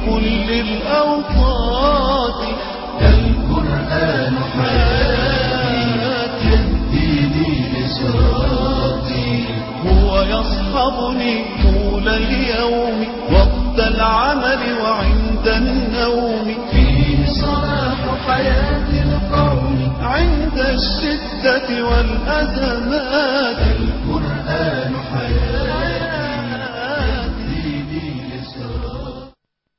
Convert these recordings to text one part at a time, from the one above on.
كل الأوقات القرآن حياتي يهديني لصراطي هو يصحبني طول اليوم وقت العمل وعند النوم فيه صلاح حياة القوم عند الشدة والأزمات القرآن حياتي يهديني لصراطي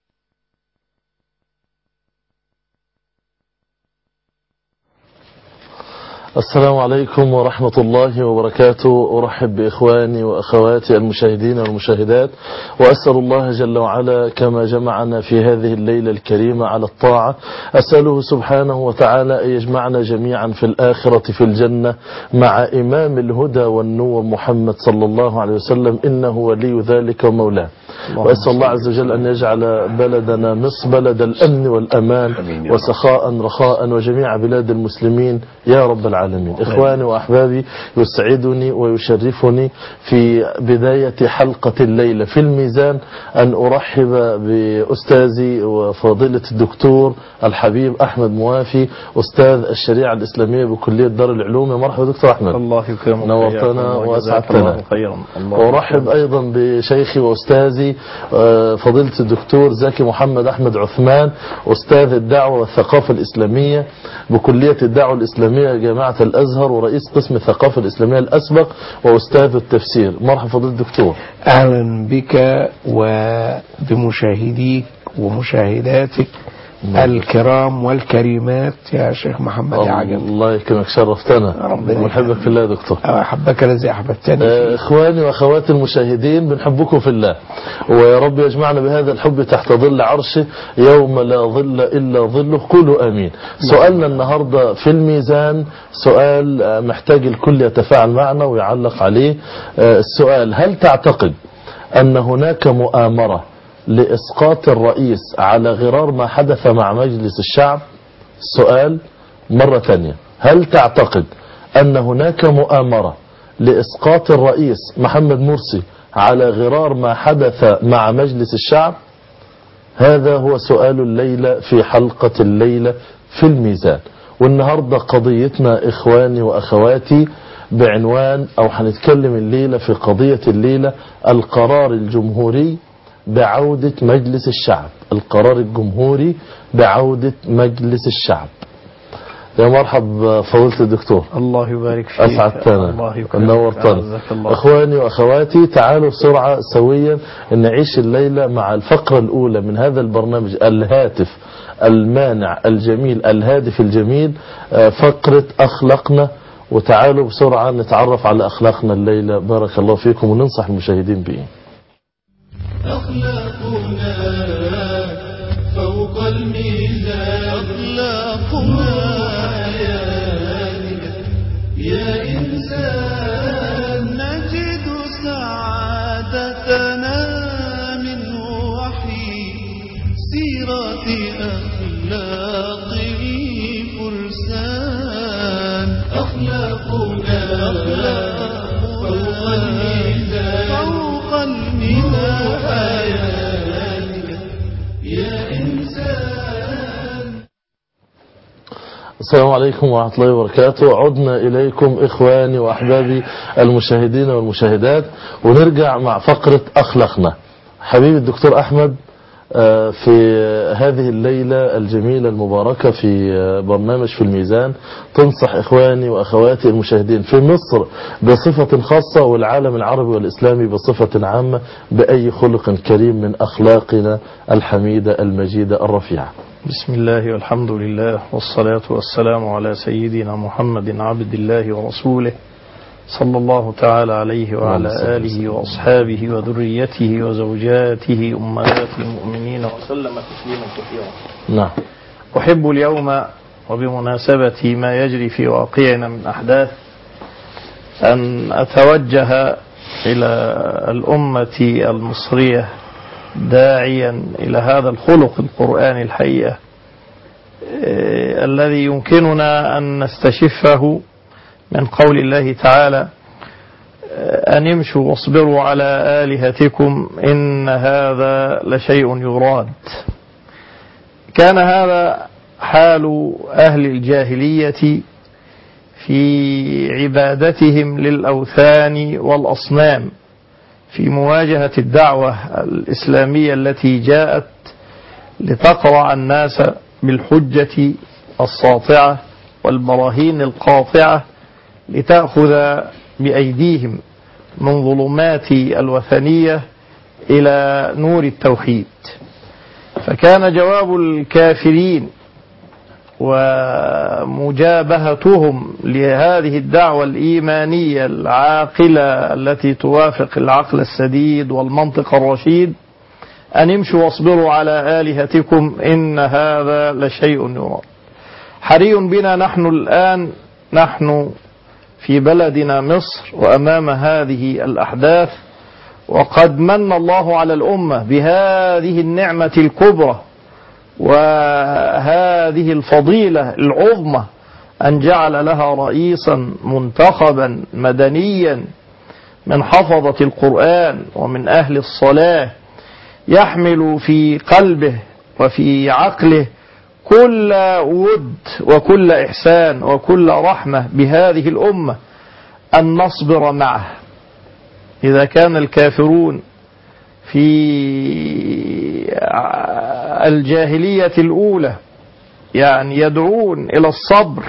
السلام عليكم ورحمة الله وبركاته أرحب بإخواني وأخواتي المشاهدين والمشاهدات وأسأل الله جل وعلا كما جمعنا في هذه الليلة الكريمة على الطاعة أسأله سبحانه وتعالى أن يجمعنا جميعا في الآخرة في الجنة مع إمام الهدى والنور محمد صلى الله عليه وسلم إنه ولي ذلك ومولاه وأسأل الله عز وجل أن يجعل بلدنا مصر بلد الأمن والأمان وسخاء رخاء وجميع بلاد المسلمين يا رب العالمين إخواني وأحبابي يسعدني ويشرفني في بداية حلقة الليلة في الميزان أن أرحب بأستاذي وفاضلة الدكتور الحبيب أحمد موافي أستاذ الشريعة الإسلامية بكلية دار العلوم يا مرحبا دكتور أحمد الله يكرمك نورتنا وأسعدتنا الله خيرا الله وأرحب أيضا بشيخي وأستاذي آه، فضيلة الدكتور زكي محمد أحمد عثمان أستاذ الدعوة والثقافة الإسلامية بكلية الدعوة الإسلامية جامعة الأزهر ورئيس قسم الثقافة الإسلامية الأسبق وأستاذ التفسير مرحبا فضيلة الدكتور أهلا بك وبمشاهديك ومشاهداتك الكرام والكريمات يا شيخ محمد يا عجب الله يكرمك شرفتنا ربنا ونحبك في الله يا دكتور أحبك الذي أحببتني آه، فيه. اخواني واخواتي المشاهدين بنحبكم في الله ويا رب يجمعنا بهذا الحب تحت ظل عرشه يوم لا ظل الا ظله قولوا امين سؤالنا النهارده في الميزان سؤال آه، محتاج الكل يتفاعل معنا ويعلق عليه آه، السؤال هل تعتقد ان هناك مؤامره لاسقاط الرئيس على غرار ما حدث مع مجلس الشعب السؤال مرة ثانية هل تعتقد أن هناك مؤامرة لإسقاط الرئيس محمد مرسي على غرار ما حدث مع مجلس الشعب هذا هو سؤال الليلة في حلقة الليلة في الميزان والنهاردة قضيتنا إخواني وأخواتي بعنوان أو هنتكلم الليلة في قضية الليلة القرار الجمهوري بعودة مجلس الشعب القرار الجمهوري بعودة مجلس الشعب يا مرحب فضيلة الدكتور الله يبارك فيك أسعدتنا الله يكرمك نورتنا أعزك الله أخواني وأخواتي تعالوا بسرعة سويا نعيش الليلة مع الفقرة الأولى من هذا البرنامج الهاتف المانع الجميل الهادف الجميل آه، فقرة أخلاقنا وتعالوا بسرعة نتعرف على أخلاقنا الليلة بارك الله فيكم وننصح المشاهدين بإيه أخلاقنا فوق الميزان أخلاقنا حياتك يا إنسان نجد سعادتنا من وحي سيرة أخلاق الفرسان أخلاقنا فوق الميزان فوق الميزان حياتك يا إنسان السلام عليكم ورحمة الله وبركاته عدنا إليكم إخواني وأحبابي المشاهدين والمشاهدات ونرجع مع فقرة أخلاقنا حبيبي الدكتور أحمد آه، في هذه الليلة الجميلة المباركة في آه، برنامج في الميزان تنصح إخواني وأخواتي المشاهدين في مصر بصفة خاصة والعالم العربي والإسلامي بصفة عامة بأي خلق كريم من أخلاقنا الحميدة المجيدة الرفيعة بسم الله والحمد لله والصلاة والسلام على سيدنا محمد عبد الله ورسوله صلى الله تعالى عليه وعلى اللهم صل آله وأصحابه وذريته وزوجاته أمهات المؤمنين وسلم تسليما كثيرا نعم أحب اليوم وبمناسبة ما يجري في واقعنا من أحداث أن أتوجه إلى الأمة المصرية داعيا إلى هذا الخلق القرآني الحقيقة آه، الذي يمكننا أن نستشفه من قول الله تعالى آه، أن امشوا واصبروا على آلهتكم إن هذا لشيء يراد كان هذا حال أهل الجاهلية في عبادتهم للأوثان والأصنام في مواجهة الدعوة الإسلامية التي جاءت لتقرع الناس بالحجة الساطعة والبراهين القاطعة لتأخذ بأيديهم من ظلمات الوثنية إلى نور التوحيد فكان جواب الكافرين ومجابهتهم لهذه الدعوة الإيمانية العاقلة التي توافق العقل السديد والمنطق الرشيد أن امشوا واصبروا على آلهتكم إن هذا لشيء يراد حري بنا نحن الآن نحن في بلدنا مصر وأمام هذه الأحداث وقد من الله على الأمة بهذه النعمة الكبرى وهذه الفضيلة العظمى أن جعل لها رئيسا منتخبا مدنيا من حفظة القرآن ومن أهل الصلاة يحمل في قلبه وفي عقله كل ود وكل إحسان وكل رحمة بهذه الأمة أن نصبر معه إذا كان الكافرون في الجاهلية الأولى يعني يدعون إلى الصبر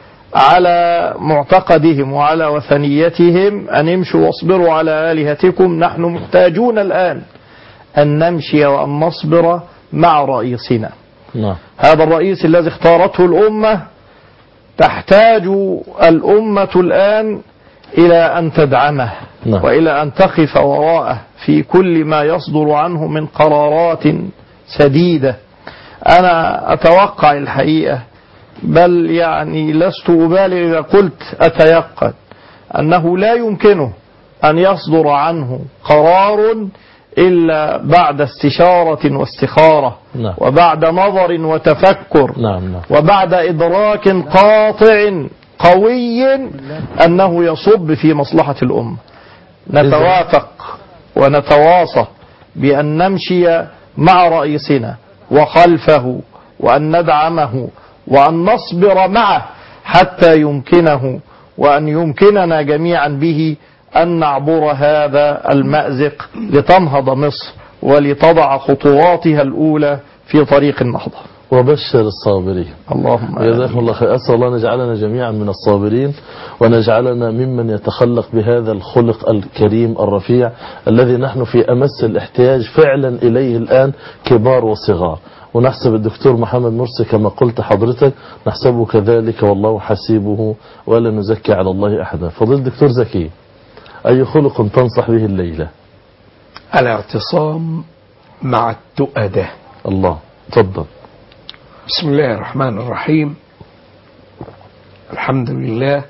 على معتقدهم وعلى وثنيتهم أن امشوا واصبروا على آلهتكم نحن محتاجون الآن أن نمشي وأن نصبر مع رئيسنا نعم هذا الرئيس الذي اختارته الأمة تحتاج الأمة الآن إلى أن تدعمه نعم. وإلى أن تقف وراءه في كل ما يصدر عنه من قرارات سديدة أنا أتوقع الحقيقة بل يعني لست أبالغ إذا قلت أتيقن أنه لا يمكنه أن يصدر عنه قرار إلا بعد استشارة واستخارة نعم. وبعد نظر وتفكر نعم نعم وبعد إدراك قاطع قوي أنه يصب في مصلحة الأمة نتوافق ونتواصى بأن نمشي مع رئيسنا وخلفه وأن ندعمه وأن نصبر معه حتى يمكنه وأن يمكننا جميعا به أن نعبر هذا المأزق لتنهض مصر ولتضع خطواتها الأولى في طريق النهضة وبشر الصابرين اللهم جزاكم الله خير أسأل الله أن يجعلنا جميعا من الصابرين ونجعلنا ممن يتخلق بهذا الخلق الكريم الرفيع الذي نحن في أمس الاحتياج فعلا إليه الآن كبار وصغار ونحسب الدكتور محمد مرسي كما قلت حضرتك نحسبه كذلك والله حسيبه ولا نزكي على الله أحدا فضيل الدكتور زكي أي خلق تنصح به الليلة الاعتصام مع التؤدة الله تفضل بسم الله الرحمن الرحيم الحمد لله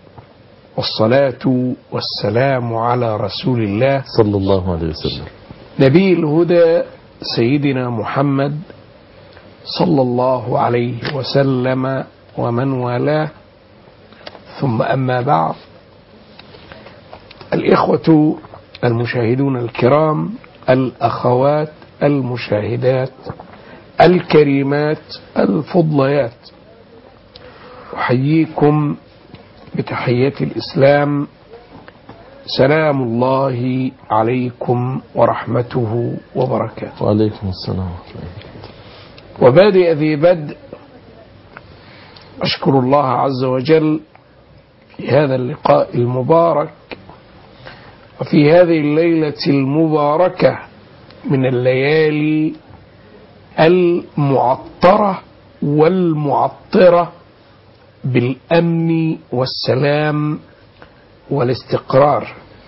والصلاة والسلام على رسول الله صلى الله عليه وسلم نبي الهدى سيدنا محمد صلى الله عليه وسلم ومن والاه ثم أما بعد الإخوة المشاهدون الكرام الأخوات المشاهدات الكريمات الفضليات أحييكم بتحية الإسلام سلام الله عليكم ورحمته وبركاته وعليكم السلام ورحمة الله وبادئ ذي بدء أشكر الله عز وجل في هذا اللقاء المبارك وفي هذه الليلة المباركة من الليالي المعطرة والمعطرة بالأمن والسلام والاستقرار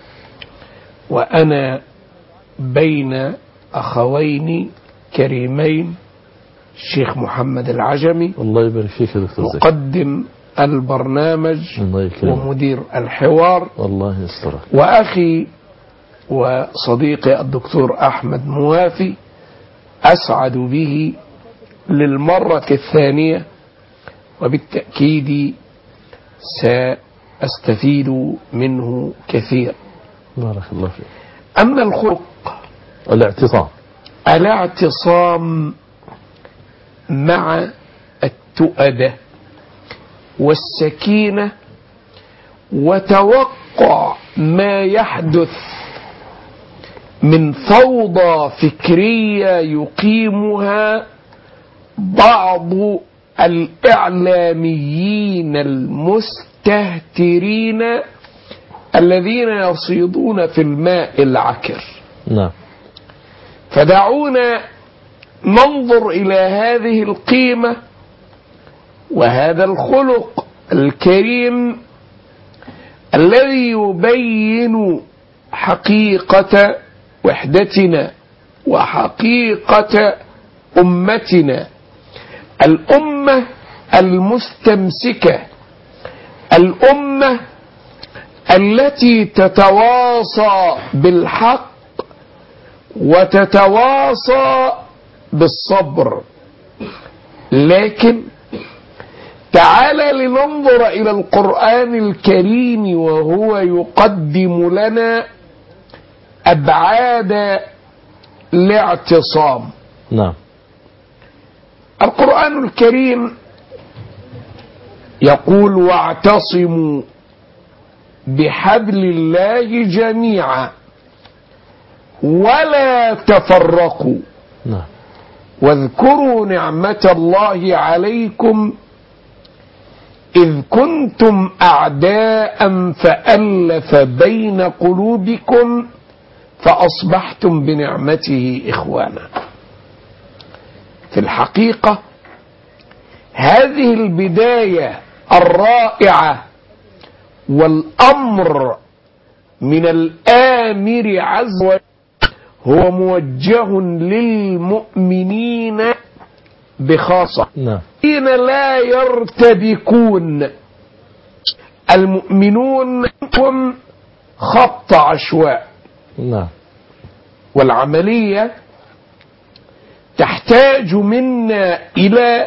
وأنا بين أخوين كريمين الشيخ محمد العجمي الله يبارك فيك يا دكتور زكي مقدم البرنامج الله يكرمك ومدير الحوار الله يسترك وأخي وصديقي الدكتور أحمد موافي أسعد به للمرة الثانية وبالتأكيد سأستفيد منه كثيرا بارك الله فيك أما الخلق الاعتصام الاعتصام مع التؤدة والسكينة وتوقع ما يحدث من فوضى فكرية يقيمها بعض الإعلاميين المستهترين الذين يصيدون في الماء العكر نعم فدعونا ننظر إلى هذه القيمة وهذا الخلق الكريم الذي يبين حقيقة وحدتنا وحقيقة أمتنا الأمة المستمسكة الأمة التي تتواصى بالحق وتتواصى بالصبر لكن تعال لننظر إلى القرآن الكريم وهو يقدم لنا أبعاد الاعتصام نعم القرآن الكريم يقول واعتصموا بحبل الله جميعا ولا تفرقوا نعم واذكروا نعمة الله عليكم إذ كنتم أعداء فألف بين قلوبكم فأصبحتم بنعمته إخوانا في الحقيقة هذه البداية الرائعة والأمر من الآمر عز وجل هو موجه للمؤمنين بخاصة نعم الذين لا يرتبكون المؤمنون هم خط عشواء نعم والعملية تحتاج منا إلى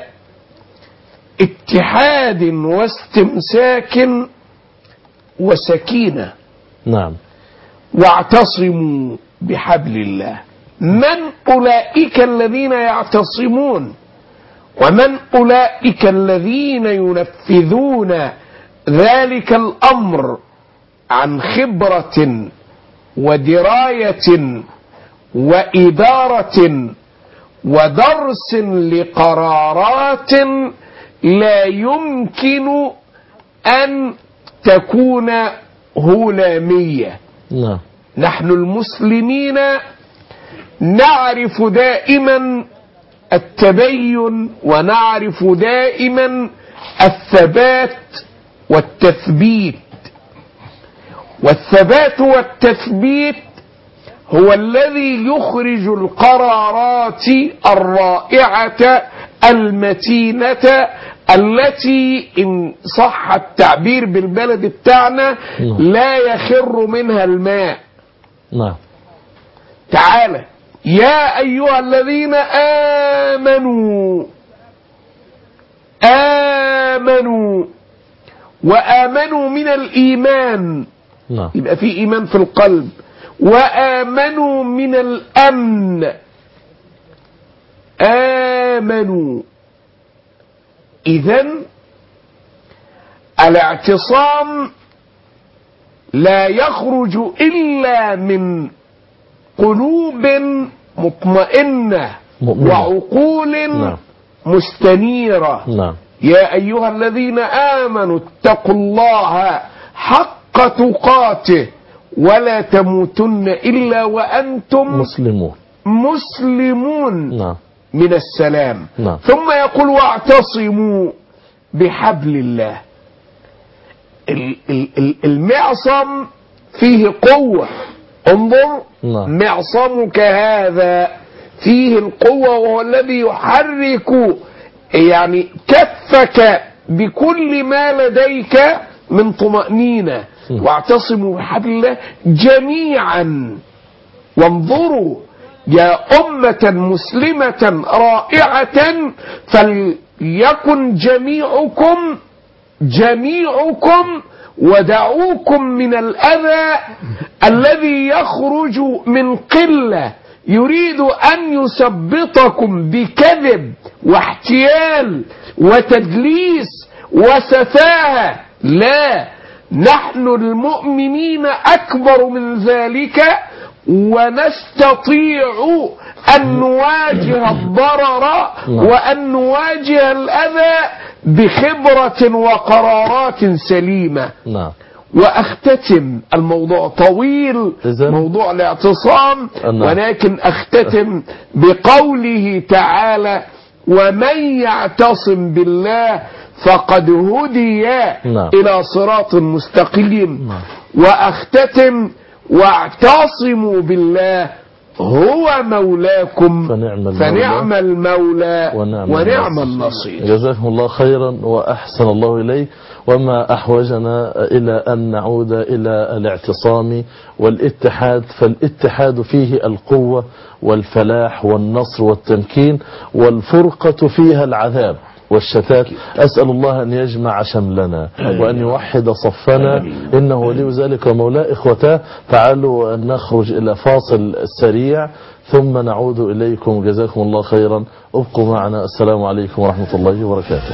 اتحاد واستمساك وسكينة نعم واعتصموا بحبل الله من أولئك الذين يعتصمون ومن أولئك الذين ينفذون ذلك الأمر عن خبرة ودراية وإدارة ودرس لقرارات لا يمكن أن تكون هلامية نعم نحن المسلمين نعرف دائما التبين ونعرف دائما الثبات والتثبيت والثبات والتثبيت هو الذي يخرج القرارات الرائعة المتينة التي إن صح التعبير بالبلد بتاعنا نعم. لا يخر منها الماء نعم تعالى يا أيها الذين آمنوا آمنوا وآمنوا من الإيمان نعم يبقى في إيمان في القلب وآمنوا من الأمن آمنوا إذا الاعتصام لا يخرج إلا من قلوب مطمئنة مؤمنة. وعقول نعم. مستنيرة نعم يا أيها الذين آمنوا اتقوا الله حق تقاته ولا تموتن إلا وأنتم مسلمون مسلمون نعم من السلام نعم. ثم يقول واعتصموا بحبل الله ال- ال- ال- المعصم فيه قوة انظر نعم. معصمك هذا فيه القوة وهو الذي يحرك يعني كفك بكل ما لديك من طمأنينة نعم. واعتصموا بحبل الله جميعا وانظروا يا أمة مسلمة رائعة فليكن جميعكم جميعكم ودعوكم من الأذى الذي يخرج من قلة يريد أن يثبطكم بكذب واحتيال وتدليس وسفاهة لا نحن المؤمنين أكبر من ذلك ونستطيع أن نواجه الضرر وأن نواجه الأذى بخبرة وقرارات سليمة نعم واختتم الموضوع طويل إذن؟ موضوع الاعتصام نعم. ولكن اختتم بقوله تعالى ومن يعتصم بالله فقد هدي نعم. الى صراط مستقيم نعم. واختتم واعتصموا بالله هو مولاكم فنعم المولى فنعم المولى ونعم, ونعم النصير جزاكم الله خيرا وأحسن الله إليه وما أحوجنا إلى أن نعود إلى الاعتصام والاتحاد فالاتحاد فيه القوة والفلاح والنصر والتمكين والفرقة فيها العذاب والشتات أسأل الله أن يجمع شملنا وأن يوحد صفنا إنه ولي ذلك ومولاه إخوتاه تعالوا نخرج إلى فاصل سريع ثم نعود إليكم جزاكم الله خيرا ابقوا معنا السلام عليكم ورحمة الله وبركاته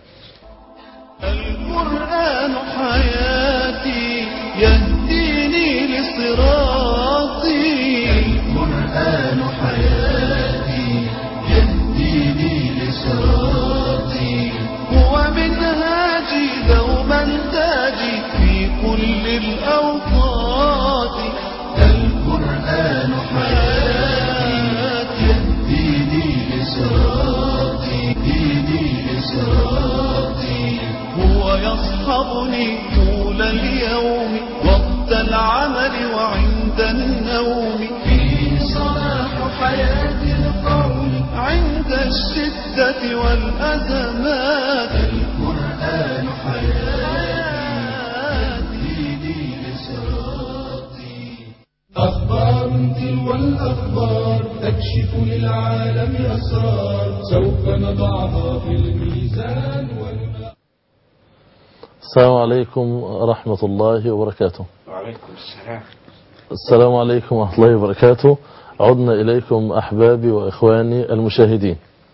القرآن حياتي يهديني لصراطي القرآن حياتي يهديني لصراطي هو منهاجي دوما تاجي في كل الأوقات القرآن حياتي يهديني لصراطي يهديني لصراطي هو يصحبني طول اليوم وقت العمل وعند النوم فيه صلاح حياة القوم عند الشدة والأزمات القرآن حياتي لصراطي أخبار تلو الأخبار تكشف للعالم أسرار سوف نضعها في الميزان وننقى السلام عليكم ورحمة الله وبركاته وعليكم السلام السلام عليكم ورحمة الله وبركاته عدنا إليكم أحبابي وإخواني المشاهدين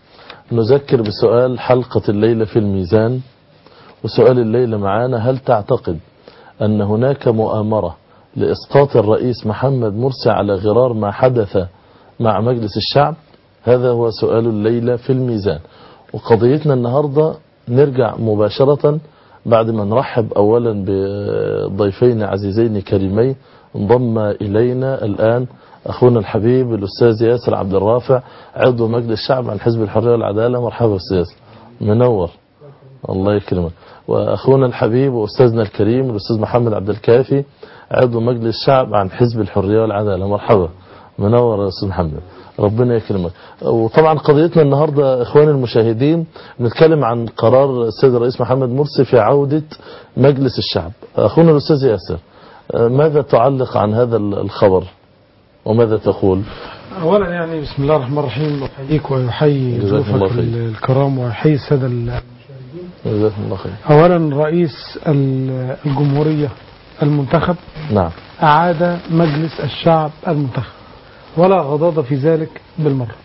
نذكر بسؤال حلقة الليلة في الميزان وسؤال الليلة معانا هل تعتقد أن هناك مؤامرة لإسقاط الرئيس محمد مرسي على غرار ما حدث مع مجلس الشعب هذا هو سؤال الليلة في الميزان وقضيتنا النهاردة نرجع مباشرة بعد ما نرحب أولا بضيفين عزيزين كريمين انضم إلينا الآن أخونا الحبيب الأستاذ ياسر عبد الرافع عضو مجلس الشعب عن حزب الحرية والعدالة مرحبا أستاذ منور الله يكرمك وأخونا الحبيب وأستاذنا الكريم الأستاذ محمد عبد الكافي عضو مجلس الشعب عن حزب الحرية والعدالة مرحبا منور يا أستاذ محمد ربنا يكرمك وطبعا قضيتنا النهاردة إخواني المشاهدين نتكلم عن قرار السيد الرئيس محمد مرسي في عودة مجلس الشعب أخونا الأستاذ ياسر ماذا تعلق عن هذا الخبر وماذا تقول اولا يعني بسم الله الرحمن الرحيم احييك واحيي جزاكم الله ضيوفك خير. الكرام واحيي الساده ال- جزاكم الله خير اولا رئيس ال- الجمهوريه المنتخب نعم اعاد مجلس الشعب المنتخب ولا غضاضه في ذلك بالمره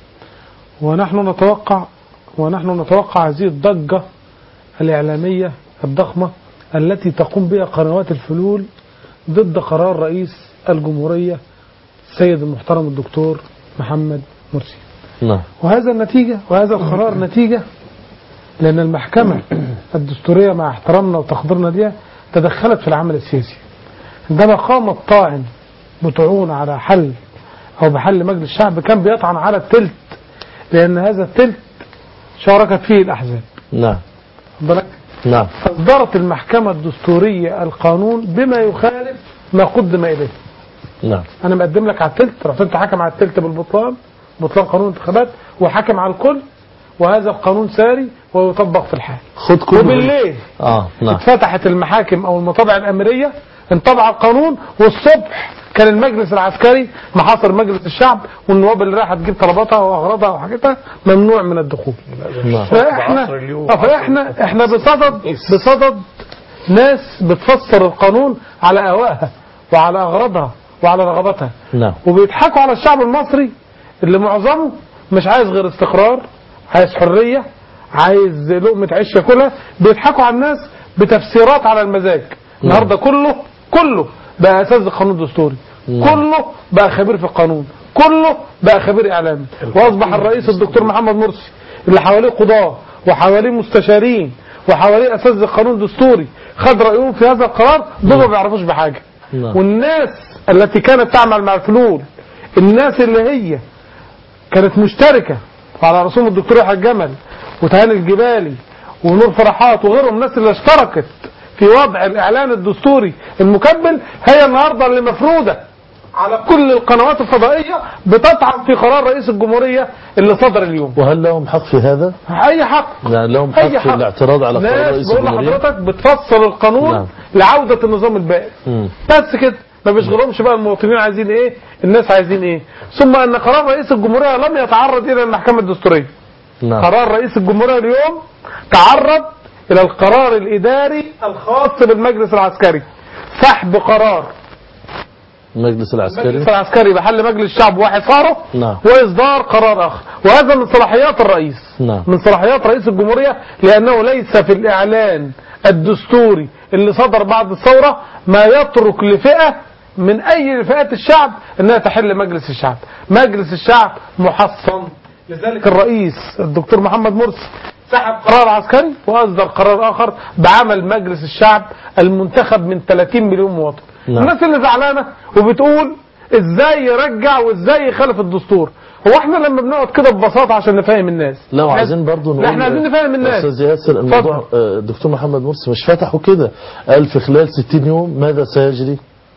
ونحن نتوقع ونحن نتوقع هذه الضجه الاعلاميه الضخمه التي تقوم بها قنوات الفلول ضد قرار رئيس الجمهوريه السيد المحترم الدكتور محمد مرسي نعم وهذا النتيجة وهذا القرار نتيجة لأن المحكمة الدستورية مع احترامنا وتقديرنا ليها تدخلت في العمل السياسي عندما قام الطاعن بطعون على حل أو بحل مجلس الشعب كان بيطعن على التلت لأن هذا التلت شاركت فيه الأحزاب نعم خد بالك؟ نعم أصدرت المحكمة الدستورية القانون بما يخالف ما قدم إليه نعم انا مقدم لك على التلت رحت انت حكم على التلت بالبطلان بطلان قانون الانتخابات وحكم على الكل وهذا القانون ساري ويطبق في الحال خد كل وبالليل اه نعم اتفتحت المحاكم او المطابع الامريه انطبع القانون والصبح كان المجلس العسكري محاصر مجلس الشعب والنواب اللي رايحه تجيب طلباتها واغراضها وحاجتها ممنوع من الدخول نعم فاحنا بعصر اليوم. آه، فاحنا احنا بصدد بصدد ناس بتفسر القانون على اهوائها وعلى اغراضها وعلى رغباتها نعم وبيضحكوا على الشعب المصري اللي معظمه مش عايز غير استقرار عايز حرية عايز لقمة عيش ياكلها بيضحكوا على الناس بتفسيرات على المزاج النهارده كله كله بقى اساس القانون الدستوري كله بقى خبير في القانون كله بقى خبير اعلامي واصبح الرئيس الدكتور محمد مرسي اللي حواليه قضاه وحواليه مستشارين وحواليه اساتذه القانون الدستوري خد رايهم في هذا القرار دول ما بيعرفوش بحاجه نعم. والناس التي كانت تعمل مع الفلول الناس اللي هي كانت مشتركه وعلى رسوم الدكتور يحيى الجمل وتهاني الجبالي ونور فرحات وغيرهم الناس اللي اشتركت في وضع الاعلان الدستوري المكمل هي النهارده اللي مفروده على كل القنوات الفضائيه بتطعن في قرار رئيس الجمهوريه اللي صدر اليوم وهل لهم حق في هذا؟ اي حق يعني لهم اي حق في حق الاعتراض على قرار ناس رئيس بقول الجمهورية؟ لحضرتك بتفصل القانون نعم. لعوده النظام البائد مم. بس كده ما بيشغلهمش بقى المواطنين عايزين ايه الناس عايزين ايه ثم ان قرار رئيس الجمهوريه لم يتعرض الى المحكمه الدستوريه نعم قرار رئيس الجمهوريه اليوم تعرض الى القرار الاداري الخاص بالمجلس العسكري سحب قرار المجلس العسكري المجلس العسكري بحل مجلس الشعب وحصاره نعم. واصدار قرار اخر وهذا من صلاحيات الرئيس نعم. من صلاحيات رئيس الجمهوريه لانه ليس في الاعلان الدستوري اللي صدر بعد الثوره ما يترك لفئه من اي فئات الشعب انها تحل مجلس الشعب مجلس الشعب محصن لذلك الرئيس الدكتور محمد مرسي سحب قرار عسكري واصدر قرار اخر بعمل مجلس الشعب المنتخب من 30 مليون مواطن نعم. الناس اللي زعلانه وبتقول ازاي يرجع وازاي يخالف الدستور هو احنا لما بنقعد كده ببساطه عشان نفهم الناس لا إحنا- وعايزين برضه نقول لا احنا عايزين نفهم الناس استاذ ياسر الموضوع آه، الدكتور محمد مرسي مش فتحه كده قال في خلال 60 يوم ماذا سيجري؟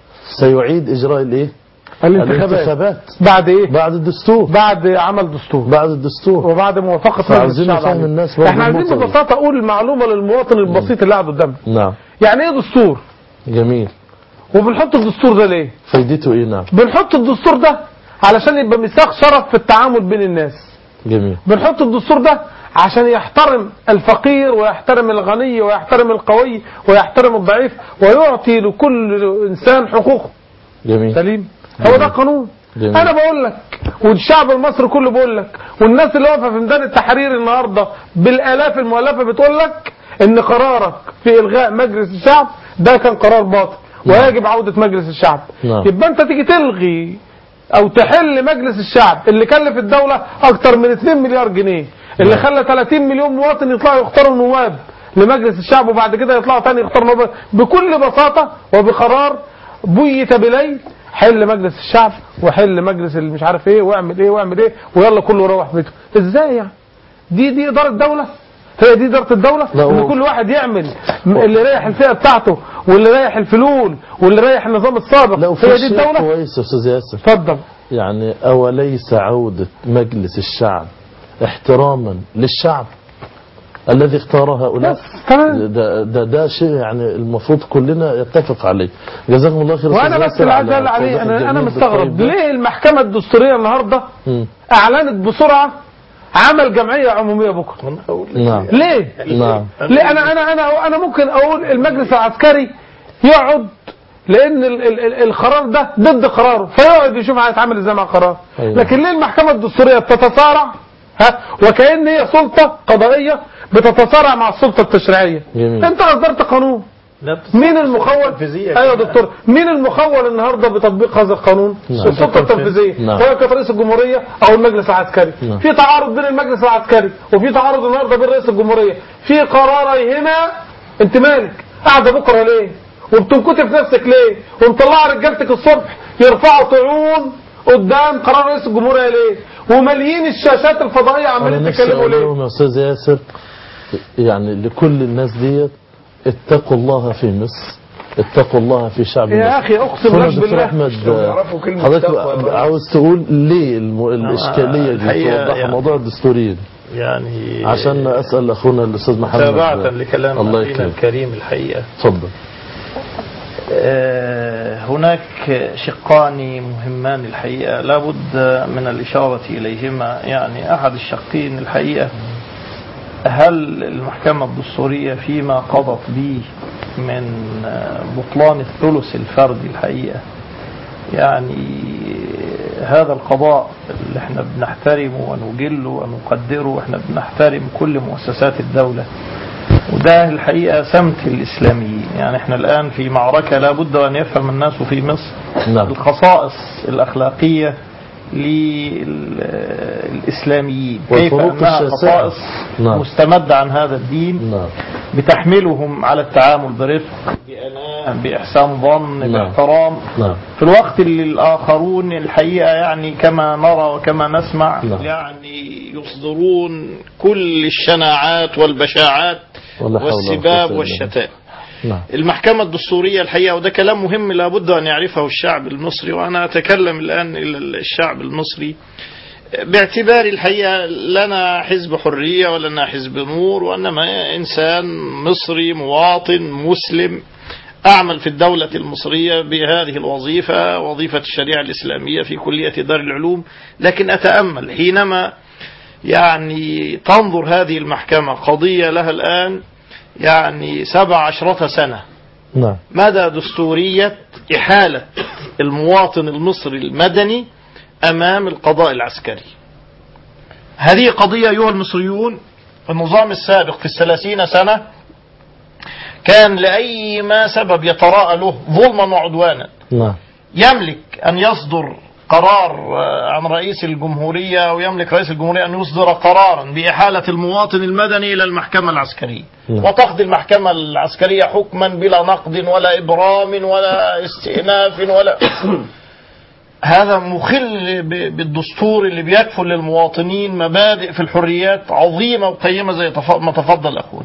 سيعيد اجراء الايه؟ الانتخابات الانتخابات بعد ايه بعد الدستور بعد عمل دستور بعد الدستور وبعد موافقه مجلس فعاوزين الشعب نفهم عليه. الناس برضه احنا عايزين النقطة دي. ببساطه اقول المعلومه للمواطن البسيط اللي قاعد قدامنا نعم يعني ايه دستور جميل وبنحط الدستور ده ليه فايدته ايه نعم بنحط الدستور ده علشان يبقى ميثاق شرف في التعامل بين الناس جميل بنحط الدستور ده عشان يحترم الفقير ويحترم الغني ويحترم القوي ويحترم الضعيف ويعطي لكل انسان حقوقه جميل سليم هو ده قانون جميل. انا بقول لك والشعب المصري كله بيقول لك والناس اللي واقفه في ميدان التحرير النهارده بالالاف المؤلفه بتقول لك ان قرارك في الغاء مجلس الشعب ده كان قرار باطل ويجب عوده مجلس الشعب نعم. يبقى انت تيجي تلغي او تحل مجلس الشعب اللي كلف الدوله اكتر من 2 مليار جنيه اللي خلى 30 مليون مواطن يطلعوا يختاروا النواب لمجلس الشعب وبعد كده يطلعوا تاني يختاروا نواب بكل بساطه وبقرار بيت بليل حل مجلس الشعب وحل مجلس اللي مش عارف ايه واعمل ايه واعمل ايه ويلا كله يروح بيته ازاي يعني دي دي اداره دوله هي دي اداره الدوله لا، ان هو- كل واحد يعمل اللي رايح الفئه بتاعته واللي رايح الفلول واللي رايح النظام السابق لا وفي هي دي شيء الدوله كويس يا استاذ ياسر اتفضل يعني أوليس عودة مجلس الشعب احتراما للشعب الذي اختار هؤلاء بس تمام ده, ده, ده شيء يعني المفروض كلنا يتفق عليه جزاكم الله خير وانا أستاذ بس ياسر اللي عايز على اقول عليه التوضيح انا انا الجميل مستغرب بالطيب ده. ليه المحكمه الدستوريه النهارده مم. اعلنت بسرعه عمل جمعيه عموميه بكره نعم ليه نعم ليه انا انا انا انا ممكن اقول المجلس العسكري يقعد لان ال ال ال القرار ده ضد قراره فيقعد يشوف هيتعامل ازاي مع القرار أيوة. لكن ليه المحكمه الدستوريه بتتصارع ها وكأن هي سلطه قضائيه بتصارع مع السلطه التشريعيه جميل. انت اصدرت قانون لا مين المخول تنفيذية ايوه يا كمان. دكتور مين المخول النهارده بتطبيق هذا القانون نعم. السلطه التنفيذيه نعم. سواء كانت رئيس الجمهوريه او المجلس العسكري نعم. في تعارض بين المجلس العسكري وفي تعارض النهارده بين رئيس الجمهوريه في قراريهما انت مالك قاعده بكره ليه وبتنكتي في نفسك ليه ومطلعه رجالتك الصبح يرفعوا طعون قدام قرار رئيس الجمهوريه ليه ومليين الشاشات الفضائيه أنا عمالين نفسي تتكلموا أقول ليه لهم يا أستاذ ياسر يعني لكل الناس ديت اتقوا الله في مصر اتقوا الله في شعب مصر يا اخي اقسم كنا لك دكتور بالله احمد لو يعرفوا كلمة حضرتك تقوى بقى. عاوز تقول ليه الم... الاشكاليه دي الحقيقة توضحها يعني- موضوع الدستوريه دي يعني عشان اسال اخونا الاستاذ محمد تابعة لكلام الله أخينا يكرمك الكريم الحقيقة اتفضل آه، هناك شقان مهمان الحقيقة لابد من الإشارة إليهما يعني أحد الشقين الحقيقة هل المحكمة الدستورية فيما قضت به من آه، بطلان الثلث الفردي الحقيقة يعني هذا القضاء اللي احنا بنحترمه ونجله ونقدره احنا بنحترم كل مؤسسات الدولة وده الحقيقة سمت الإسلاميين يعني احنا الآن في معركة لابد أن يفهم الناس في مصر نعم الخصائص الأخلاقية للإسلاميين كيف والفروق أنها الشاسعة. خصائص نعم. مستمدة عن هذا الدين نعم بتحملهم على التعامل برفق بأناة بإحسان ظن نعم. باحترام نعم في الوقت اللي الآخرون الحقيقة يعني كما نرى وكما نسمع نعم. يعني يصدرون كل الشناعات والبشاعات ولا حول ولا قوة والسباب إلا والشتائم نعم المحكمة الدستورية الحقيقة وده كلام مهم لابد أن يعرفه الشعب المصري وأنا أتكلم الآن إلى الشعب المصري باعتبار الحقيقة لنا حزب حرية ولنا حزب نور وإنما إنسان مصري مواطن مسلم أعمل في الدولة المصرية بهذه الوظيفة وظيفة الشريعة الإسلامية في كلية دار العلوم لكن أتأمل حينما يعني تنظر هذه المحكمة قضية لها الآن يعني سبع عشرة سنة نعم مدى دستورية إحالة المواطن المصري المدني أمام القضاء العسكري هذه قضية أيها المصريون النظام السابق في الثلاثين سنة كان لأي ما سبب يتراءى له ظلما وعدوانا نعم يملك أن يصدر قرار آه، عن رئيس الجمهورية أو يملك رئيس الجمهورية أن يصدر قرارا بإحالة المواطن المدني إلى المحكمة العسكرية نعم. وتقضي المحكمة العسكرية حكما بلا نقد ولا إبرام ولا استئناف ولا هذا مخل ب- بالدستور اللي بيكفل للمواطنين مبادئ في الحريات عظيمة وقيمة زي تف- ما تفضل أخونا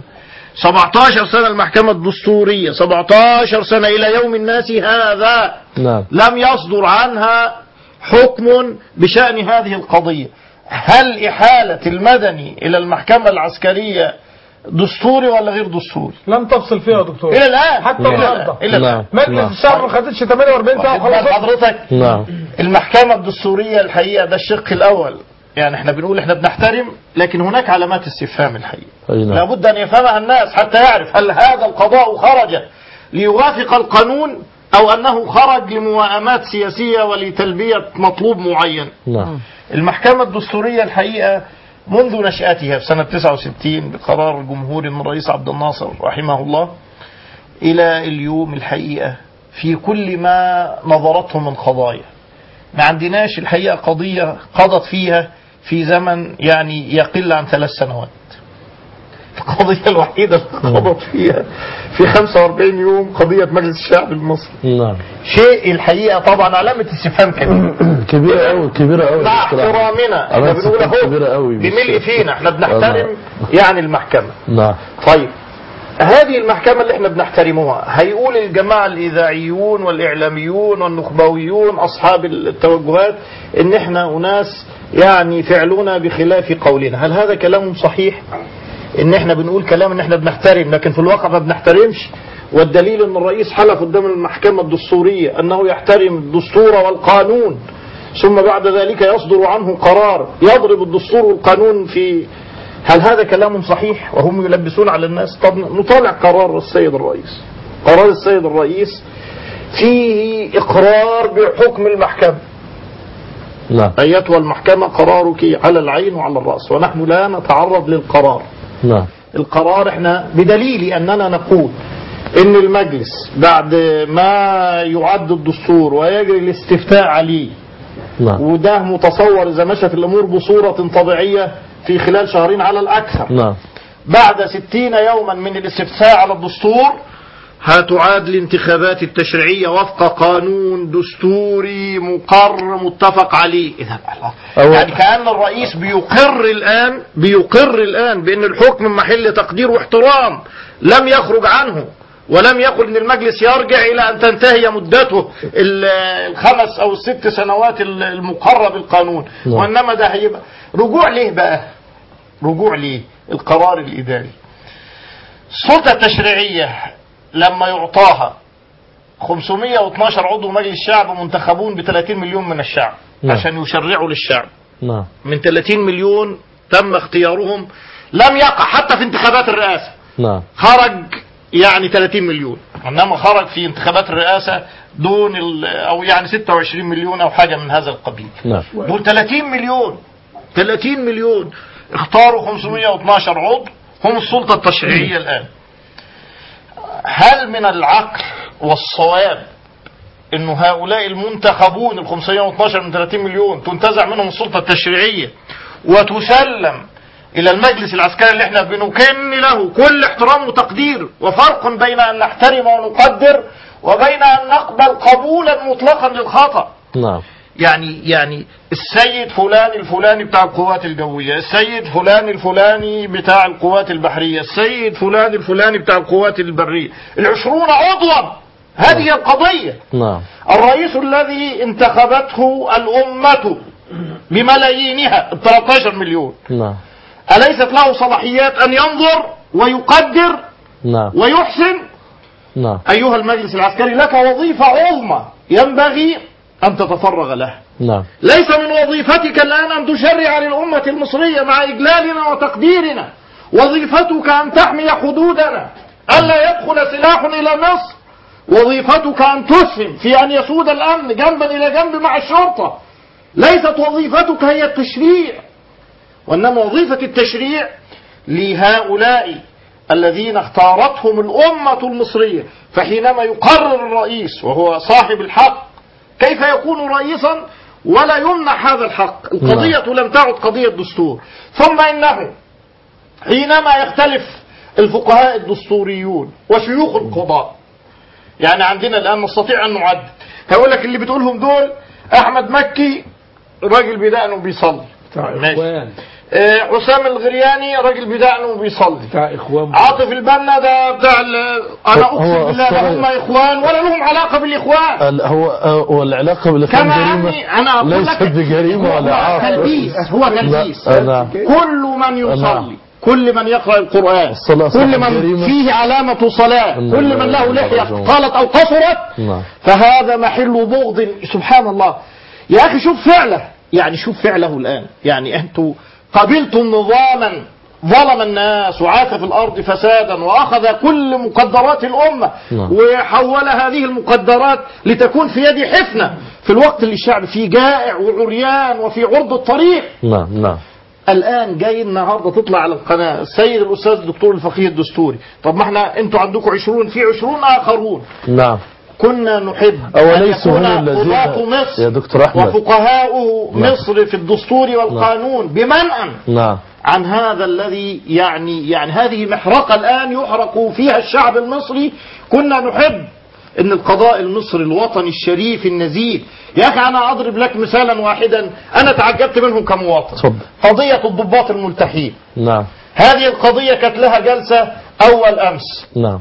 17 سنة المحكمة الدستورية 17 سنة إلى يوم الناس هذا نعم لم يصدر عنها حكم بشأن هذه القضية هل إحالة المدني إلى المحكمة العسكرية دستوري ولا غير دستوري لم تفصل فيها يا دكتور إلى الآن حتى إلى النهارده. الآن. إلى الآن نعم. مجلس الشعب ما خدتش 48 ساعه واخد بال وخلاص حضرتك نعم المحكمة الدستورية الحقيقة ده الشق الأول يعني احنا بنقول احنا بنحترم لكن هناك علامات استفهام الحقيقة أي نعم لابد أن يفهمها الناس حتى يعرف هل هذا القضاء خرج ليوافق القانون أو أنه خرج لموائمات سياسية ولتلبية مطلوب معين نعم المحكمة الدستورية الحقيقة منذ نشأتها في سنة 69 بقرار جمهوري من الرئيس عبد الناصر رحمه الله إلى اليوم الحقيقة في كل ما نظرته من قضايا ما عندناش الحقيقة قضية قضت فيها في زمن يعني يقل عن ثلاث سنوات القضية الوحيدة اللي قضت فيها في 45 يوم قضية مجلس الشعب المصري نعم شيء الحقيقة طبعا علامة استفهام كبيرة كبيرة أوي كبيرة أوي مع الاصطلاح. احترامنا احنا علامة بنقول استفهام اهو كبيرة أوي بملء فينا احنا آه، بنحترم يعني المحكمة نعم طيب هذه المحكمة اللي احنا بنحترمها هيقول الجماعة الإذاعيون والإعلاميون والنخبويون أصحاب التوجهات إن احنا أناس يعني فعلنا بخلاف قولنا هل هذا كلام صحيح إن احنا بنقول كلام إن احنا بنحترم لكن في الواقع ما بنحترمش والدليل إن الرئيس حلف قدام المحكمة الدستورية أنه يحترم الدستور والقانون ثم بعد ذلك يصدر عنه قرار يضرب الدستور والقانون في هل هذا كلام صحيح وهم يلبسون على الناس طب نطالع قرار السيد الرئيس قرار السيد الرئيس فيه إقرار بحكم المحكمة نعم أيتها المحكمة قرارك على العين وعلى الرأس ونحن لا نتعرض للقرار نعم القرار احنا بدليل أننا نقول إن المجلس بعد ما يعد الدستور ويجري الاستفتاء عليه نعم وده متصور إذا مشت الأمور بصورة طبيعية في خلال شهرين على الأكثر نعم بعد ستين يوما من الاستفتاء على الدستور هتعاد الانتخابات التشريعية وفق قانون دستوري مقر متفق عليه إذا أو- يعني كأن الرئيس بيقر الآن بيقر الآن بأن الحكم محل تقدير واحترام لم يخرج عنه ولم يقل ان المجلس يرجع الى ان تنتهي مدته ال- الخمس او الست سنوات المقرة بالقانون نعم. وانما ده هيبقى رجوع ليه بقى رجوع ليه القرار الإداري السلطة التشريعية لما يعطاها 512 عضو مجلس الشعب منتخبون ب 30 مليون من الشعب نعم. عشان يشرعوا للشعب نعم من 30 مليون تم اختيارهم لم يقع حتى في انتخابات الرئاسة نعم خرج يعني 30 مليون انما خرج في انتخابات الرئاسة دون ال- او يعني 26 مليون او حاجه من هذا القبيل نعم دول 30 مليون 30 مليون اختاروا 512 عضو هم السلطة التشريعية الآن هل من العقل والصواب انه هؤلاء المنتخبون ال 512 من 30 مليون تنتزع منهم السلطة التشريعية وتسلم الى المجلس العسكري اللي احنا بنكن له كل احترام وتقدير وفرق بين ان نحترم ونقدر وبين ان نقبل قبولا مطلقا للخطأ نعم يعني يعني السيد فلان الفلاني بتاع القوات الجوية السيد فلان الفلاني بتاع القوات البحرية السيد فلان الفلاني بتاع القوات البرية العشرون عضوا هذه القضية نعم الرئيس الذي انتخبته الأمة بملايينها ال 13 مليون نعم أليست له صلاحيات أن ينظر ويقدر نعم ويحسن نعم أيها المجلس العسكري لك وظيفة عظمى ينبغي أن تتفرغ لها نعم ليس من وظيفتك الآن أن تشرع للأمة المصرية مع إجلالنا وتقديرنا وظيفتك أن تحمي حدودنا ألا يدخل سلاح إلى مصر وظيفتك أن تسهم في أن يسود الأمن جنبا إلى جنب مع الشرطة ليست وظيفتك هي التشريع وإنما وظيفة التشريع لهؤلاء الذين اختارتهم الأمة المصرية فحينما يقرر الرئيس وهو صاحب الحق كيف يكون رئيسا ولا يمنح هذا الحق القضية لم تعد قضية دستور ثم إنه حينما يختلف الفقهاء الدستوريون وشيوخ القضاء يعني عندنا الآن نستطيع أن نعد هقول لك اللي بتقولهم دول أحمد مكي راجل بدقنه بيصلي بتاع ماشي. اخوان آه، حسام الغرياني راجل بدقنه بيصلي بتاع اخوان عاطف البنا ده بتاع ال- انا هو- اقسم هو بالله لا الصغير. هم اخوان ولا لهم علاقه بالاخوان ال- هو هو العلاقة بالإخوان كما جريمة أني أنا أقول ليست لك بجريمة ولا هو عاقل تلبيس هو تلبيس لا، نعم كل من يصلي نعم. كل من يقرأ القرآن الصلاة كل صح من جريمة. فيه علامة صلاة إن كل من الله له لحية راجعون. طالت أو قصرت نعم فهذا محل بغض سبحان الله يا أخي شوف فعله يعني شوف فعله الآن يعني أنتوا قبلتم نظاما ظلم الناس وعاث في الأرض فسادا وأخذ كل مقدرات الأمة نعم. وحول هذه المقدرات لتكون في يد حفنة في الوقت اللي الشعب فيه جائع وعريان وفي عرض الطريق نعم نعم الآن جاي النهاردة تطلع على القناة السيد الأستاذ الدكتور الفقيه الدستوري طب ما احنا انتوا عندكم عشرون في عشرون آخرون نعم كنا نحب أوليسوا أن هم يكون الذين قضاة مصر يا دكتور أحمد وفقهاء نعم. مصر في الدستور والقانون بمنأ نعم عن هذا الذي يعني يعني هذه محرقة الآن يحرق فيها الشعب المصري كنا نحب ان القضاء المصري الوطني الشريف النزيه يا اخي انا اضرب لك مثالا واحدا انا تعجبت منهم كمواطن اتفضل. قضية الضباط الملتحين نعم هذه القضية كانت لها جلسة اول امس نعم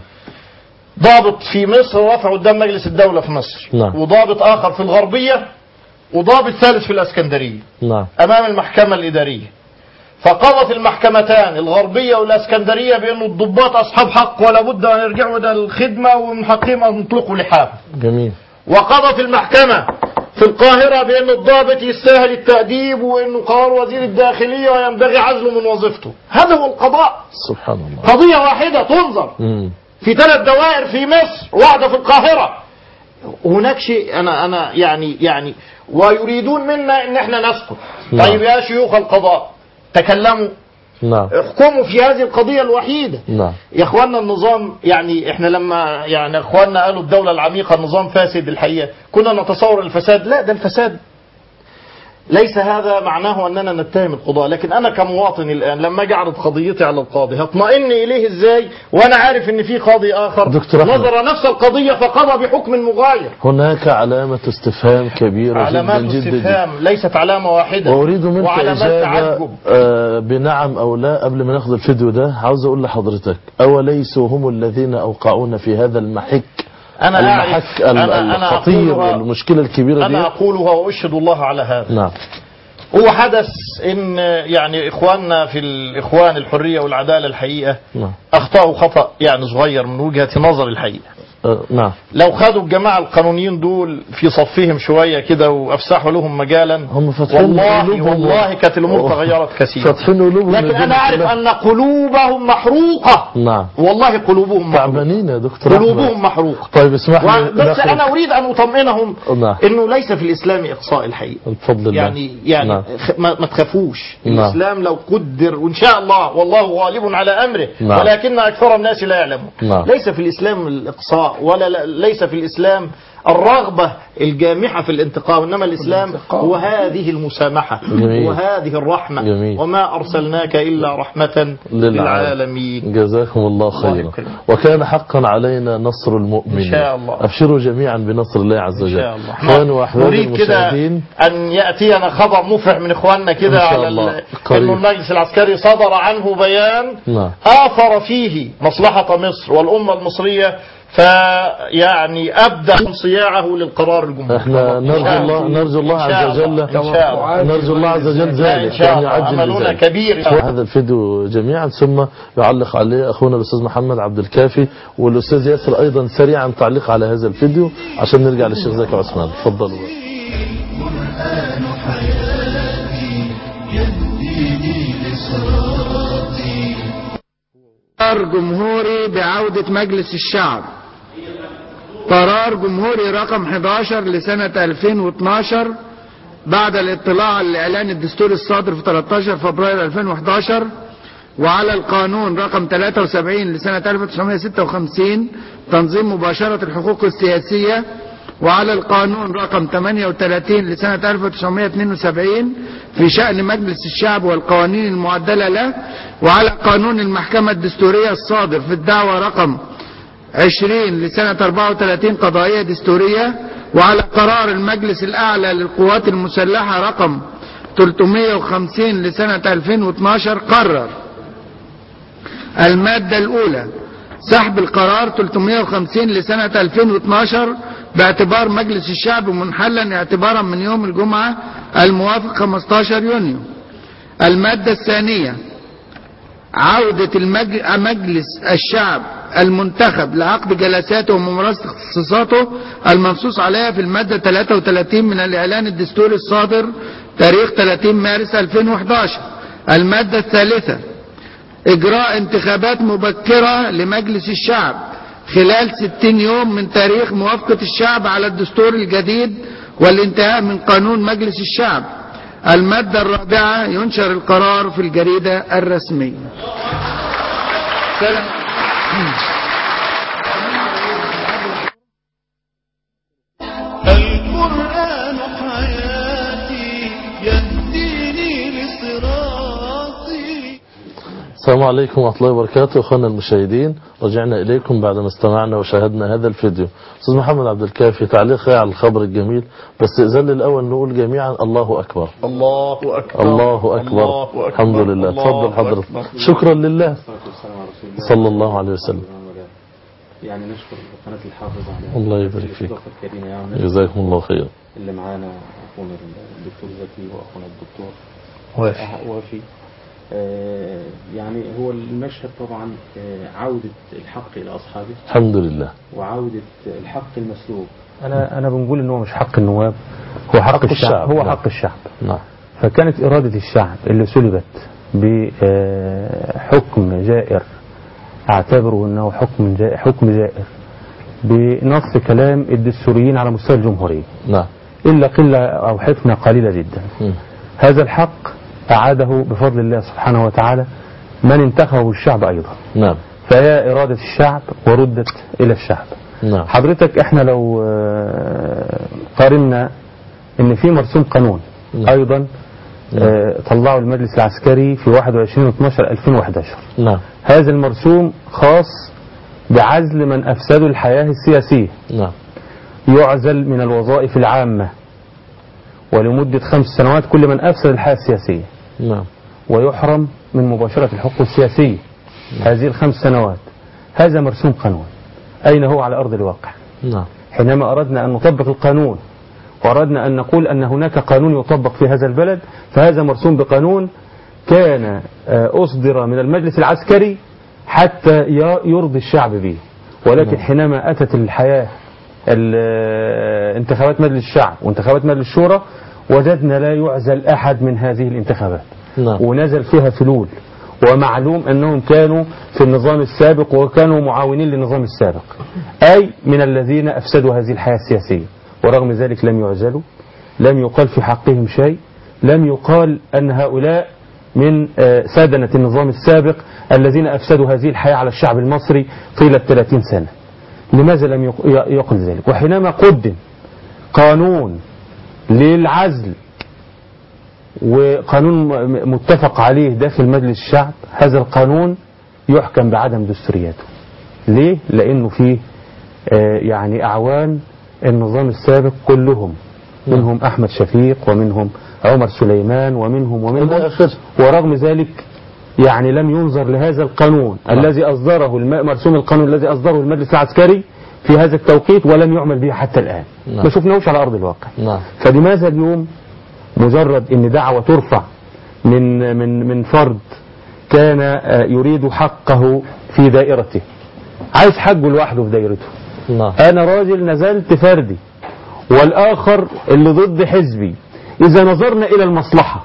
ضابط في مصر رفع قدام مجلس الدولة في مصر نعم. وضابط آخر في الغربية وضابط ثالث في الأسكندرية نعم أمام المحكمة الإدارية فقضت المحكمتان الغربية والأسكندرية بأن الضباط أصحاب حق ولا بد أن يرجعوا إلى الخدمة ومن حقهم أن يطلقوا لحاهم جميل وقضت المحكمة في القاهرة بأن الضابط يستاهل التأديب وأنه قرار وزير الداخلية وينبغي عزله من وظيفته هذا هو القضاء سبحان الله قضية واحدة تنظر مم. في ثلاث دوائر في مصر واحدة في القاهرة هناك شيء أنا أنا يعني يعني ويريدون منا إن إحنا نسكت نعم. طيب يا شيوخ القضاء تكلموا نعم احكموا في هذه القضية الوحيدة نعم يا اخواننا النظام يعني احنا لما يعني اخواننا قالوا الدولة العميقة النظام فاسد الحقيقة كنا نتصور الفساد لا ده الفساد ليس هذا معناه اننا نتهم القضاء لكن انا كمواطن الان لما اجي اعرض قضيتي على القاضي هطمئن اليه ازاي وانا عارف ان في قاضي اخر دكتور أحمد. نظر نفس القضية فقضى بحكم مغاير هناك علامة استفهام كبيرة علامات جدا جدا, جدا. استفهام ليست علامة واحدة وأريد منك وعلامات إجابة تعجب آه، بنعم أو لا قبل ما ناخد الفيديو ده عاوز أقول لحضرتك أوليسوا هم الذين أوقعونا في هذا المحك انا المحك اعرف ال- انا انا الخطير أقولها والمشكلة الكبيرة انا دي اقولها واشهد الله على هذا نعم هو حدث ان يعني اخواننا في الاخوان الحريه والعداله الحقيقه نعم اخطاوا خطا يعني صغير من وجهه نظر الحقيقه آه، نعم لو خدوا الجماعة القانونيين دول في صفهم شوية كده وأفسحوا لهم مجالا هم فاتحين والله قلوبهم. والله كانت الأمور تغيرت كثيرا فاتحين قلوبهم لكن لدين أنا أعرف الله. أن قلوبهم محروقة نعم والله قلوبهم محروقة تعبانين يا دكتور أحمد. قلوبهم محروقة طيب اسمح لي و- بس ناخد- أنا أريد أن أطمئنهم نعم. أنه ليس في الإسلام إقصاء الحقيقة بفضل الله يعني يعني نعم. خ- ما, ما تخافوش نعم. الاسلام لو قدر وان شاء الله والله غالب على امره نعم. ولكن اكثر الناس لا يعلمون نعم. ليس في الاسلام الاقصاء ولا لا- ليس في الاسلام الرغبه الجامحه في الانتقام انما الاسلام هو هذه المسامحه جميل. وهذه الرحمه جميل. وما ارسلناك الا رحمه للعالمين جزاكم الله خيرا يكرمك. وكان حقا علينا نصر المؤمنين إن شاء الله. أبشروا جميعا بنصر الله عز ان وجل شاء الله إخواني وأحبابي نريد كده المشاهدين ان ياتينا خبر مفرح من اخواننا إن كده شاء على الله. ال- قريب. انه المجلس العسكري صدر عنه بيان نعم آثر فيه مصلحة مصر والأمة المصرية فيعني أبدى صياعه للقرار الجمهوري احنا نرجو الله نرجو الله إن شاء عز وجل إن شاء الله نرجو الله عز وجل إن ذلك شاء يعني الله يعجل عملنا بذلك. كبير هذا الفيديو جميعا ثم يعلق عليه اخونا الاستاذ محمد عبد الكافي والاستاذ ياسر ايضا سريعا تعليق على هذا الفيديو عشان نرجع للشيخ زكي عثمان تفضلوا القرآن حياتي يهديني لصراطي قرار جمهوري بعودة مجلس الشعب قرار جمهوري رقم 11 لسنة 2012 بعد الاطلاع على الإعلان الدستوري الصادر في 13 فبراير 2011 وعلى القانون رقم 73 لسنة 1956 تنظيم مباشرة الحقوق السياسية وعلى القانون رقم 38 لسنة 1972 في شأن مجلس الشعب والقوانين المعدلة له وعلى قانون المحكمة الدستورية الصادر في الدعوة رقم 20 لسنة 34 قضائية دستورية وعلى قرار المجلس الأعلى للقوات المسلحة رقم 350 لسنة 2012 قرر المادة الأولى سحب القرار 350 لسنة 2012 باعتبار مجلس الشعب منحلا اعتبارا من يوم الجمعة الموافق 15 يونيو المادة الثانية عودة المج... مجلس الشعب المنتخب لعقد جلساته وممارسة اختصاصاته المنصوص عليها في المادة 33 من الإعلان الدستوري الصادر تاريخ 30 مارس 2011 المادة الثالثة إجراء انتخابات مبكرة لمجلس الشعب خلال 60 يوم من تاريخ موافقة الشعب على الدستور الجديد والانتهاء من قانون مجلس الشعب المادة الرابعة ينشر القرار في الجريدة الرسمية القرآن حياتي يهديني لصراطي السلام عليكم ورحمة الله وبركاته أخوانا المشاهدين رجعنا إليكم بعدما استمعنا وشاهدنا هذا الفيديو أستاذ محمد عبد الكافي تعليق على الخبر الجميل بس إذن الأول نقول جميعا الله أكبر الله أكبر الله أكبر الله أكبر. الحمد لله الله تفضل حضرتك أكبر. شكرا لله والسلام على رسول الله صلى الله عليه وسلم يعني نشكر قناة الحافظ على الله يبارك فيك. الاستضافة الكريمة يعني ونشكر جزاكم الله خير اللي معانا أخونا الدكتور زكي وأخونا الدكتور وافي أه- وافي آه، يعني هو المشهد طبعا آه، عودة الحق إلى أصحابه الحمد لله وعودة الحق المسلوب انا انا بنقول ان هو مش حق النواب هو حق, حق الشعب, الشعب، هو نعم. حق الشعب نعم فكانت إرادة الشعب اللي سلبت بحكم جائر اعتبره انه حكم جائر, حكم جائر بنص كلام الدستوريين على مستوى الجمهورية نعم إلا قلة أو حفنة قليلة جدا مم. هذا الحق أعاده بفضل الله سبحانه وتعالى من انتخبه الشعب أيضا نعم فهي إرادة الشعب وردت إلى الشعب نعم حضرتك احنا لو آه، قارنا ان في مرسوم قانون نعم. ايضا آه، طلعه المجلس العسكري في 21 12 2011 نعم هذا المرسوم خاص بعزل من افسدوا الحياة السياسية نعم يعزل من الوظائف العامة ولمدة خمس سنوات كل من افسد الحياة السياسية نعم ويحرم من مباشرة الحقوق السياسية هذه الخمس سنوات هذا مرسوم قانون أين هو على أرض الواقع نعم حينما أردنا أن نطبق القانون وأردنا أن نقول أن هناك قانون يطبق في هذا البلد فهذا مرسوم بقانون كان آه، أصدر من المجلس العسكري حتى ي- يرضي الشعب به ولكن حينما أتت الحياة ال- انتخابات مجلس الشعب وانتخابات مجلس الشورى وجدنا لا يعزل أحد من هذه الانتخابات نعم ونزل فيها فلول ومعلوم أنهم كانوا في النظام السابق وكانوا معاونين للنظام السابق أي من الذين أفسدوا هذه الحياة السياسية ورغم ذلك لم يعزلوا لم يقال في حقهم شيء لم يقال أن هؤلاء من آه، سادنة النظام السابق الذين أفسدوا هذه الحياة على الشعب المصري طيلة 30 سنة لماذا لم يق- ي- يقل ذلك وحينما قدم قانون للعزل وقانون م- متفق عليه داخل مجلس الشعب هذا القانون يحكم بعدم دستوريته ليه؟ لأنه فيه آه، يعني أعوان النظام السابق كلهم منهم أحمد شفيق ومنهم عمر سليمان ومنهم ومنهم إلى آخره ورغم ذلك يعني لم ينظر لهذا القانون نعم. الذي أصدره الم- مرسوم القانون الذي أصدره المجلس العسكري في هذا التوقيت ولم يعمل به حتى الآن نعم. ما شفناهوش على أرض الواقع نعم فلماذا اليوم مجرد ان دعوة ترفع من من من فرد كان آه، يريد حقه في دائرته عايز حقه لوحده في دائرته نعم انا راجل نزلت فردي والاخر اللي ضد حزبي اذا نظرنا الى المصلحة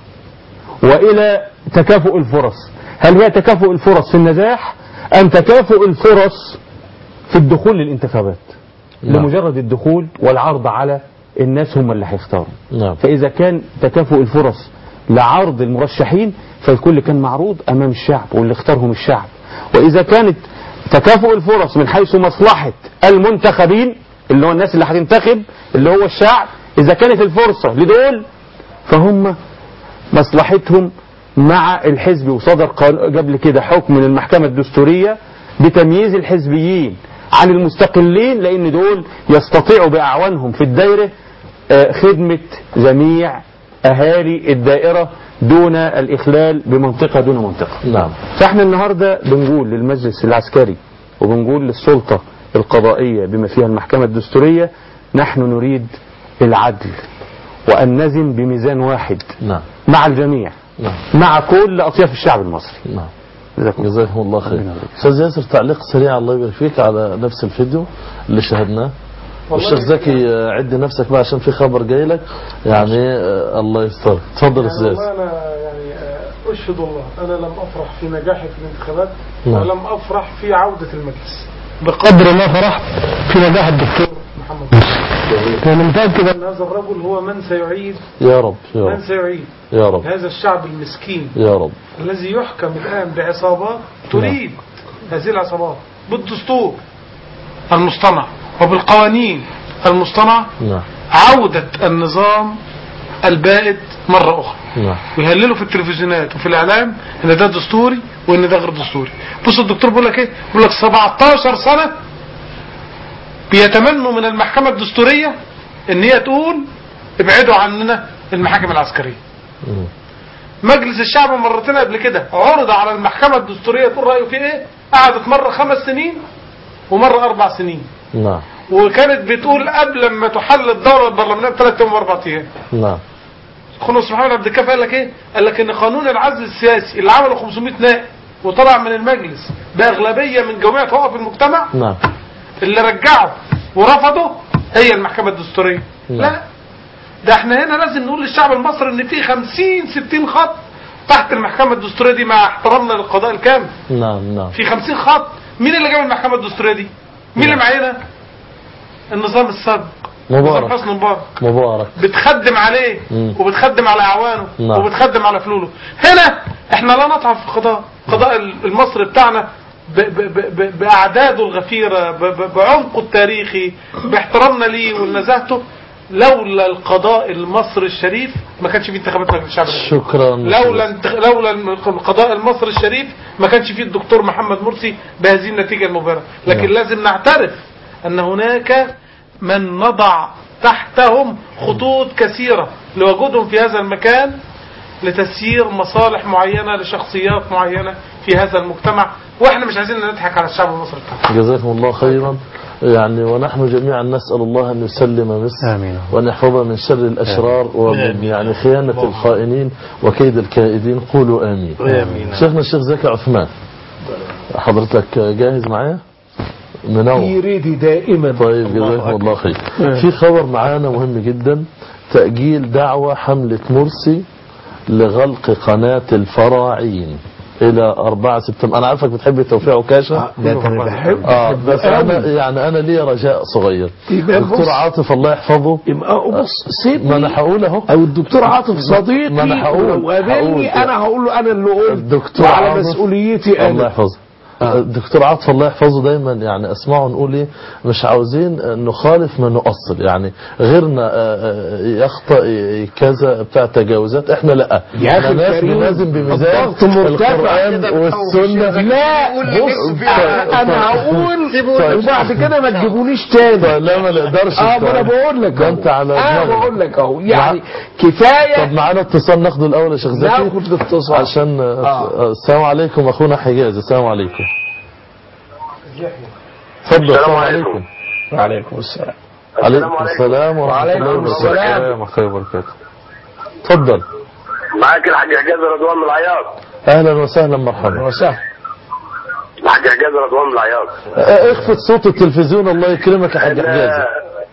والى تكافؤ الفرص هل هي تكافؤ الفرص في النجاح ام تكافؤ الفرص في الدخول للانتخابات نعم. لمجرد الدخول والعرض على الناس هم اللي هيختاروا نعم فإذا كان تكافؤ الفرص لعرض المرشحين فالكل كان معروض أمام الشعب واللي اختارهم الشعب وإذا كانت تكافؤ الفرص من حيث مصلحة المنتخبين اللي هو الناس اللي هتنتخب اللي هو الشعب إذا كانت الفرصة لدول فهم مصلحتهم مع الحزب وصدر قان- قبل كده حكم من المحكمة الدستورية بتمييز الحزبيين عن المستقلين لأن دول يستطيعوا بأعوانهم في الدائرة آه، خدمة جميع أهالي الدائرة دون الإخلال بمنطقة دون منطقة نعم فاحنا النهاردة بنقول للمجلس العسكري وبنقول للسلطة القضائية بما فيها المحكمة الدستورية نحن نريد العدل وأن نزن بميزان واحد نعم مع الجميع نعم مع كل أطياف الشعب المصري نعم جزاكم الله. جزاكم الله خير ربنا يبارك. استاذ ياسر تعليق سريع الله يبارك فيك على نفس الفيديو اللي شاهدناه والشيخ زكي آه، عد نفسك بقى عشان في خبر جاي لك يعني آه، الله يستر تفضل يا استاذ يعني ياسر والله انا يعني آه، اشهد الله انا لم افرح في نجاحي في الانتخابات نعم. ولم افرح في عوده المجلس بقدر ما فرحت في نجاح الدكتور محمد مرسي انا متاكد ان هذا الرجل هو من سيعيد يا رب يا من رب سيعيد يا رب هذا الشعب المسكين يا رب الذي يحكم الآن بعصابات تريد هذه العصابات بالدستور المصطنع وبالقوانين المصطنعة نعم عودة النظام البائد مرة أخرى نعم ويهللوا في التلفزيونات وفي الإعلام إن ده دستوري وإن ده غير دستوري بص الدكتور بيقول لك إيه بيقول لك 17 سنة بيتمنوا من المحكمة الدستورية إن هي تقول ابعدوا عننا المحاكم العسكرية مم. مجلس الشعب مرتين قبل كده عرض على المحكمة الدستورية تقول رأيه فيه ايه قعدت مرة خمس سنين ومرة أربع سنين نعم وكانت بتقول قبل ما تحل الدورة البرلمانية بثلاث أيام وأربع أيام نعم خلص محمد عبد الكافي قال لك ايه؟ قال لك ان قانون العزل السياسي اللي عمله 500 نائب وطلع من المجلس بأغلبية من جميع طوائف المجتمع نعم اللي رجعه ورفضه هي المحكمة الدستورية نعم. لا ده احنا هنا لازم نقول للشعب المصري ان في 50 60 خط تحت المحكمة الدستورية دي مع احترامنا للقضاء الكامل نعم نعم في 50 خط مين اللي جاب المحكمة الدستورية دي مين اللي معانا النظام السابق نظام مبارك حسني مبارك مبارك بتخدم عليه مم. وبتخدم على اعوانه نعم. وبتخدم على فلوله هنا احنا لا نطعن في القضاء القضاء المصري بتاعنا ب- ب- ب- ب- باعداده الغفيره ب- ب- بعمقه التاريخي باحترامنا ليه ونزاهته لولا القضاء المصري الشريف ما كانش فيه انتخابات مجلس الشعب الأمريكي. شكرا لولا انت... لولا القضاء المصري الشريف ما كانش فيه الدكتور محمد مرسي بهذه النتيجه المبهره لكن نعم. لازم نعترف ان هناك من نضع تحتهم خطوط كثيره لوجودهم في هذا المكان لتسيير مصالح معينه لشخصيات معينه في هذا المجتمع واحنا مش عايزين نضحك على الشعب المصري بتاعنا جزاكم الله خيرا يعني ونحن جميعا نسأل الله أن يسلم مصر آمين. وأن يحفظها من شر الأشرار ومن يعني خيانة الخائنين وكيد الكائدين قولوا آمين آمين. شيخنا الشيخ زكي عثمان حضرتك جاهز معايا منور يريد دائما طيب جزاكم الله خير في خبر معانا مهم جدا تأجيل دعوة حملة مرسي لغلق قناة الفراعين إلى 4 سبتمبر أنا عارفك بتحب توفيق عكاشة ده انا بحب اه بس انا يعني انا ليا رجاء صغير يبقى دكتور بص. عاطف الله يحفظه يبقى بص سيبني ما انا هقول اهو او الدكتور عاطف صديقي ما أنا هقول- ولو هقول. قابلني انا هقول له انا اللي قلت الدكتور وعلى عاطف مسؤوليتي الله انا يحفظه الدكتور عاطف الله يحفظه دايما يعني اسمعه نقول ايه مش عاوزين نخالف ما نؤصل يعني غيرنا آه، آه، يخطئ كذا بتاع تجاوزات احنا لا يا أخي احنا ناس الكريم، بنلازم بميزان الضغط مرتفع القرآن والسنة لا بص انا هقول طيب. وبعد كده ما تجيبونيش تاني لا ما نقدرش اه ما انا بقول لك ده أهو. انت على انا دماغك. بقول لك اهو يعني طب كفايه معانا اتصال ناخده الاول يا شيخ زكي ناخد الاتصال عشان آه. آه. السلام عليكم اخونا حجاز السلام عليكم تفضل السلام عليكم وعليكم السلام عليكم السلام ورحمة وعليكم الله السلام. ورحمة الله وبركاته تفضل معاك الحاج حجاز رضوان من العياط اهلا وسهلا مرحبا وسهلا الحاج حجاز رضوان من العياط آه، اخفض صوت التلفزيون الله يكرمك يا حاج حجازي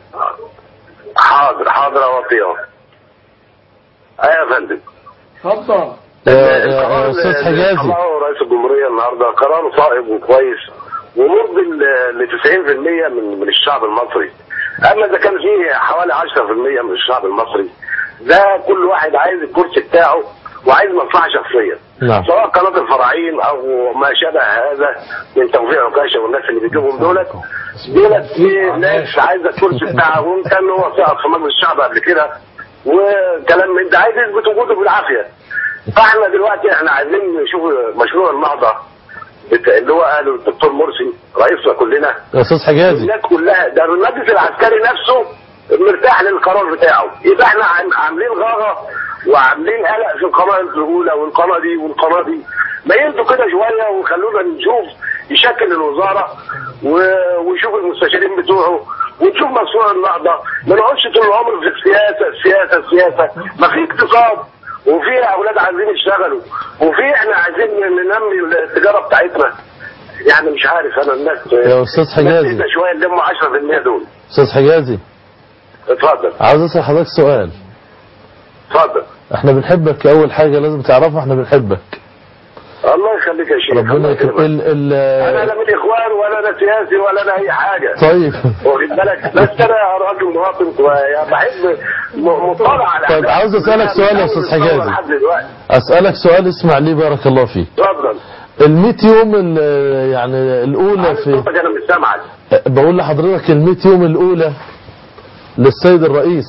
حاضر حاضر اوطيه ايوه يا فندم اتفضل آه، آه، القرار آه، استاذ اللي حجازي طلعه رئيس الجمهوريه النهارده قرار صائب وكويس ومرضي ل 90% من من الشعب المصري اما اذا كان فيه حوالي 10% من الشعب المصري ده كل واحد عايز الكرسي بتاعه وعايز مصلحه شخصيه نعم سواء قناه الفراعين او ما شابه هذا من توفيق عكاشه والناس اللي بيجيبهم دولت دولت في ناس عايزه الكرسي بتاعها وان كان هو سقط في مجلس الشعب قبل كده وكلام من ده عايز يثبت وجوده بالعافيه فاحنا دلوقتي احنا عايزين نشوف مشروع النهضه بت- اللي هو قاله الدكتور مرسي رئيسنا كلنا يا استاذ حجازي الناس كلها ده المجلس العسكري نفسه مرتاح للقرار بتاعه يبقى احنا عم- عاملين غاره وعاملين قلق في القناه الاولى والقناه دي والقناه دي ما يهدوا كده شويه وخلونا نشوف يشكل الوزاره و- ويشوف المستشارين بتوعه ونشوف مشروع النهضه ما نقعدش طول العمر في السياسه السياسه السياسه ما في اقتصاد وفي اولاد عايزين يشتغلوا وفي احنا عايزين ننمي التجاره بتاعتنا يعني مش عارف انا الناس يا أستاذ حجازي. الناس شويه نلموا 10% دول استاذ حجازي اتفضل عاوز اسال حضرتك سؤال اتفضل احنا بنحبك اول حاجة لازم تعرفها احنا بنحبك الله يخليك يا شيخ ربنا الله يكرمك يكرمك. ال انا ال لا من اخوان ولا انا سياسي ولا انا اي حاجه طيب واخد بالك بس انا راجل مواطن و- بحب م- مطالع على طيب، عاوز أسألك سؤال يا أستاذ حجازي. لحد دلوقتي اسالك سؤال اسمع لي بارك الله فيك اتفضل ال 100 يوم ال- يعني الاولى في صوتك انا مش سامعك بقول لحضرتك ال 100 يوم الاولى للسيد الرئيس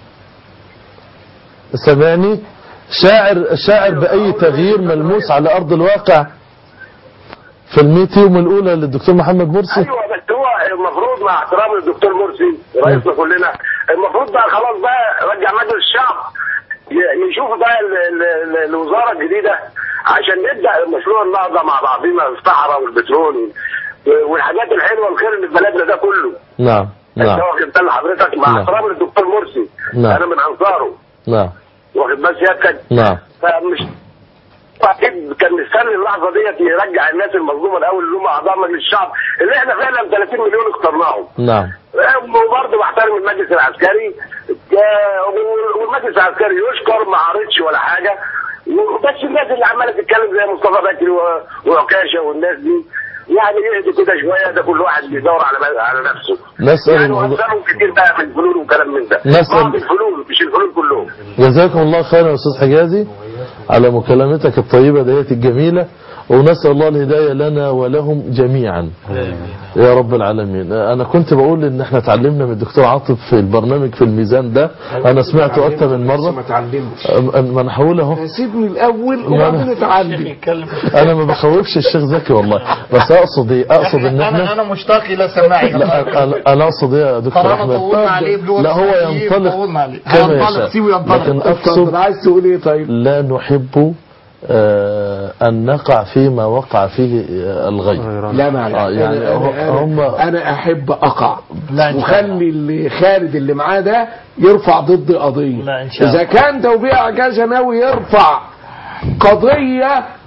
سامعني شاعر شاعر باي تغيير ملموس على ارض الواقع في ال 100 يوم الاولى للدكتور محمد مرسي ايوه بس هو المفروض مع احترام الدكتور مرسي رئيسنا كلنا المفروض بقى خلاص بقى رجع مجلس الشعب ي- يشوف بقى ال- ال- ال- الوزاره الجديده عشان نبدا مشروع النهضه مع بعضنا الصحراء والبترول والحاجات الحلوه الخير اللي في بلدنا ده كله نعم انت نعم واخد بال حضرتك مع نعم. احترام للدكتور مرسي نعم. انا من انصاره نعم واخد بال سيادتك نعم فمش اكيد كان مستني اللحظه ديت يرجع الناس المظلومه الاول اللي هم اعضاء مجلس الشعب اللي احنا فعلا 30 مليون اخترناهم نعم وبرضه بحترم المجلس العسكري آه، والمجلس العسكري يشكر ما عارضش ولا حاجه بس الناس اللي عماله تتكلم زي مصطفى بكري و- وعكاشه والناس دي يعني يهدوا كده شويه ده كل واحد بيدور على على نفسه نسأل يعني الموضوع- وامثالهم كتير بقى من الفلول وكلام من ده نسأل- بعض الفلول مش الفلول كلهم جزاكم الله خيرا يا استاذ حجازي على مكالمتك الطيبة ديت الجميلة ونسأل الله الهداية لنا ولهم جميعا يا رب العالمين انا كنت بقول ان احنا اتعلمنا من الدكتور عاطف في البرنامج في الميزان ده انا سمعته اكتر من ما مرة اتعلمتش أم- ما انا هقول اهو سيبني الاول لا، وبعدين لا. اتعلم انا ما بخوفش الشيخ زكي والله بس اقصد ايه اقصد ان انا احنا انا مشتاق الى سماعك لا أنا- انا اقصد ايه يا دكتور طالما احمد طولنا عليه بلغة لا هو السعوديين، ينطلق طولنا عليه. كما ينطلق، يشاء سيبه ينطلق. لكن اتفضل اقصد عايز تقول ايه طيب لا نحب آه، أن نقع فيما وقع فيه آه، الغير لا معلش آه، يعني أنا, أنا, هم- أنا, انا احب اقع لا، إن شاء وخلي اللي خالد اللي معاه ده يرفع ضد قضيه لا، إن شاء اذا كان توبيع عكاشه ناوي يرفع قضيه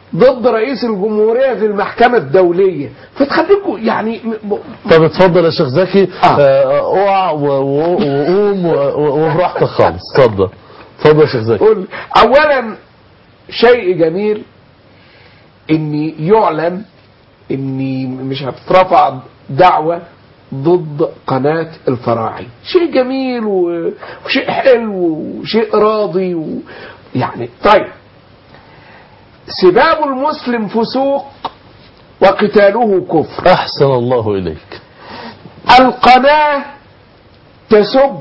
ضد رئيس الجمهورية في المحكمة الدولية فتخليكم يعني م- م- طب اتفضل يا شيخ زكي آه. آه، اوعى و- و- وقوم و- و- وبراحتك خالص اتفضل اتفضل يا شيخ زكي قول اولا شيء جميل ان يعلن ان مش هتترفع دعوة ضد قناة الفراعي شيء جميل و- وشيء حلو وشيء راضي و... يعني طيب سباب المسلم فسوق وقتاله كفر احسن الله اليك القناة تسب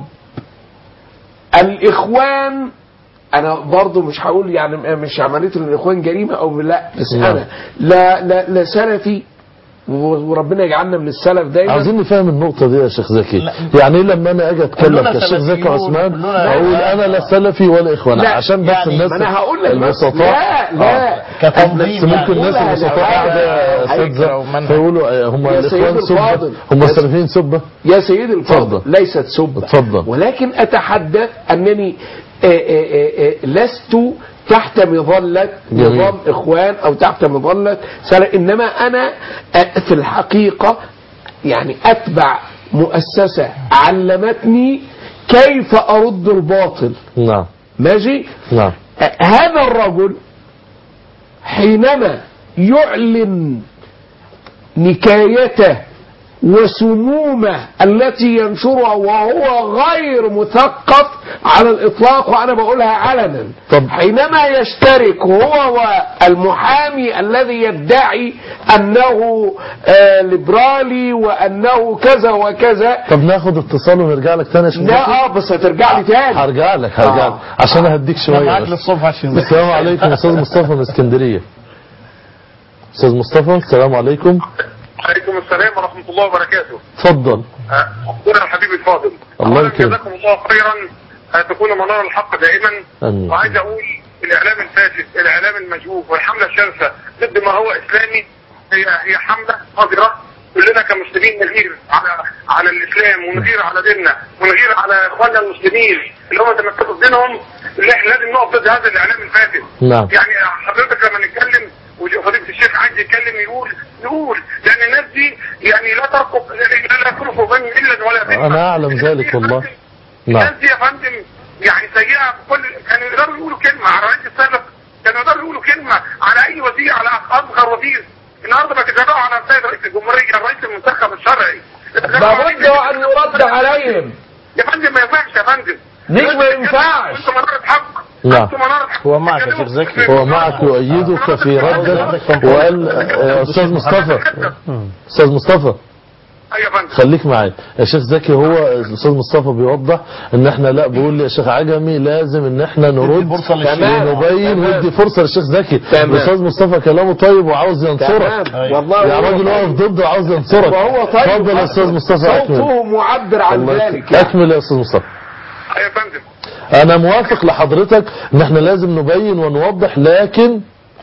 الإخوان أنا برضو مش هقول يعني مش عملية الإخوان جريمة أو لا بس نعم. أنا لا لا لا سلفي وربنا يجعلنا من السلف دايما عاوزين نفهم النقطة دي يا شيخ زكي يعني إيه لما أنا أجي أتكلم كلنا كالشيخ زكي سلفيون، عثمان كلنا- أقول أنا لا سلفي ولا إخوان لا، عشان بس يعني الناس ما أنا هقول لك بس البسطاء لا لا كتنظيم بس ممكن الناس قولها البسطاء لحاجة قاعدة يا هيكرة أساتذة ومنهج. فيقولوا آه، هم يا الإخوان سيدي سبة الفاضل. هم يا السلفيين سبة يا سيدي الفاضل اتفضل. ليست سبة اتفضل. ولكن أتحدث أنني آه، آه، آه، لست تحت مظلة جميل. نظام إخوان أو تحت مظلة سلف إنما أنا آه، في الحقيقة يعني أتبع مؤسسة علمتني كيف أرد الباطل نعم ماشي نعم آه، هذا الرجل حينما يعلن نكايته وسمومه التي ينشرها وهو غير مثقف على الإطلاق وأنا بقولها علنا طب- حينما يشترك هو والمحامي الذي يدعي أنه آه ليبرالي وأنه كذا وكذا طب ناخد اتصال ونرجع لك تاني يا شيخ زكي لا آه بس هترجع لي تاني هرجع لك هرجع لك آه. عشان أهديك شوية معاك بس. للصبح عشان السلام عليكم أستاذ مصطفى من اسكندرية أستاذ مصطفى السلام عليكم عليكم السلام ورحمة الله وبركاته اتفضل أخونا الحبيب الفاضل الله أولاً يكرمك. جزاكم الله خيرا أن تكون منار الحق دائما آمين. وعايز أقول الإعلام الفاسد الإعلام المجهوف والحملة الشرسة ضد ما هو إسلامي هي هي حملة قذرة كلنا كمسلمين نغير على على الإسلام ونغير على ديننا ونغير على إخواننا المسلمين اللي هم تمسكوا بدينهم اللي احنا لازم نقف ضد هذا الإعلام الفاسد نعم. يعني حضرتك لما نتكلم وفضيلة الشيخ عايز يتكلم يقول نقول لأن الناس دي يعني لا ترقب لا ترقب بين إلا ولا ذمة. أنا أعلم ذلك والله. نعم. الناس دي يا فندم يعني سيئة في كل كانوا يقدروا يقولوا كلمة على رئيس السابق كانوا يقدروا يقولوا كلمة على أي وزير على أصغر وزير النهارده بيتجرأوا على السيد رئيس الجمهورية الرئيس المنتخب الشرعي لابد أن يرد عليهم يا فندم ما ينفعش يا فندم ليش ما ينفعش؟ انتوا منارة حق نعم. انتوا منارة حق هو معك يا شيخ زكي. هو معك يؤيدك في ردك وقال آه، أستاذ مصطفى أستاذ مصطفى ايوه يا فندم خليك معايا يا شيخ زكي هو الاستاذ مصطفى بيوضح ان احنا لا بيقول لي يا شيخ عجمي لازم ان احنا نرد فرصة للشيخ. تمام. ونبين تمام. ودي فرصه للشيخ زكي تمام. الاستاذ مصطفى كلامه طيب وعاوز ينصرك تمام والله يا هو راجل طيب. واقف ضده وعاوز ينصرك وهو طيب اتفضل يا استاذ مصطفى اكمل صوته معبر عن الله ذلك يكرمك. يعني. اكمل يا استاذ مصطفى ايوه يا فندم انا موافق لحضرتك ان احنا لازم نبين ونوضح لكن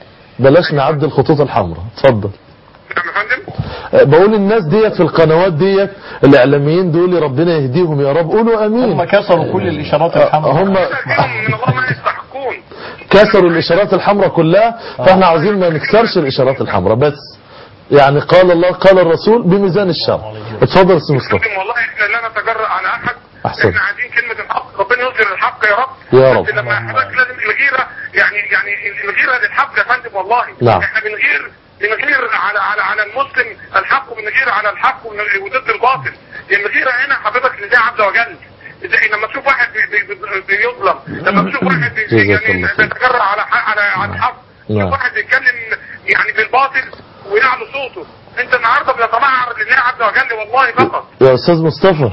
بلاش نعدي الخطوط الحمراء اتفضل نعم يا فندم أه، بقول الناس ديت في القنوات ديت الاعلاميين دول ربنا يهديهم يا رب قولوا امين هم كسروا كل الاشارات الحمراء هم فيهم من الله ما يستحقون كسروا الاشارات الحمراء كلها فاحنا عاوزين ما نكسرش الاشارات الحمراء بس يعني قال الله قال الرسول بميزان الشرع اتفضل يا استاذ مصطفى فندم والله احنا لا نتجرأ على احد أحسن. احنا عايزين كلمة الحق ربنا يظهر الحق يا رب يا رب. بس لما حضرتك لازم الغيرة يعني يعني الغيرة للحق يا فندم والله نعم. احنا بنغير بنغير على على على المسلم الحق وبنغير على الحق وبنغير- وضد الباطل الغيرة هنا حضرتك لله عز وجل زي لما تشوف واحد بي- بي- بي- بيظلم لما تشوف واحد بي- جزاك يعني الله خير. بيتجرأ على حق على على الحق نعم. تشوف واحد بيتكلم يعني بالباطل ويعلو صوته انت النهارده بتتمعر لله عز وجل والله فقط يا استاذ مصطفى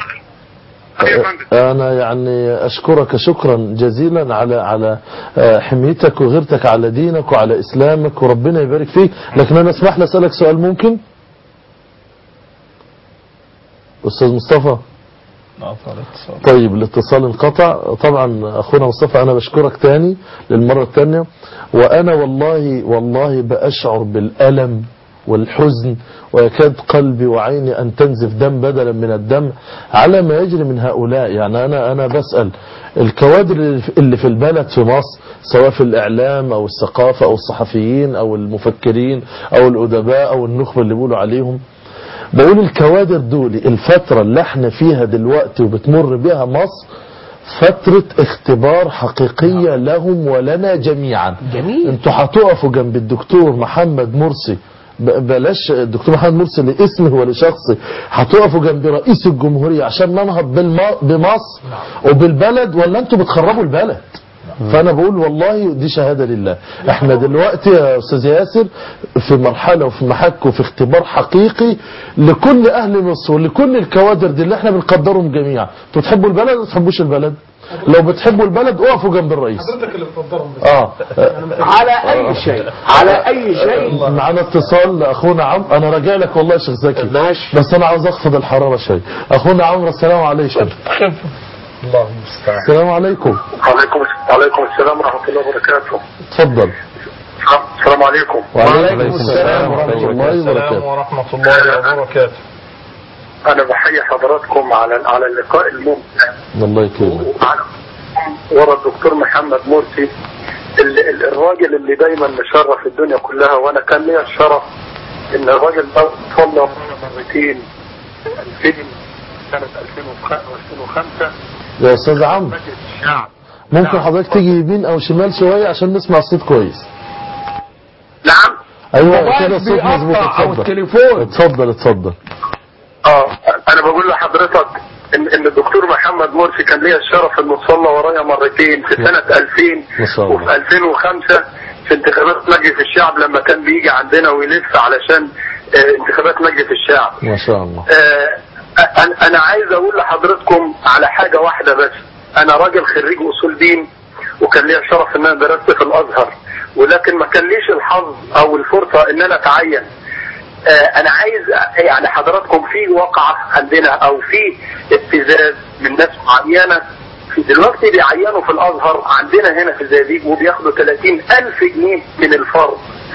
أيوة يا فندم. انا يعني اشكرك شكرا جزيلا على على آه، حميتك وغيرتك على دينك وعلى اسلامك وربنا يبارك فيك لكن انا اسمح لي اسالك سؤال ممكن استاذ مصطفى طيب الاتصال انقطع طبعا اخونا مصطفى انا بشكرك تاني للمرة التانية وانا والله والله باشعر بالالم والحزن ويكاد قلبي وعيني أن تنزف دم بدلا من الدم على ما يجري من هؤلاء يعني أنا أنا بسأل الكوادر اللي في البلد في مصر سواء في الإعلام أو الثقافة أو الصحفيين أو المفكرين أو الأدباء أو النخبة اللي بيقولوا عليهم بقول الكوادر دول الفترة اللي احنا فيها دلوقتي وبتمر بها مصر فترة اختبار حقيقية لهم ولنا جميعا جميل. انتوا هتقفوا جنب الدكتور محمد مرسي ب- بلاش الدكتور محمد مرسي لاسمه ولشخصه هتقفوا جنب رئيس الجمهورية عشان ننهض بالم- بمصر وبالبلد ولا انتوا بتخربوا البلد فانا بقول والله دي شهاده لله احنا دلوقتي يا استاذ ياسر في مرحله وفي محك وفي اختبار حقيقي لكل اهل مصر ولكل الكوادر دي اللي احنا بنقدرهم جميعا انتوا بتحبوا البلد ولا ما بتحبوش البلد لو بتحبوا البلد اقفوا جنب الرئيس حضرتك اللي بتقدرهم بس اه على اي شيء على اي شيء معانا اتصال اخونا عمرو انا راجع لك والله يا شيخ زكي ماشي. بس انا عاوز اخفض الحراره شويه اخونا عمرو السلام عليكم الله المستعان السلام عليكم عليكم وعليكم السلام ورحمة الله وبركاته اتفضل السلام عليكم وعليكم السلام ورحمه الله السلام وبركاته ورحمة الله وبركاته أنا بحيي حضراتكم على على اللقاء الممتع الله يكرمك وعلى ورا الدكتور محمد مرسي ال- ال- الراجل اللي دايما مشرف الدنيا كلها وانا كان ليا الشرف ان الراجل ده صلى مرتين 2000 سنة 2005 يا استاذ عمرو مجلس الشعب ممكن حضرتك تيجي يمين او شمال شويه عشان نسمع الصوت كويس نعم ايوه كده الصوت مظبوط بيقطع او اتفضل التليفون اتفضل اتفضل اه انا بقول لحضرتك ان ان الدكتور محمد مرسي كان ليا الشرف انه صلى ورايا مرتين في سنة 2000 ما شاء الله. وفي 2005 في انتخابات مجلس الشعب لما كان بيجي عندنا ويلف علشان آه، انتخابات مجلس الشعب ما شاء الله آه، أنا- انا عايز اقول لحضرتكم على حاجة واحدة بس انا راجل خريج اصول دين وكان ليا الشرف ان انا درست في الازهر ولكن ما كان ليش الحظ او الفرصة ان انا اتعين آه، انا عايز يعني حضراتكم في وقعة عندنا او في ابتزاز من ناس معينة في دلوقتي بيعينوا في الازهر عندنا هنا في الزقازيق وبياخدوا 30 الف جنيه من الفرد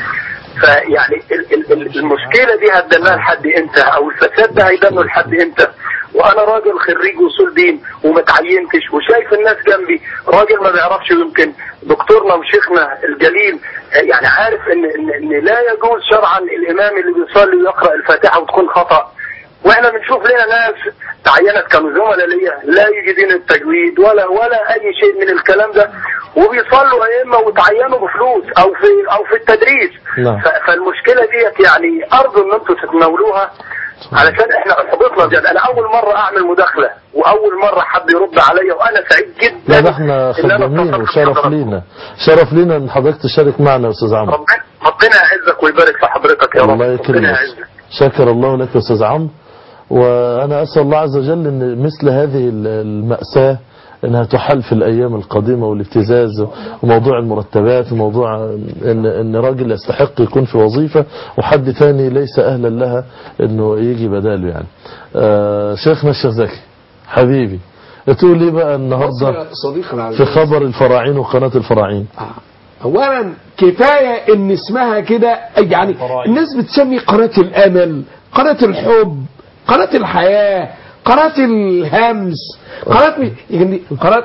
فيعني ال- ال- ال- المشكلة دي هتدنها لحد امتى او الفساد ده هيدنه لحد امتى وانا راجل خريج اصول دين وما اتعينتش وشايف الناس جنبي راجل ما بيعرفش يمكن دكتورنا وشيخنا الجليل آه، يعني عارف ان ان, إن لا يجوز شرعا الامام اللي بيصلي ويقرا الفاتحه وتكون خطا واحنا بنشوف لنا ناس تعينت كانوا زملاء ليا لا يجدين التجويد ولا ولا اي شيء من الكلام ده وبيصلوا ائمه وتعينوا بفلوس او في او في التدريس نعم. ف- فالمشكله ديت يعني ارجو ان انتم تتناولوها علشان احنا احبطنا بجد انا اول مره اعمل مداخله واول مره حد يرد عليا وانا سعيد جدا لا ده احنا إن أنا خدامين اتصلت وشرف بحضراتكم. لينا شرف لينا ان حضرتك تشارك معنا يا استاذ عمرو ربنا ربنا يعزك ويبارك في حضرتك يا رب الله ربنا يكرمك يعزك شكر الله لك يا استاذ عمرو وانا اسال الله عز وجل ان مثل هذه الماساه انها تحل في الايام القادمه والابتزاز وموضوع المرتبات وموضوع ان ان راجل يستحق يكون في وظيفه وحد ثاني ليس اهلا لها انه يجي بداله يعني. آه شيخنا الشيخ زكي حبيبي تقول لي بقى النهارده صديقي العزيز في خبر الفراعين وقناه الفراعين اولا كفايه ان اسمها كده يعني الناس بتسمي قناه الامل قناه الحب قناه الحياه قناه الهمس قناه م- يعني قناه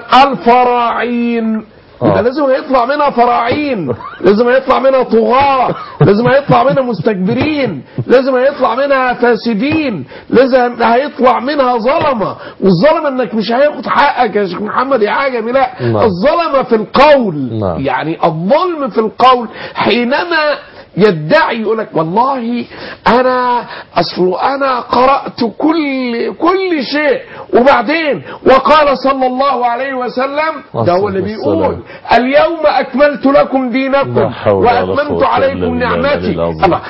الفراعين يبقى آه. لازم هيطلع منها فراعين لازم هيطلع منها طغاة لازم هيطلع منها مستكبرين لازم هيطلع منها فاسدين لازم هيطلع منها ظلمة والظلمة انك مش هياخد حقك يا شيخ محمد يا عجمي لا نعم. الظلمة في القول نعم. يعني الظلم في القول حينما يدعي يقول لك والله انا اصل انا قرات كل كل شيء وبعدين وقال صلى الله عليه وسلم ده هو اللي والسلام. بيقول اليوم اكملت لكم لا دينكم حول ولا واتممت قوة إلا عليكم بالله العلي نعمتي العظيم. الله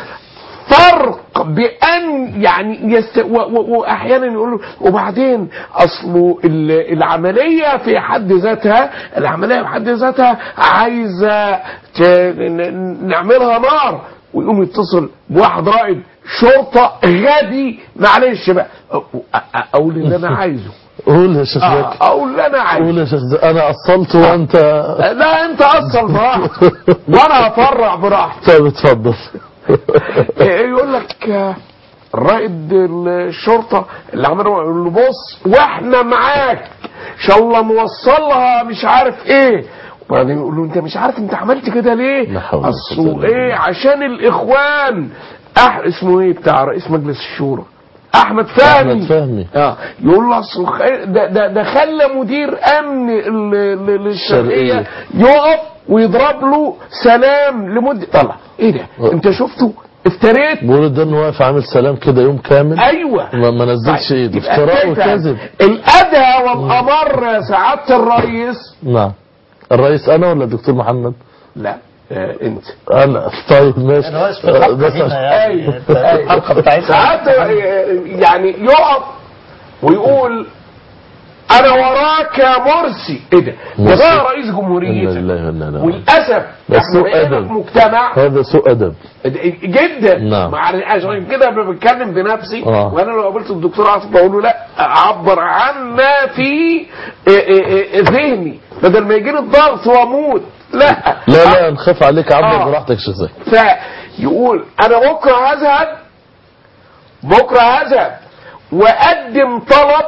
فرق بان يعني يست... و... و... واحيانا يقولوا وبعدين اصله ال- العمليه في حد ذاتها العمليه في حد ذاتها عايزه ت... ن- نعملها نار ويقوم يتصل بواحد رائد شرطه غبي معلش بقى أ- أ- اقول اللي انا عايزه قول يا شيخ آه، زكي اقول اللي انا عايزه قول يا شيخ زكي انا اصلت وانت لا انت اصل براحتك وانا هفرع براحتي طيب اتفضل يقول لك آه، الرائد الشرطه اللي عمل يقول له بص واحنا معاك ان شاء الله موصلها مش عارف ايه وبعدين يقول له انت مش عارف انت عملت كده ليه لا حول ولا قوة اصله إلا ايه عشان الاخوان أح... اسمه ايه بتاع رئيس مجلس الشورى احمد فهمي احمد فهمي اه يقول له اصل خ- ده ده ده خلى مدير امن ال- ال- الشرقيه الشرقية. يقف ويضرب له سلام لمده طلع ايه ده انت شفته افتريت بيقول ده انه واقف عامل سلام كده يوم كامل ايوه ما, ما نزلش ايده يبقى افتراء كيف؟ وكذب الادهى والامر يا سعاده الرئيس نعم الرئيس انا ولا الدكتور محمد لا آه انت انا طيب ماشي انا واقف في الحلقه آه، بس هنا عشان- يعني في الحلقه بتاعتنا ساعات آه، يعني يقف ويقول انا وراك يا مرسي ايه ده ده مرسي. بقى رئيس انا جمهوريتك لله وانا اليه راجعون. وللاسف بس احنا سوء بقينا أدب. في مجتمع هذا سوء ادب جدا نعم. مع عشان كده انا بتكلم بنفسي آه. وانا لو قابلت الدكتور عاصم بقول له لا عبر عما في إيه إيه إيه ذهني بدل ما يجيني الضغط واموت لا لا لا نخاف عليك عبر آه. براحتك شيخ زكي فيقول انا بكره هذهب بكره هذهب واقدم طلب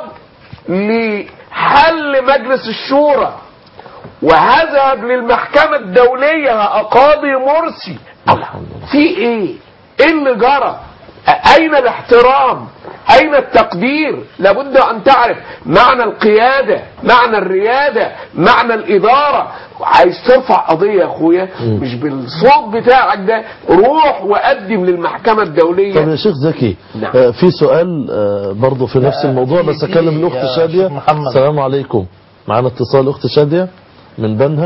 لحل مجلس الشورى وهذهب للمحكمة الدولية أقاضي مرسي الله في ايه ايه اللي جرى اين الاحترام اين التقدير لابد ان تعرف معنى القيادة معنى الريادة معنى الادارة عايز ترفع قضية يا اخويا مش بالصوت بتاعك ده روح وقدم للمحكمة الدولية طب يا شيخ زكي نعم. آه، في سؤال آه، برضه في نفس الموضوع في- بس في- اكلم الاخت يا شاديه شيخ محمد. السلام عليكم معانا اتصال اخت شاديه من بنها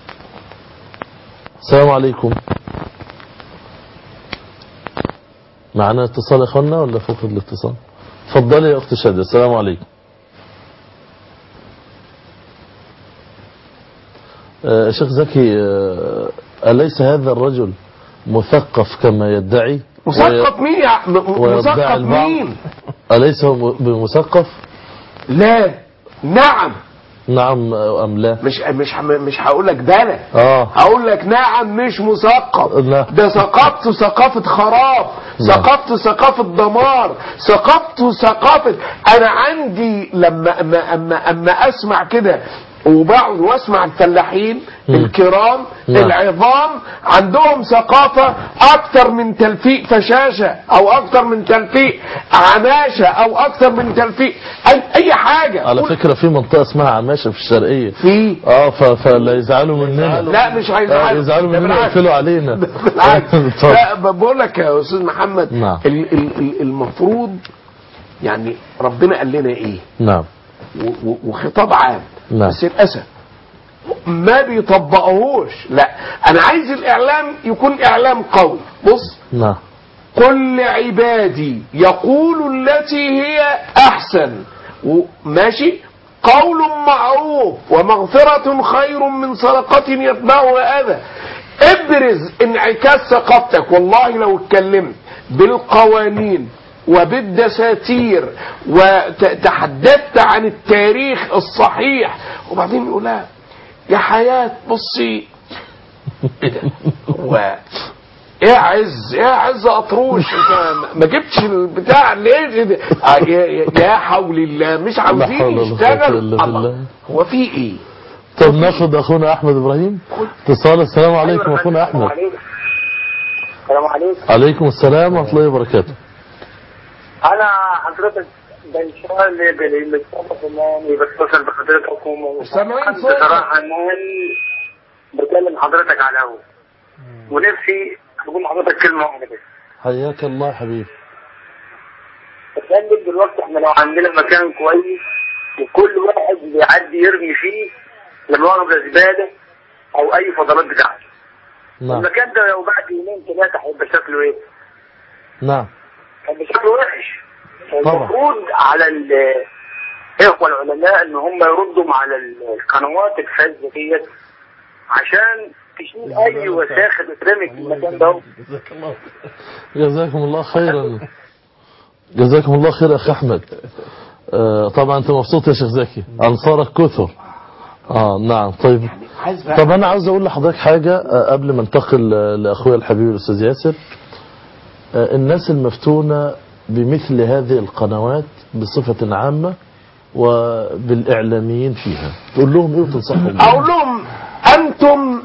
السلام عليكم معانا اتصال يا اخوانا ولا فقد الاتصال اتفضلي يا اخت شاديه السلام عليكم آه، شيخ زكي آه، أليس هذا الرجل مثقف كما يدعي مثقف مين يا م- ويدعي مثقف البعض. مين أليس هو م- بمثقف لا نعم نعم أم لا مش مش مش هقول لك ده انا آه هقول لك نعم مش مثقف لا. ده ثقافته ثقافة خراب نعم. ثقافته ثقافة دمار ثقافته ثقافة انا عندي لما اما اما, أما اسمع كده وبقعد واسمع الفلاحين مم. الكرام نعم. العظام عندهم ثقافة اكتر من تلفيق فشاشة او اكتر من تلفيق عماشة او اكتر من تلفيق اي, أي حاجة على قول فكرة في منطقة اسمها عماشة في الشرقية في اه ف- فلا يزعلوا مننا لا مش آه، هيزعلوا يزعلوا ده مننا بالعكس. يقفلوا علينا بالعكس طب. لا ب- بقول لك يا استاذ محمد نعم. ال- ال- ال- المفروض يعني ربنا قال لنا ايه نعم و- و- وخطاب عام نعم. بس للاسف ما بيطبقهوش لا انا عايز الاعلام يكون اعلام قوي بص نعم قل لعبادي يقول التي هي احسن و- ماشي قول معروف ومغفرة خير من صدقة يتبعها اذى ابرز انعكاس ثقافتك والله لو اتكلمت بالقوانين وبالدساتير وتحدثت عن التاريخ الصحيح وبعدين يقول لها يا حياة بصي ايه ده هو ايه عز ايه عز اطروش انت ما جبتش البتاع ليه ده؟ آه، يا- يا- يا حول الله مش لا حول عاوزين ولا قوة يشتغل إلا الله. بالله. هو في ايه طب ناخد اخونا احمد ابراهيم اتصال السلام عليكم اخونا احمد السلام عليكم عليكم السلام ورحمة الله وبركاته انا حضرتك بنشار بالمصطفى فناني بتصل بحضرتكم سامعين صوتك. بصراحه اني بكلم حضرتك على الهوا ونفسي اقول لحضرتك كلمه واحده بس حياك الله يا حبيبي تخيل دلوقتي احنا لو عندنا مكان كويس وكل واحد بيعدي يرمي فيه لما واخد زباله او اي فضلات بتاعته نعم المكان ده لو بعد يومين ثلاثه هيبقى شكله ايه؟ نعم هيبقى شكله وحش طبعا. المفروض على ال- الاخوه العلماء ان هم يردوا على ال- القنوات الفاسده ديت عشان تشيل اي وساخه تترمي في المكان ده جزاكم الله خيرا جزاكم الله خير يا اخ احمد آه طبعا انت مبسوط يا شيخ زكي انصارك كثر اه نعم طيب عايز بقى طب انا عاوز اقول لحضرتك حاجة آه، قبل ما انتقل آه، لاخويا الحبيب الاستاذ ياسر آه، الناس المفتونة بمثل هذه القنوات بصفة عامة وبالإعلاميين فيها تقول لهم إيه وتنصحهم بإيه؟ اقول لهم انتم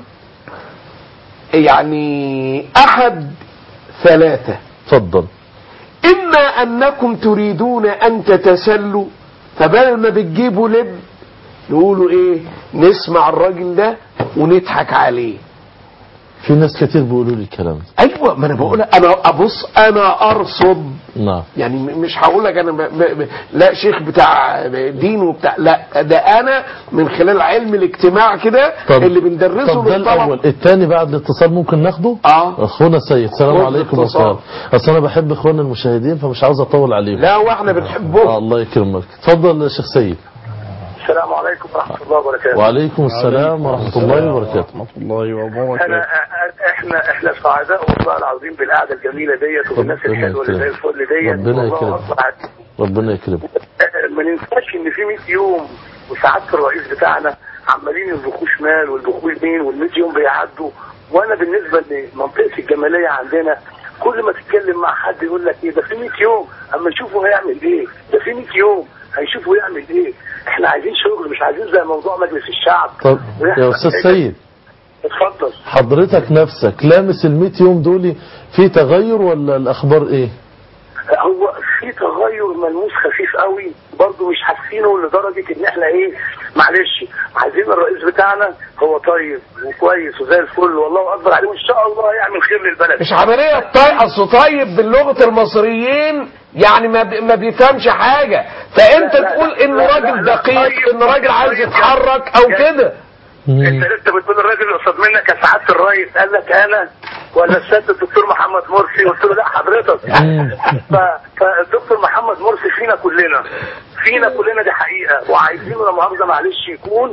يعني احد ثلاثة اتفضل اما انكم تريدون ان تتسلوا فبدل ما بتجيبوا لب نقولوا ايه نسمع الراجل ده ونضحك عليه في ناس كتير بيقولوا لي الكلام ده ايوه ما انا بقول انا ابص انا ارصد نعم يعني م- مش هقول لك انا ب... ب... ب... لا شيخ بتاع دين وبتاع لا ده انا من خلال علم الاجتماع كده طب اللي بندرسه طب ده للطلبه الأول الثاني بعد الاتصال ممكن ناخده اه أخونا سيد السلام خد عليكم الاتصال. وسلام أصل أنا بحب إخواننا المشاهدين فمش عاوز أطول عليهم لا واحنا آه بنحبه الله يكرمك اتفضل يا شيخ سيد السلام عليكم ورحمة الله وبركاته وعليكم السلام ورحمة الله وبركاته ورحمة الله وبركاته انا أ- احنا احنا سعداء والله العظيم بالقعده الجميله ديت وبالناس ربنا الحلوه اللي زي يكرمك. الفل ديت ربنا والله يكرمك. أكبر عليك. ربنا يكرمك أ- ما ننساش ان في 100 يوم وسعاده الرئيس بتاعنا عمالين ينفخوا شمال وينفخوا يمين وال100 يوم بيعدوا وانا بالنسبه لمنطقه الجماليه عندنا كل ما تتكلم مع حد يقول لك ايه ده في 100 يوم اما نشوفه هيعمل ايه ده في 100 يوم هيشوفه يعمل ايه احنا عايزين شغل مش عايزين زي موضوع مجلس الشعب طب يا أستاذ سيد اتفضل حضرتك نفسك لامس ال يوم دول في تغير ولا الأخبار إيه؟ هو في تغير ملموس خفيف قوي برضه مش حاسينه لدرجه ان احنا ايه معلش عايزين الرئيس بتاعنا هو طيب وكويس وزي الفل والله اكبر عليه وان شاء الله يعمل خير للبلد مش عملية طيب اصل طيب بلغة المصريين يعني ما, بي ما بيفهمش حاجة فانت لا، لا، تقول لا، انه لا، راجل لا، دقيق طيب، انه راجل عايز طيب، يتحرك او يا- كده انت لسه بتقول الراجل اللي قصاد منك يا سعاده الرئيس قال لك انا ولا السيد الدكتور محمد مرسي قلت له لا حضرتك ف... فالدكتور محمد مرسي فينا كلنا فينا كلنا دي حقيقه وعايزينه لا مؤاخذه معلش يكون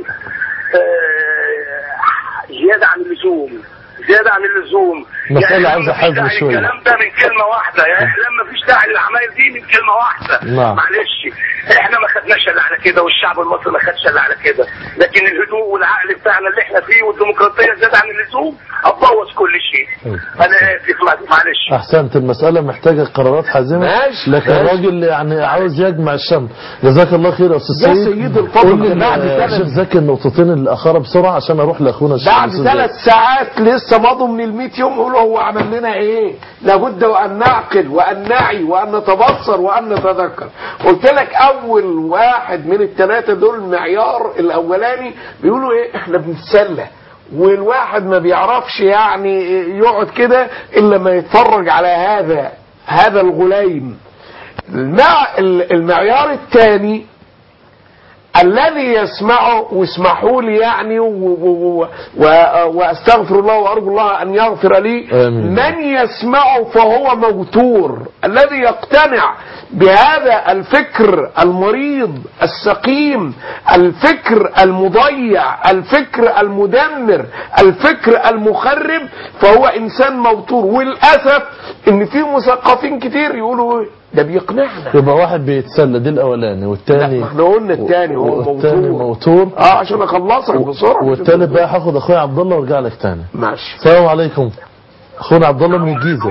آه، زياده عن اللزوم زياده عن اللزوم مسألة يعني عايزة مفيش حزم داعي شوية. الكلام ده من كلمه واحده يا احلام مفيش داعي للعمايل دي من كلمه واحده نعم. معلش احنا ما خدناش الا على كده والشعب المصري ما خدش الا على كده لكن الهدوء والعقل بتاعنا اللي احنا فيه والديمقراطيه زياده عن اللزوم هتبوظ كل شيء انا اسف معلش احسنت المسألة محتاجة قرارات حازمة ماشي، لكن ماشي. الراجل يعني عاوز يجمع الشمل جزاك الله خير يا استاذ يا سيد سيدي الفاضل، قول لي بعد يا ثلاث- شيخ زكي النقطتين الاخرى بسرعة عشان اروح لاخونا الشيخ بعد أستاذ ثلاث زكي. ساعات لسه مضوا من المئة يوم يقولوا هو عمل لنا ايه لابد وان نعقل وان نعي وان نتبصر وان نتذكر قلت لك اول واحد من الثلاثه دول المعيار الاولاني بيقولوا ايه احنا بنتسلى والواحد ما بيعرفش يعني يقعد كده الا ما يتفرج على هذا هذا الغليم المع... المعيار الثاني الذي يسمعه واسمحوا لي يعني و و و و واستغفر الله وارجو الله ان يغفر لي آمين. من يسمعه فهو موتور الذي يقتنع بهذا الفكر المريض السقيم الفكر المضيع الفكر المدمر الفكر المخرب فهو انسان موتور وللاسف ان في مثقفين كتير يقولوا إيه؟ ده بيقنعنا يبقى واحد بيتسلى دي الاولاني لا والتاني ما احنا قلنا الثاني هو والتاني موتور موتور اه عشان اخلصك بسرعه والتالت بقى هاخد اخويا عبد الله وارجع لك تاني ماشي السلام عليكم اخونا عبد الله من الجيزة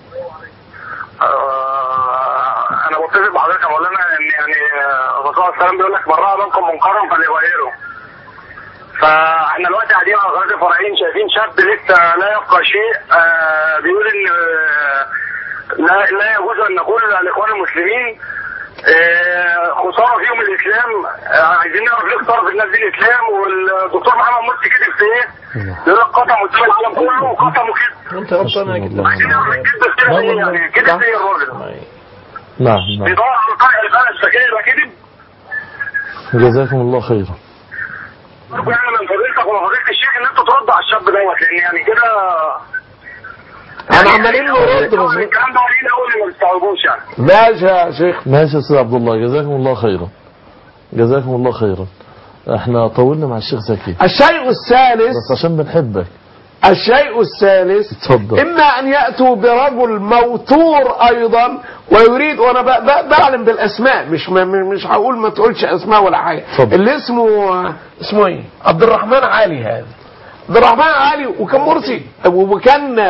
آه، انا بتفق مع حضرتك يا مولانا ان يعني آه، الرسول صلى الله عليه وسلم بيقول لك من راى منكم منكرا فليغيره فاحنا دلوقتي قاعدين على قناه الفرعين شايفين شاب لسه لا يفقه شيء آه، بيقول ان آه، لا لا يجوز ان نقول لاخوان المسلمين آه، خساره فيهم الاسلام آه، عايزين نعرف ليه اختار في الناس دي الاسلام والدكتور محمد مرسي كتب في ايه؟ بيقول لك قسموا قدام العالم كله وقسموا كده انت ربنا يجزاك عايزين نعرف الكذب كده ايه يعني كذب ايه الراجل؟ نعم نعم بيدور على طريق البلد فكده يبقى كذب جزاكم الله خيرا أرجو يعني من فضيلتك ومن فضيلة الشيخ ان انتوا تردوا على الشاب دوت لان يعني كده احنا عمالين نرد بس الكلام ده قليل قوي اللي ما بيستوعبوش يعني ماشي يا شيخ ماشي يا استاذ عبد الله جزاكم الله خيرا جزاكم الله خيرا احنا طولنا مع الشيخ زكي الشيء الثالث بس عشان بنحبك الشيء الثالث اتفضل اما ان ياتوا برجل موتور ايضا ويريد وانا ب- ب- بعلم بالاسماء مش م- م- مش هقول ما تقولش اسماء ولا حاجه اتفضل. اللي اسمه اسمه ايه عبد الرحمن علي هذا عبد الرحمن علي وكان مرسي وكان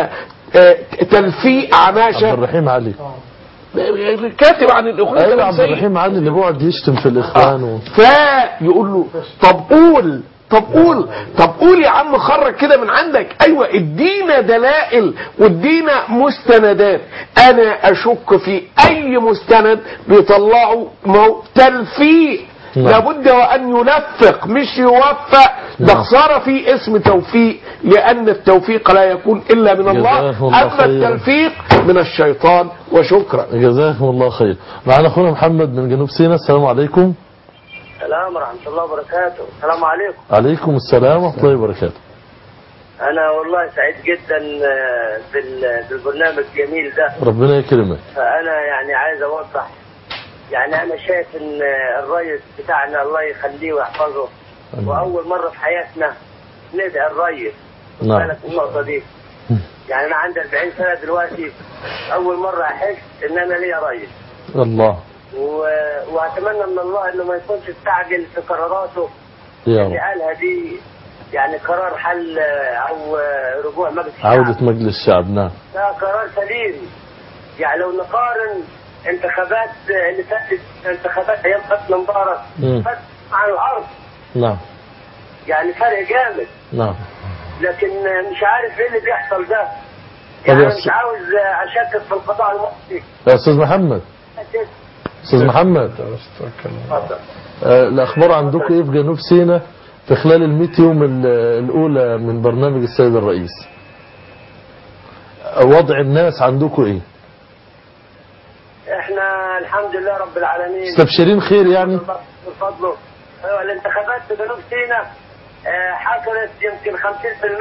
آه، تلفيق عبد عماشه الرحيم علي كاتب عن الاخوان ايوه كلام عبد سيء. الرحيم علي اللي بيقعد يشتم في الاخوان و... فيقول له طب قول طب قول طب قول يا عم خرج كده من عندك ايوه ادينا دلائل وادينا مستندات انا اشك في اي مستند بيطلعوا مو تلفيق نعم. لابد وان يلفق مش يوفق ده نعم. خساره في اسم توفيق لان التوفيق لا يكون الا من الله جزاهم الله اما خيرا. التلفيق من الشيطان وشكرا جزاكم الله خير معنا اخونا محمد من جنوب سيناء السلام عليكم السلام ورحمة الله وبركاته السلام عليكم عليكم السلام ورحمه الله وبركاته أنا والله سعيد جدا آه، بال- بالبرنامج الجميل ده ربنا يكرمك فأنا يعني عايز أوضح يعني أنا شايف إن آه، الرئيس بتاعنا الله يخليه ويحفظه آمين. وأول مرة في حياتنا ندعي الرئيس خد نعم. بالك من النقطة دي يعني أنا عندي 40 سنة دلوقتي أول مرة أحس إن أنا ليا رئيس الله و- وأتمنى من الله إنه ما يكونش استعجل في قراراته يا اللي رب قالها دي يعني قرار حل آه، او آه، رجوع مجلس الشعب عودة مجلس الشعب نعم ده قرار سليم يعني لو نقارن انتخابات آه، اللي فاتت انتخابات ايام حسني مبارك مم. فات عن الارض نعم يعني فرق جامد نعم لكن آه، مش عارف ايه اللي بيحصل ده طب يعني يا انا أستاذ- مش عاوز آه، اشكك في القضاء المصري يا استاذ محمد استاذ محمد اتفضل آه، الاخبار عندكم ايه في جنوب سيناء في خلال ال يوم ال- الاولى من برنامج السيد الرئيس آه، وضع الناس عندكم ايه احنا الحمد لله رب العالمين مستبشرين خير يعني من فضله ايوه الانتخابات في جنوب سيناء آه، حصلت يمكن 50%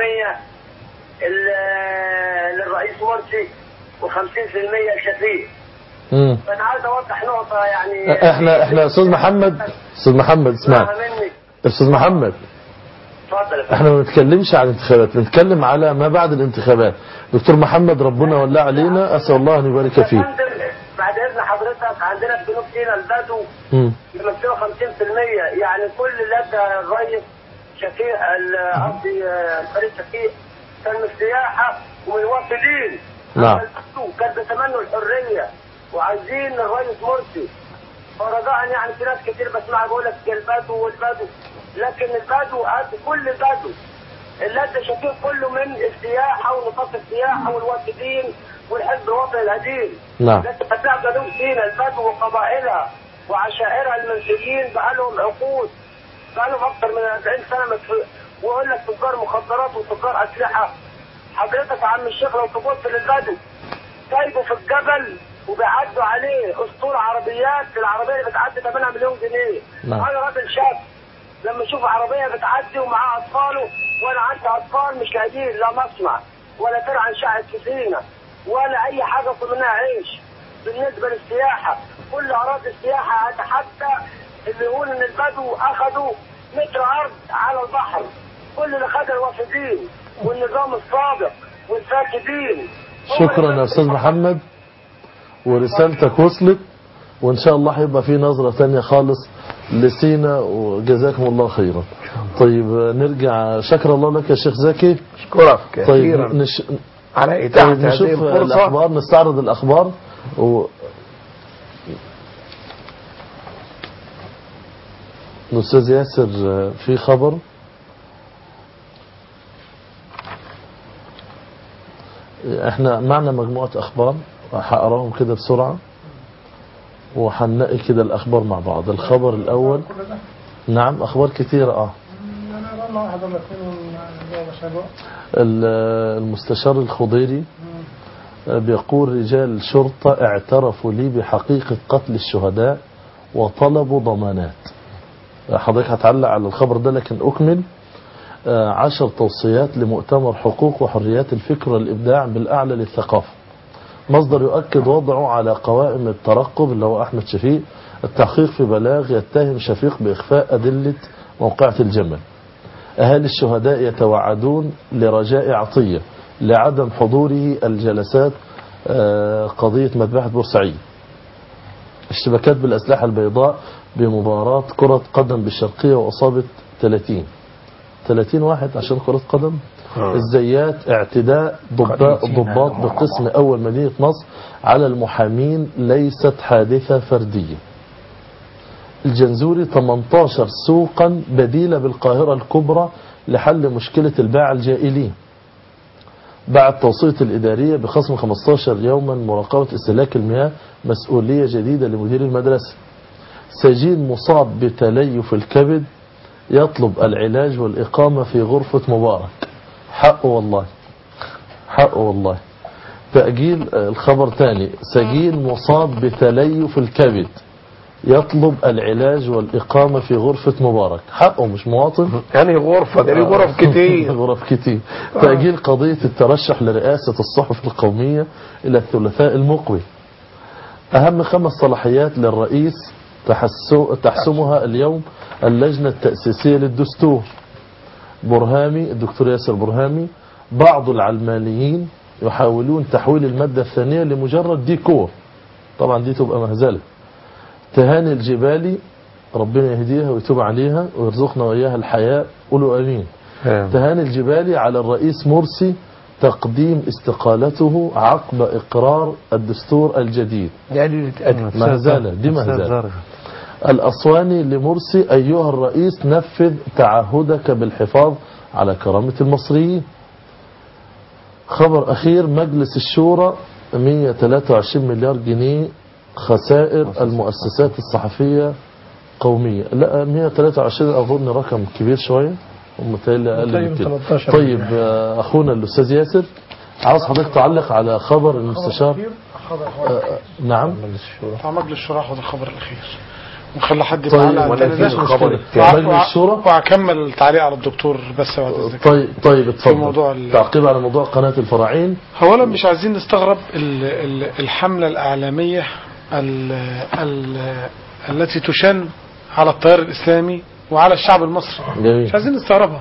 ال- آه، للرئيس مرسي و50% شفيق مم. فانا عايز اوضح نقطه يعني احنا احنا يا استاذ محمد استاذ محمد اسمع اسمعها مني استاذ محمد اتفضل يا فندم. احنا ما بنتكلمش عن الانتخابات بنتكلم على ما بعد الانتخابات دكتور محمد ربنا ولى علينا اسال الله ان يبارك يا فيه فندم، بعد اذن حضرتك عندنا في جنوب سيناء البدو مم. يمثلوا 50% يعني كل اللي ادى الرئيس شفيق ال- قصدي آه، فريق شفيق كان من السياحه ومن الوافدين نعم. كان بيتمنوا الحريه وعايزين الرئيس مرسي فرجاء يعني في ناس كتير بسمعها بيقول لك البدو والبدو لكن البدو قد كل البدو اللي ادى شفيق كله من السياحه ونطاق السياحه والوافدين والحزب الوطني القديم نعم لكن أتباع جنوب سيناء البدو وقبائلها وعشائرها المنسيين بقى لهم عقود بقى لهم أكثر من 40 سنة مدفوع ويقول لك تجار مخدرات وتجار أسلحة حضرتك يا عم الشيخ لو تبص للبدو سايبه في الجبل وبيعدوا عليه أسطول عربيات العربية اللي بتعدي ثمنها مليون جنيه نعم. أنا راجل شاب لما اشوف عربيه بتعدي ومعاها اطفاله وانا عندي اطفال مش لاقيين لا مصنع ولا ترعى شقه سفينه ولا اي حاجه ياكل منها عيش بالنسبه للسياحه كل اراضي السياحه حتى اللي يقول ان البدو اخذوا متر ارض على البحر كل اللي خد الوافدين والنظام السابق والفاسدين شكرا يا استاذ محمد ورسالتك وصلت وان شاء الله هيبقى في نظرة تانية خالص لسينا وجزاكم الله خيرا طيب نرجع شكر الله لك يا شيخ زكي اشكرك طيب كثيرا نش... على اتاحه طيب هذه نشوف الفرصه الاخبار نستعرض الاخبار و... الاستاذ ياسر في خبر احنا معنا مجموعة اخبار هقراهم كده بسرعة وهنلاقي كده الاخبار مع بعض الخبر الاول نعم اخبار كثيرة اه يعني والله واحد ولا اثنين ونجاوب عشان الوقت ال- المستشار الخضيري بيقول رجال شرطة اعترفوا لي بحقيقة قتل الشهداء وطلبوا ضمانات حضرتك هتعلق على الخبر ده لكن أكمل آه، عشر توصيات لمؤتمر حقوق وحريات الفكر والإبداع بالأعلى للثقافة مصدر يؤكد وضعه على قوائم الترقب اللي هو أحمد شفيق التحقيق في بلاغ يتهم شفيق بإخفاء أدلة موقعة الجمل أهالي الشهداء يتوعدون لرجاء عطية لعدم حضوره الجلسات آه، قضية مذبحة بورسعيد اشتباكات بالأسلحة البيضاء بمباراة كرة قدم بالشرقية وأصابت 30 30 واحد عشان كرة قدم الزيات اعتداء ضباط, ضباط بقسم أول مدينة نصر على المحامين ليست حادثة فردية الجنزوري 18 سوقا بديلة بالقاهرة الكبرى لحل مشكلة الباعة الجائلين بعد توصية الإدارية بخصم 15 يوما مراقبة استهلاك المياه مسؤولية جديدة لمدير المدرسة سجين مصاب بتليف الكبد يطلب العلاج والإقامة في غرفة مبارك حقه والله حقه والله تأجيل آه، الخبر تاني سجين مصاب بتليف الكبد يطلب العلاج والإقامة في غرفة مبارك حقه مش مواطن يعني غرفة ده ليه غرف كتير غرف كتير تأجيل قضية الترشح لرئاسة الصحف القومية إلى الثلاثاء المقبل أهم خمس صلاحيات للرئيس تحسو- تحسمها اليوم اللجنة التأسيسية للدستور برهامي الدكتور ياسر برهامي بعض العلمانيين يحاولون تحويل المادة الثانية لمجرد ديكور طبعا دي تبقى مهزلة تهاني الجبالي ربنا يهديها ويتوب عليها ويرزقنا وإياها الحياة قولوا أمين تهاني الجبالي على الرئيس مرسي تقديم استقالته عقب إقرار الدستور الجديد يعني مهزلة دي مهزلة الأسواني لمرسي أيها الرئيس نفذ تعهدك بالحفاظ على كرامة المصريين خبر أخير مجلس الشورى 123 مليار جنيه خسائر المؤسسات الصحفية قومية لا 123 أظن رقم كبير شوية ومتهيألي أقل من كده 13 طيب آه، أخونا الأستاذ ياسر عاوز حضرتك تعلق على خبر المستشار آه، نعم بتاع مجلس الشورى هاخد الخبر الاخير ونخلي حد طيب، يتعلق على ولا التاني في ده. الخبر وع- التاني. مجلس الشورى؟ وهكمل التعليق على الدكتور بس بعد اذنك طيب طيب موضوع اتفضل ال- تعقيب على موضوع قناة الفراعين اولا مش عايزين نستغرب ال- ال- الحمله الاعلاميه ال ال التي تشن على التيار الاسلامي وعلى الشعب المصري مش جميل عايزين نستغربها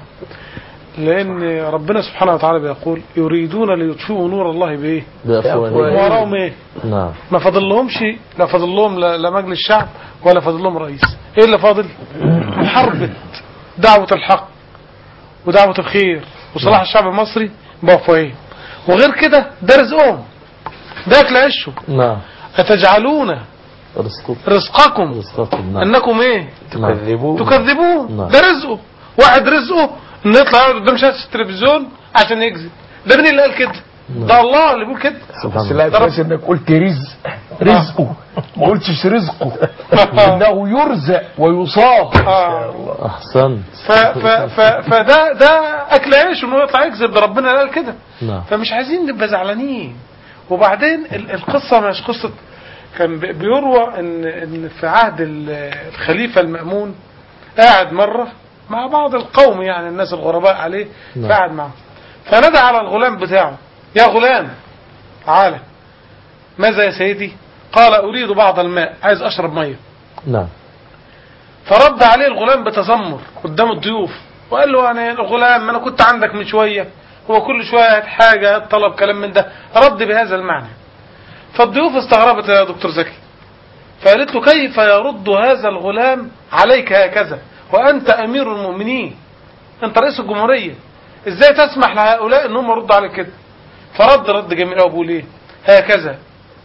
لان ربنا سبحانه وتعالى بيقول يريدون ليطفئوا نور الله بايه بأفواههم وراهم ايه نعم ما فاضل لهمش لا فاضل لهم لا لا مجلس الشعب ولا فاضل لهم رئيس ايه اللي فاضل محاربة دعوة الحق ودعوة الخير وصلاح الشعب المصري بأفواههم وغير كده ده رزقهم ده اكل عيشهم نعم أتجعلون رزقكم رزقكم رزقكم نعم أنكم إيه نعم. تكذبون نعم. ده رزقه واحد رزقه إنه يطلع يقعد قدام شاشة التلفزيون عشان يكذب ده مين اللي قال كده ده الله اللي بيقول كده سبحان بس الله لا كويس انك قلت رزق رزقه ما قلتش رزقه انه يرزق ويصاب آه. أحسنت ف ف ف فده ده اكل عيش انه يطلع يكذب ده ربنا قال كده نعم فمش عايزين نبقى زعلانين وبعدين ال- القصه مش قصه كان بي- بيروى ان ان في عهد ال- الخليفه المامون قاعد مره مع بعض القوم يعني الناس الغرباء عليه نعم. فقعد معهم فنادى على الغلام بتاعه يا غلام تعالى ماذا يا سيدي قال اريد بعض الماء عايز اشرب ميه نعم فرد عليه الغلام بتذمر قدام الضيوف وقال له يعني الغلام ما انا كنت عندك من شويه هو كل شويه هات حاجه هات طلب كلام من ده رد بهذا المعنى فالضيوف استغربت يا دكتور زكي فقالت له كيف يرد هذا الغلام عليك هكذا وانت امير المؤمنين انت رئيس الجمهوريه ازاي تسمح لهؤلاء ان هم يردوا عليك كده فرد رد جميل قوي بيقول ايه هكذا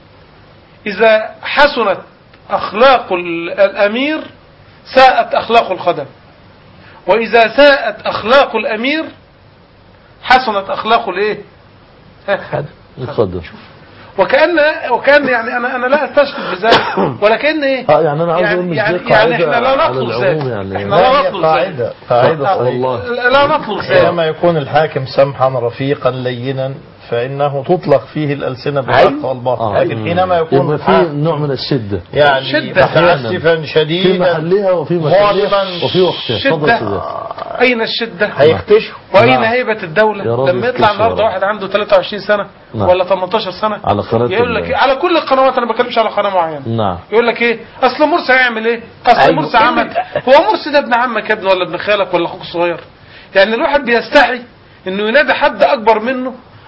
اذا حسنت اخلاق ال- الامير ساءت أخلاق الخدم وإذا ساءت أخلاق الأمير حسنت أخلاق الإيه ها؟ اتفضل وكأن وكأن يعني أنا أنا لا أستشهد بذلك ولكن إيه اه يعني انا عاوز اقول مش يعني, دي يعني قاعده احنا لا على نطلب العموم ذلك يعني احنا لا نطلب ذلك قاعدة قاعدة آه، صحيحة. والله لا لا نطلب ذلك حينما يكون الحاكم سمحا رفيقا لينا فإنه تطلق فيه الألسنة بالحق والباطل آه. لكن حينما يكون يبقى في حاكم نوع من الشدة يعني شدة. متعسفا في شديدا محلها وفي مكانها ظالما. وفي وقتها اتفضل يا شدة. أستاذ. أين الشدة هيختشوا وأين نعم. هيبة يا الدولة رب لما يطلع يكتشف النهارده يا رب. واحد عنده 23 سنة نعم. ولا 18 سنة على قناة يقول لك ال- إيه؟ على كل القنوات أنا ما بتكلمش على قناة معينة نعم يقول لك ايه اصل مرسي هيعمل ايه اصل أيوة. مرسي عمل هو مرسي ده ابن عمك يا ابني ولا ابن خالك ولا اخوك الصغير يعني الواحد بيستحي انه ينادي حد اكبر منه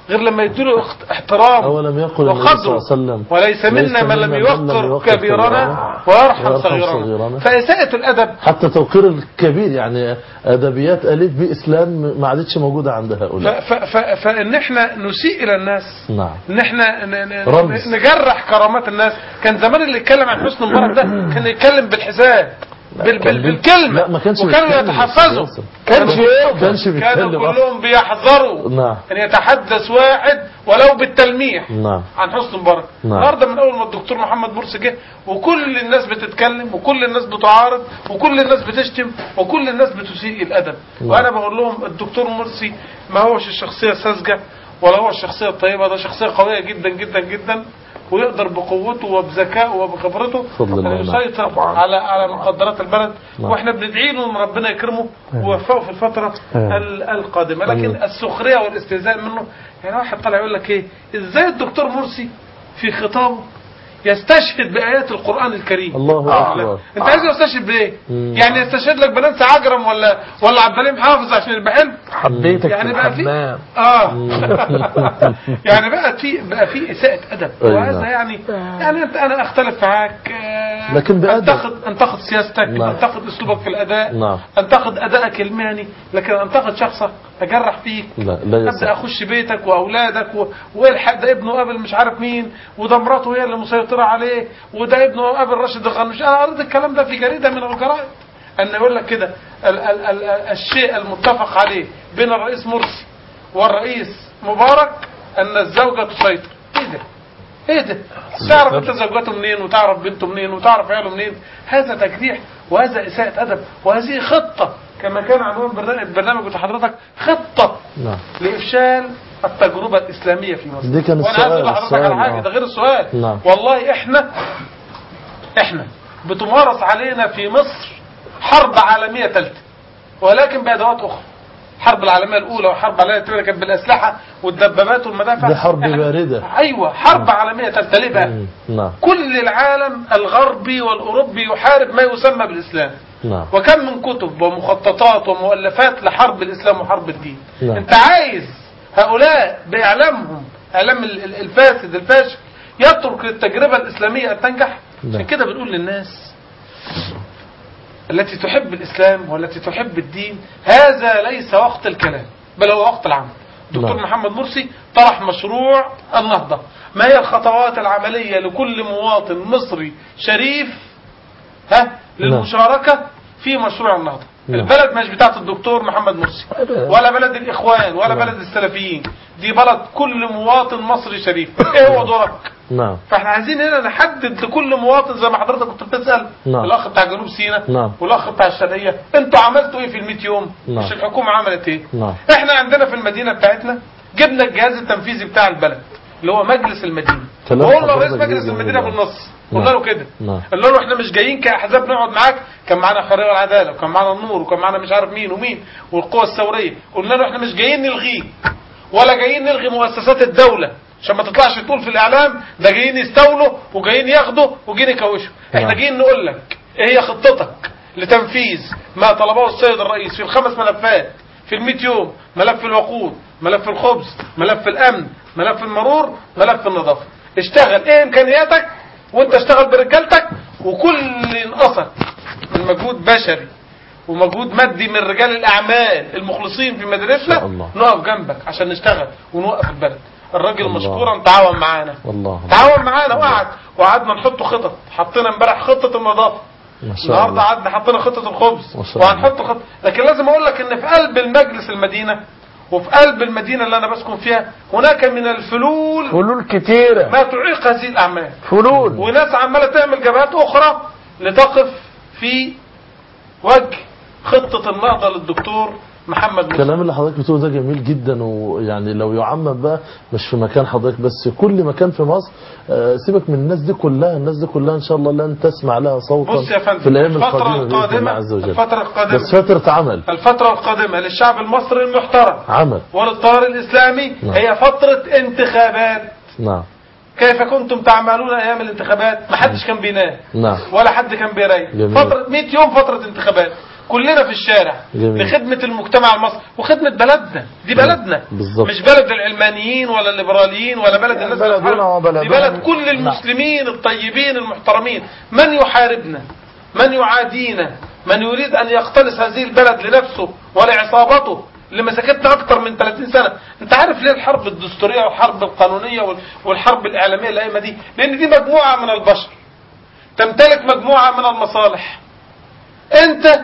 غير لما يدوا اخت- احترام أولم يقل النبي صلى الله عليه وقدره وسلم وليس منا من لم يوقر كبيرنا ويرحم صغيرنا فإساءة الأدب حتى توقير الكبير يعني أدبيات أليف بإسلام ما عادتش موجودة عند ف- هؤلاء ف- ف- فإن احنا نسيء إلى الناس نعم ان احنا ن- ن- رمز. نجرح كرامات الناس كان زمان اللي يتكلم عن حسن مبارك ده كان يتكلم بالحساب بال بال بالكلمه لا ما كانش وكانوا بيتكلم يتحفظوا أساساً. كانش ما كانش كانوا بيتكلم أصلاً. كلهم بيحذروا نعم ان يتحدث واحد ولو بالتلميح نعم عن حسن مبارك نعم. النهارده من اول ما الدكتور محمد مرسي جه وكل الناس بتتكلم وكل الناس بتعارض وكل الناس بتشتم وكل الناس بتسيء الادب نعم. وانا بقول لهم الدكتور مرسي ما هوش الشخصيه الساذجه ولا هو الشخصيه الطيبه ده شخصيه قويه جدا جدا جدا ويقدر بقوته وبذكائه وبخبرته فضل الله، أن نعم. يسيطر على على مقدرات البلد نعم. واحنا بندعي له ان ربنا يكرمه ويوفقه في الفتره ال- القادمه لكن السخريه والاستهزاء منه يعني واحد طالع يقول لك ايه ازاي الدكتور مرسي في خطابه يستشهد بآيات القرآن الكريم الله آه. أكبر. انت عايز يستشهد بايه مم. يعني يستشهد لك بنانسي عجرم ولا ولا عبد الحليم حافظ عشان يبقى حلو حبيتك يعني في بقى في الحمام اه يعني بقى في بقى في اساءة ادب أي وهذا نعم. يعني يعني انت انا اختلف معاك آه، لكن بأدب. انتقد انتقد سياستك نعم. انتقد اسلوبك في الاداء نعم. انتقد ادائك المهني لكن انتقد شخصك اجرح فيك لا لا ابدا يصح اخش بيتك واولادك و... والحق ده ابنه قابل مش عارف مين وده مراته هي اللي مسيطره عليه وده ابنه قابل راشد الغنوش انا قريت الكلام ده في جريده من الجرائد ان يقول لك كده ال... ال... ال... الشيء المتفق عليه بين الرئيس مرسي والرئيس مبارك ان الزوجه تسيطر ايه ده ايه ده تعرف انت زوجته منين وتعرف بنته منين وتعرف عياله منين هذا تجريح وهذا اساءة ادب وهذه خطة كما كان عنوان برنامج- البرنامج بتاع حضرتك خطة نعم لإفشال التجربة الإسلامية في مصر دي كان وأنا عايز أقول السؤال- لحضرتك على السؤال، حاجة آه. ده غير السؤال نعم. والله إحنا إحنا بتمارس علينا في مصر حرب عالمية ثالثة ولكن بأدوات أخرى الحرب العالمية الأولى والحرب العالمية الثانية كانت بالأسلحة والدبابات والمدافع دي حرب إحنا- باردة. أيوة حرب عالمية ثالثة ليه بقى؟ مم. نعم كل العالم الغربي والأوروبي يحارب ما يسمى بالإسلام نعم وكم من كتب ومخططات ومؤلفات لحرب الإسلام وحرب الدين نعم. أنت عايز هؤلاء بإعلامهم إعلام ال- ال- الفاسد الفاشل يترك التجربة الإسلامية أن تنجح نعم. عشان كده بنقول للناس التي تحب الإسلام والتي تحب الدين هذا ليس وقت الكلام بل هو وقت العمل دكتور نعم. محمد مرسي طرح مشروع النهضة ما هي الخطوات العملية لكل مواطن مصري شريف ها للمشاركة في مشروع النهضة نعم. البلد مش بتاعت الدكتور محمد مرسي ولا بلد الإخوان ولا بلد السلفيين دي بلد كل مواطن مصري شريف ايه هو دورك نعم فاحنا عايزين هنا نحدد لكل مواطن زي ما حضرتك كنت بتسأل نعم. الاخ بتاع جنوب سيناء نعم. والاخ بتاع الشرقية انتوا عملتوا ايه في ال يوم نعم. مش الحكومة عملت ايه نعم احنا عندنا في المدينة بتاعتنا جبنا الجهاز التنفيذي بتاع البلد اللي هو مجلس المدينة كلام وقلنا رئيس حضرتك مجلس جميل المدينة جدا. بالنص نعم. قلنا له كده نعم قلنا له احنا مش جايين كاحزاب نقعد معاك كان معانا الحريه والعداله وكان معانا النور وكان معانا مش عارف مين ومين والقوى الثوريه قلنا له احنا مش جايين نلغيه ولا جايين نلغي مؤسسات الدوله عشان ما تطلعش تقول في الاعلام ده جايين يستولوا وجايين ياخدوا وجايين يكوشوا احنا نعم. جايين نقول لك ايه هي خطتك لتنفيذ ما طلبه السيد الرئيس في الخمس ملفات في المئة يوم ملف الوقود ملف الخبز ملف الامن ملف المرور ملف النظافه اشتغل ايه امكانياتك وانت اشتغل برجالتك وكل اللي ينقصك من مجهود بشري ومجهود مادي من رجال الاعمال المخلصين في مدارسنا شاء الله. نقف جنبك عشان نشتغل ونوقف البلد الراجل الله. مشكورا تعاون معانا والله تعاون معانا وقعد وقعدنا نحط خطط حطينا امبارح خطه النظافه ما شاء النهارده الله قعدنا حطينا خطه الخبز ما شاء الله. وهنحط خطه لكن لازم اقول لك ان في قلب المجلس المدينه وفي قلب المدينه اللي انا بسكن فيها هناك من الفلول فلول كتيرة ما تعيق هذه الاعمال فلول وناس عماله تعمل جبهات اخرى لتقف في وجه خطه النهضه للدكتور محمد مرسي الكلام اللي حضرتك بتقوله ده جميل جدا ويعني لو يعمم بقى مش في مكان حضرتك بس كل مكان في مصر آه، سيبك من الناس دي كلها الناس دي كلها ان شاء الله لن تسمع لها صوتا بص يا فندم في الايام الفترة القادمه باذن الله القادمة عز وجل الفترة القادمة بس فتره عمل الفترة القادمة للشعب المصري المحترم عمل وللتيار الإسلامي نعم. هي فترة انتخابات نعم كيف كنتم تعملون أيام الانتخابات ما حدش كان بينام نعم ولا حد كان بيريح جميل. فترة 100 يوم فترة انتخابات كلنا في الشارع جميل. لخدمة المجتمع المصري وخدمة بلدنا دي بلدنا بالظبط. مش بلد العلمانيين ولا الليبراليين ولا بلد الناس اللي بلدنا بتحارب. وبلدهم. دي بلد كل المسلمين الطيبين المحترمين من يحاربنا من يعادينا من يريد أن يقتنص هذه البلد لنفسه ولعصابته اللي مسكتنا أكتر من 30 سنة أنت عارف ليه الحرب الدستورية والحرب القانونية وال- والحرب الإعلامية الأيمة دي لأن دي مجموعة من البشر تمتلك مجموعة من المصالح أنت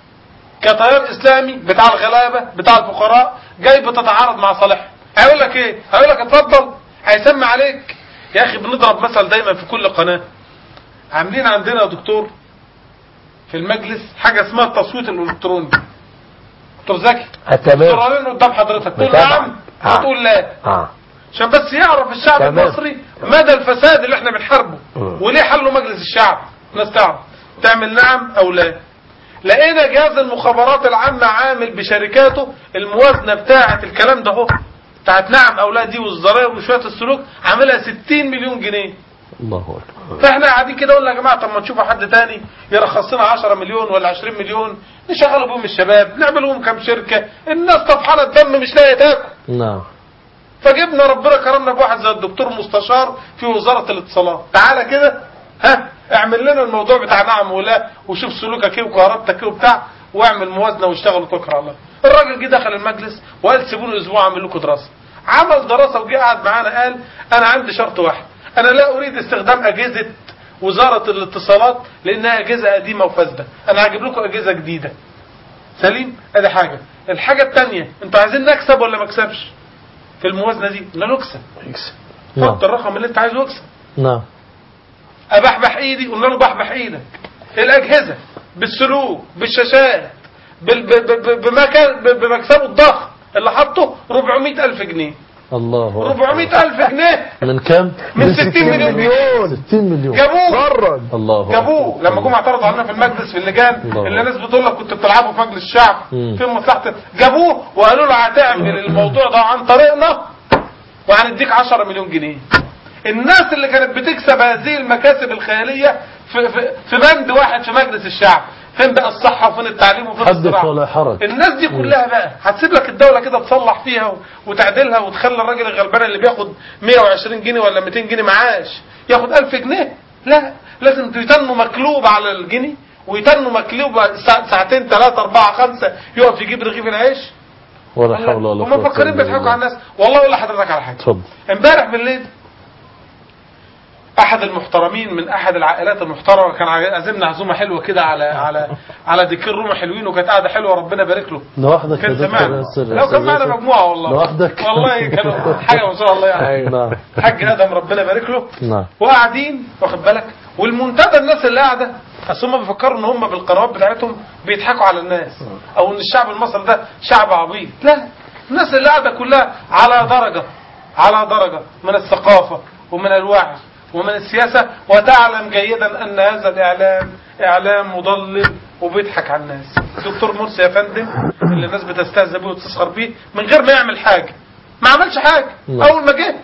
كتيار إسلامي بتاع الغلابة بتاع الفقراء جاي بتتعارض مع صالحهم هيقول لك إيه هيقول لك اتفضل هيسمي عليك يا أخي بنضرب مثل دايما في كل قناة عاملين عندنا يا دكتور في المجلس حاجة اسمها التصويت الإلكتروني دكتور زكي تمام تقول قدام حضرتك تقول متابع. نعم آه. وتقول لا اه عشان بس يعرف الشعب تمام. المصري مدى الفساد اللي احنا بنحاربه مم. وليه حله مجلس الشعب الناس تعرف تعمل نعم او لا لقينا جهاز المخابرات العامة عامل بشركاته الموازنة بتاعة الكلام ده اهو بتاعت نعم او لا دي والضرائب وشوية السلوك عاملها 60 مليون جنيه الله أكبر فاحنا قاعدين كده قلنا يا جماعه طب ما نشوفوا حد تاني يرخص لنا 10 مليون ولا 20 مليون نشغلوا بهم الشباب نعمل لهم كام شركه الناس طفحانه الدم مش لاقيه تاكل نعم فجبنا ربنا كرمنا بواحد زي الدكتور مستشار في وزاره الاتصالات تعالى كده ها اعمل لنا الموضوع بتاع نعم ولا وشوف سلوكك ايه وكهربتك ايه وبتاع واعمل موازنه واشتغل وتوكل على الله الراجل جه دخل المجلس وقال سيبوني اسبوع اعمل لكم دراسه عمل دراسه وجه قعد معانا قال انا عندي شرط واحد انا لا اريد استخدام اجهزه وزاره الاتصالات لانها اجهزه قديمه وفاسده انا هجيب لكم اجهزه جديده سليم ادي حاجه الحاجه الثانيه انتوا عايزين نكسب ولا ما اكسبش في الموازنه دي قلنا له اكسب نعم حط الرقم اللي انت عايزه واكسب نعم ابحبح ايدي قلنا له بحبح ايدك الاجهزه بالسلوك بالشاشات بال- ب- ب- ب- بمكان ب- بمكسبه الضخم اللي حطه 400 الف جنيه الله أكبر 400 الف جنيه من كام؟ من 60 مليون جنيه 60 مليون جابوه الله أكبر جابوه لما جم اعترضوا علينا في المجلس في اللجان الله. اللي الناس بتقول لك كنت بتلعبوا في مجلس الشعب مم. في مصلحه جابوه وقالوا له هتعمل الموضوع ده عن طريقنا وهنديك 10 مليون جنيه الناس اللي كانت بتكسب هذه المكاسب الخياليه في في, في بند واحد في مجلس الشعب فين بقى الصحه وفين التعليم وفين حدث الزراعه ولا حرج الناس دي كلها بقى هتسيب لك الدولة كده تصلح فيها و- وتعدلها وتخلي الراجل الغلبان اللي بياخد 120 جنيه ولا 200 جنيه معاش ياخد 1000 جنيه لا لازم يتنوا مقلوب على الجنيه ويتنوا مقلوب ساع- ساعتين ثلاثة أربعة خمسة يقف يجيب رغيف العيش ولا حول ولا هم قوة مفكرين إلا بيضحكوا بالله. على الناس والله اقول لحضرتك على حاجة اتفضل امبارح بالليل احد المحترمين من احد العائلات المحترمه كان عازمنا عزومه حلوه كده على على على ديكير روما حلوين وكانت قعده حلوه ربنا يبارك له لوحدك يا كان دكتور زمان ياسر لو كان معنا مجموعه والله لوحدك والله كانوا حاجه ما شاء الله يعني نعم حاج ادم ربنا يبارك له نعم وقاعدين واخد بالك والمنتدى الناس اللي قاعده اصل هم بيفكروا ان هم بالقنوات بتاعتهم بيضحكوا على الناس او ان الشعب المصري ده شعب عبيط لا الناس اللي قاعده كلها على درجه على درجه من الثقافه ومن الوعي ومن السياسه وتعلم جيدا ان هذا الاعلام اعلام مضلل وبيضحك على الناس دكتور مرسي يا فندم اللي الناس بتستهزئ بيه وتسخر بيه من غير ما يعمل حاجه ما عملش حاجه نعم. اول ما جه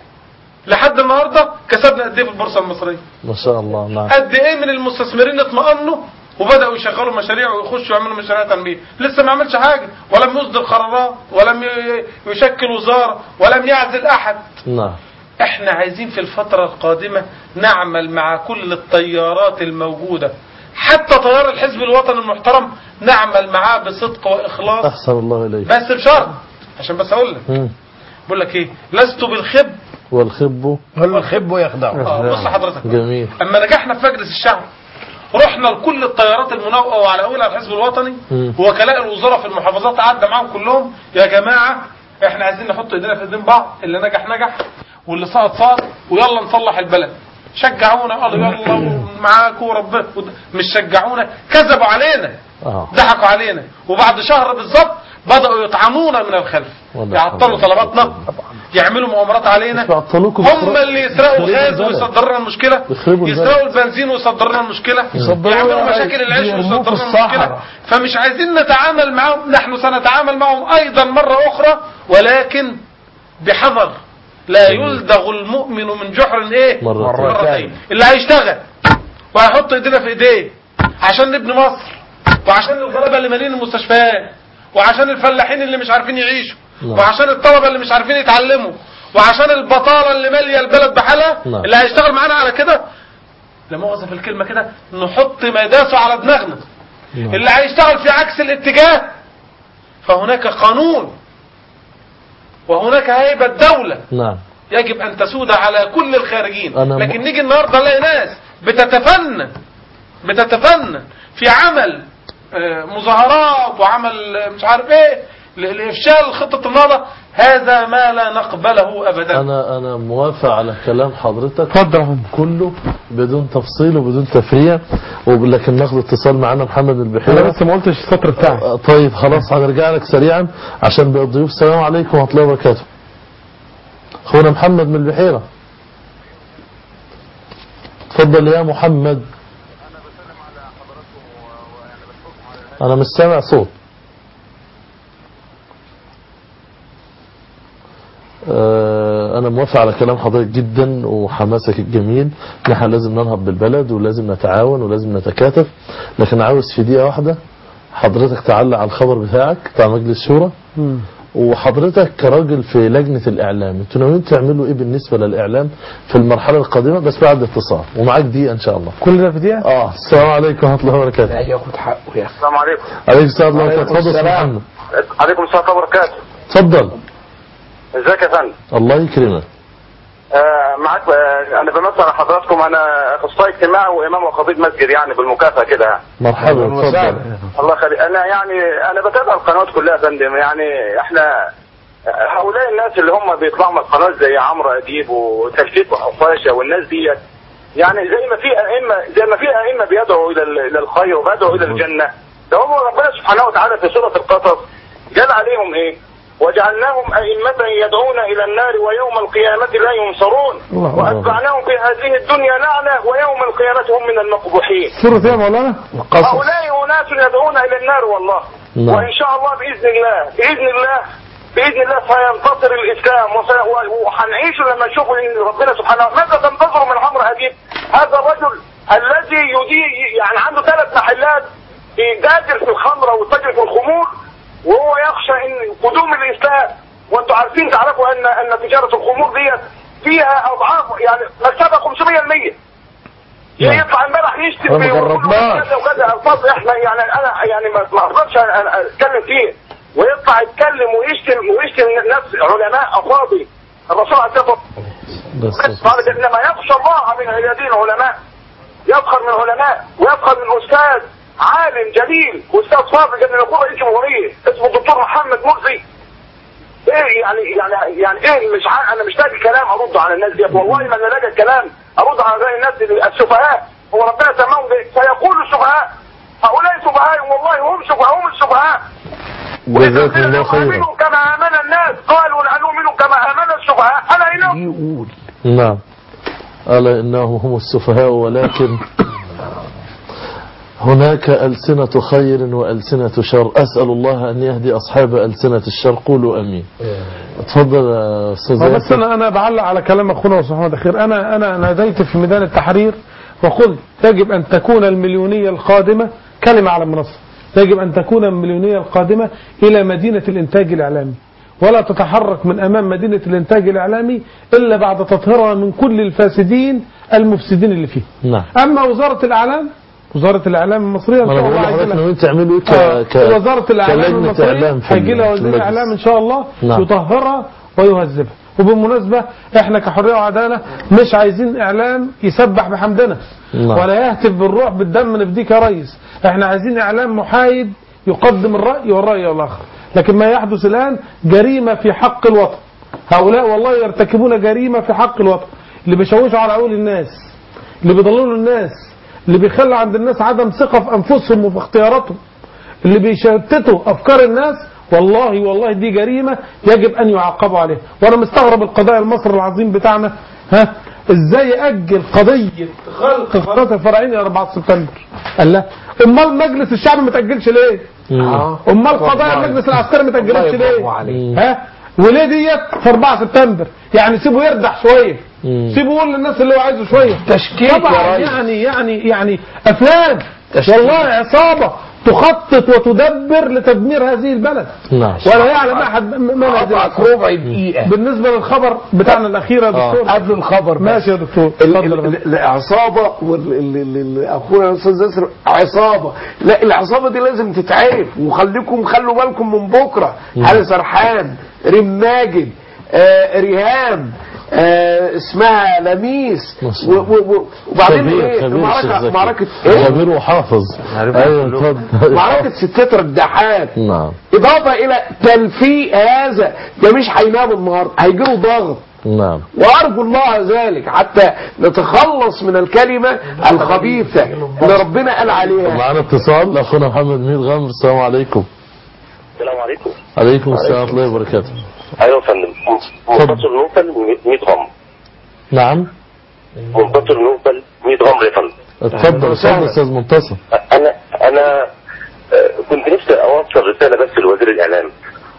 لحد النهارده كسبنا قد ايه في البورصه المصريه ما شاء الله نعم قد ايه من المستثمرين اطمأنوا وبدأوا يشغلوا مشاريع ويخشوا يعملوا مشاريع تنمية لسه ما عملش حاجة ولم يصدر قرارات ولم ي- يشكل وزارة ولم يعزل أحد نعم احنا عايزين في الفترة القادمة نعمل مع كل التيارات الموجودة حتى تيار الحزب الوطني المحترم نعمل معاه بصدق وإخلاص أحسن الله إليك بس بشرط عشان بس أقول لك مم. بقول لك إيه لست بالخب والخب والخب يخدع آه، بص حضرتك جميل اما نجحنا في مجلس الشعب رحنا لكل التيارات المناوئه وعلى اولها الحزب الوطني مم. ووكلاء الوزراء في المحافظات قعدنا معاهم كلهم يا جماعه احنا عايزين نحط ايدينا في ايدين بعض اللي نجح نجح واللي سقط سقط ويلا نصلح البلد شجعونا قالوا يلا معاكم وربنا مش شجعونا كذبوا علينا آه. ضحكوا علينا وبعد شهر بالظبط بدأوا يطعنونا من الخلف ولا يعطلوا حول ولا طلباتنا يعملوا مؤامرات علينا مش بيعطلوكم هم يخربوا- اللي يسرقوا يخربوا الغاز البلد. ويصدروا لنا المشكله يخربوا البلد. يسرقوا البنزين ويصدروا لنا المشكله يصدروا يعملوا لنا مشاكل العيش يرموه في ويصدروا لنا المشكله الصحراء. فمش عايزين نتعامل معهم نحن سنتعامل معهم ايضا مره اخرى ولكن بحذر لا يلدغ المؤمن من جحر ايه مرتين. مرتين اللي هيشتغل وهيحط ايدينا في ايديه عشان نبني مصر وعشان الغلابه اللي مالين المستشفيات وعشان الفلاحين اللي مش عارفين يعيشوا نعم. وعشان الطلبه اللي مش عارفين يتعلموا وعشان البطاله اللي ماليه البلد بحالها نعم. اللي هيشتغل معانا على كده لا مؤاخذه في الكلمه كده نحط مداسه على دماغنا نعم. اللي هيشتغل في عكس الاتجاه فهناك قانون وهناك هيبه دوله نعم يجب ان تسود على كل الخارجين أنا م- لكن نيجي النهارده نلاقي ناس بتتفنن بتتفنن في عمل آه، مظاهرات وعمل آه، مش عارف ايه ل- لافشال خطه النهضه هذا ما لا نقبله ابدا انا انا موافق على كلام حضرتك اتفضل يا فندم. كله بدون تفصيل وبدون تفريع وب- لكن ناخد اتصال معانا محمد انا البحيرة بس ما قلتش السطر بتاعي آه، طيب خلاص هنرجع لك سريعا عشان بقى الضيوف السلام عليكم ورحمه الله وبركاته اخونا محمد من البحيرة تفضل يا محمد انا مش سامع صوت آه، انا موافق على كلام حضرتك جدا وحماسك الجميل نحن لازم ننهض بالبلد ولازم نتعاون ولازم نتكاتف لكن عاوز في دقيقة واحدة حضرتك تعلق على الخبر بتاعك بتاع مجلس الشورى وحضرتك كراجل في لجنة الإعلام انتوا ناويين تعملوا إيه بالنسبة للإعلام في المرحلة القادمة بس بعد اتصال ومعاك دقيقة إن شاء الله كل ده في دقيقه آه السلام عليكم ورحمة الله وبركاته لا ياخد حقه يا اخي السلام عليكم عليكم السلام ورحمة الله وعليكم وبركاته اتفضل يا السلام. محمد عليكم السلام ورحمه الله وبركاته اتفضل ازيك يا فندم الله يكرمك آه معاك آه انا بمثل على حضراتكم انا اخصائي اجتماعي وامام وخطيب مسجد يعني بالمكافاه كده يعني. مرحبا اتفضل الله يخليك انا يعني انا بتابع القنوات كلها يا فندم يعني احنا هؤلاء الناس اللي هم بيطلعوا من القناه زي عمرو اديب وتشتيت وحفاشه والناس ديت يعني زي ما في ائمه زي ما في ائمه بيدعوا الى ال- الى الخير وبيدعوا الى الجنه ده هم ربنا سبحانه وتعالى في سوره القصص قال عليهم ايه؟ وجعلناهم أئمة يدعون إلى النار ويوم القيامة لا ينصرون الله وأتبعناهم في هذه الدنيا لعنة ويوم القيامة هم من المقبوحين سورة ايه يا مولانا؟ هؤلاء أناس يدعون إلى النار والله نعم. وإن شاء الله بإذن الله بإذن الله بإذن الله سينتصر الإسلام وسي- و- وهنعيش لما نشوف إن ربنا سبحانه ماذا تنتظر من عمرو أديب هذا الرجل الذي يدير يعني عنده ثلاث محلات بيتاجر في الخمرة ويتاجر في الخمور وهو يخشى إن قدوم الإسلام وأنتم عارفين تعرفوا أن أن تجارة الخمور ديت فيها أضعاف يعني مكسبها 500% يطلع امبارح يشتم ما ويقول جربناش. كذا وكذا الفاظ احنا يعني انا يعني ما ما اقدرش أنا- أنا اتكلم فيه ويطلع يتكلم ويشتم ويشتم نفس علماء افاضل الرسول عليه الصلاه بس والسلام انما يخشى الله من عباده العلماء يفخر من علماء ويفخر من استاذ عالم جليل واستاذ فاضل جدا يكون رئيس جمهوريه اسمه الدكتور محمد مرسي ايه يعني يعني يعني ايه مش ع... انا مش لاقي كلام ارد على الناس ديت والله ما انا لاقي كلام ارد على هؤلاء الناس السفهاء هو ربنا سماهم بايه؟ سيقول السفهاء هؤلاء سفهاء والله هم سفهاء هم السفهاء جزاكم الله خيرا نؤمن كما امن الناس قالوا لا نؤمن كما امن السفهاء الا انهم يقول نعم ألا إنهم هم السفهاء ولكن هناك ألسنة خير وألسنة شر أسأل الله أن يهدي أصحاب ألسنة الشر قولوا أمين تفضل يا أستاذ هو بس ياسر. انا انا بعلق على كلام اخونا وصح محمد اخير انا انا ناديت في ميدان التحرير وقلت يجب ان تكون المليونيه القادمه كلمه على المنصه يجب ان تكون المليونيه القادمه الى مدينه الانتاج الاعلامي ولا تتحرك من امام مدينه الانتاج الاعلامي الا بعد تطهيرها من كل الفاسدين المفسدين اللي فيه نعم اما وزاره الاعلام وزاره الاعلام المصريه ان ما شاء أنا بقول الله لحضرتك هيجي لها- ناويين تعملوا آه، إيه ك... ك... وزارة الإعلام كلجنة المصرية إعلام في هيجي لها في وزير المجلس. إعلام إن شاء الله نعم. يطهرها ويهذبها وبالمناسبة إحنا كحرية وعدالة مش عايزين إعلام يسبح بحمدنا نعم. ولا يهتف بالروح بالدم نفديك يا ريس إحنا عايزين إعلام محايد يقدم الرأي والرأي الآخر لكن ما يحدث الآن جريمة في حق الوطن هؤلاء والله يرتكبون جريمة في حق الوطن اللي بيشوشوا على عقول الناس اللي بيضللوا الناس اللي بيخلوا عند الناس عدم ثقة في أنفسهم وفي اختياراتهم اللي بيشتتوا أفكار الناس والله والله دي جريمة يجب أن يعاقبوا عليها وأنا مستغرب القضاء المصري العظيم بتاعنا ها ازاي يأجل قضية خلق قناة الفراعين إلى 4 سبتمبر قال لا امال مجلس الشعب ما تأجلش ليه مم. امال قضايا المجلس العسكري ما تأجلتش ليه ها وليه ديت في 4 سبتمبر يعني سيبه يردح شويه مم. سيبه يقول للناس اللي هو عايزه شويه تشكيك يا طبعا ريس. يعني يعني يعني افلام تشكيك. والله عصابه تخطط وتدبر لتدمير هذه البلد نعم ولا يعلم احد من هذه قطعك الأسرار. ربع دقيقة بالنسبه للخبر بتاعنا الاخير يا دكتور قبل الخبر بس. ماشي يا دكتور ال- اتفضل يا ال- فندم. ال- العصابة واخونا الاستاذ ياسر عصابة لا العصابة دي لازم تتعرف وخليكم خلوا بالكم من بكرة علي سرحان ريم ماجد آه ريهام آه اسمها لميس و- و- و- وبعدين كبير ايه كبير معركة الشيخ معركة زكي ايه كبير وحافظ ايوه اتفضل معركة ستات رداحات نعم اضافة الى تلفيق هذا ده مش هينام النهارده هيجيله ضغط نعم وارجو الله ذلك حتى نتخلص من الكلمة الخبيثة اللي ربنا قال عليها معنا اتصال اخونا محمد مير غامر السلام عليكم السلام عليكم عليكم السلام ورحمه الله وبركاته ايوه يا فندم منتصر نوبل 100 غم نعم منتصر نوبل 100 غم يا فندم اتفضل اتفضل استاذ منتصر انا انا آه، كنت نفسي اوصل رساله بس لوزير الاعلام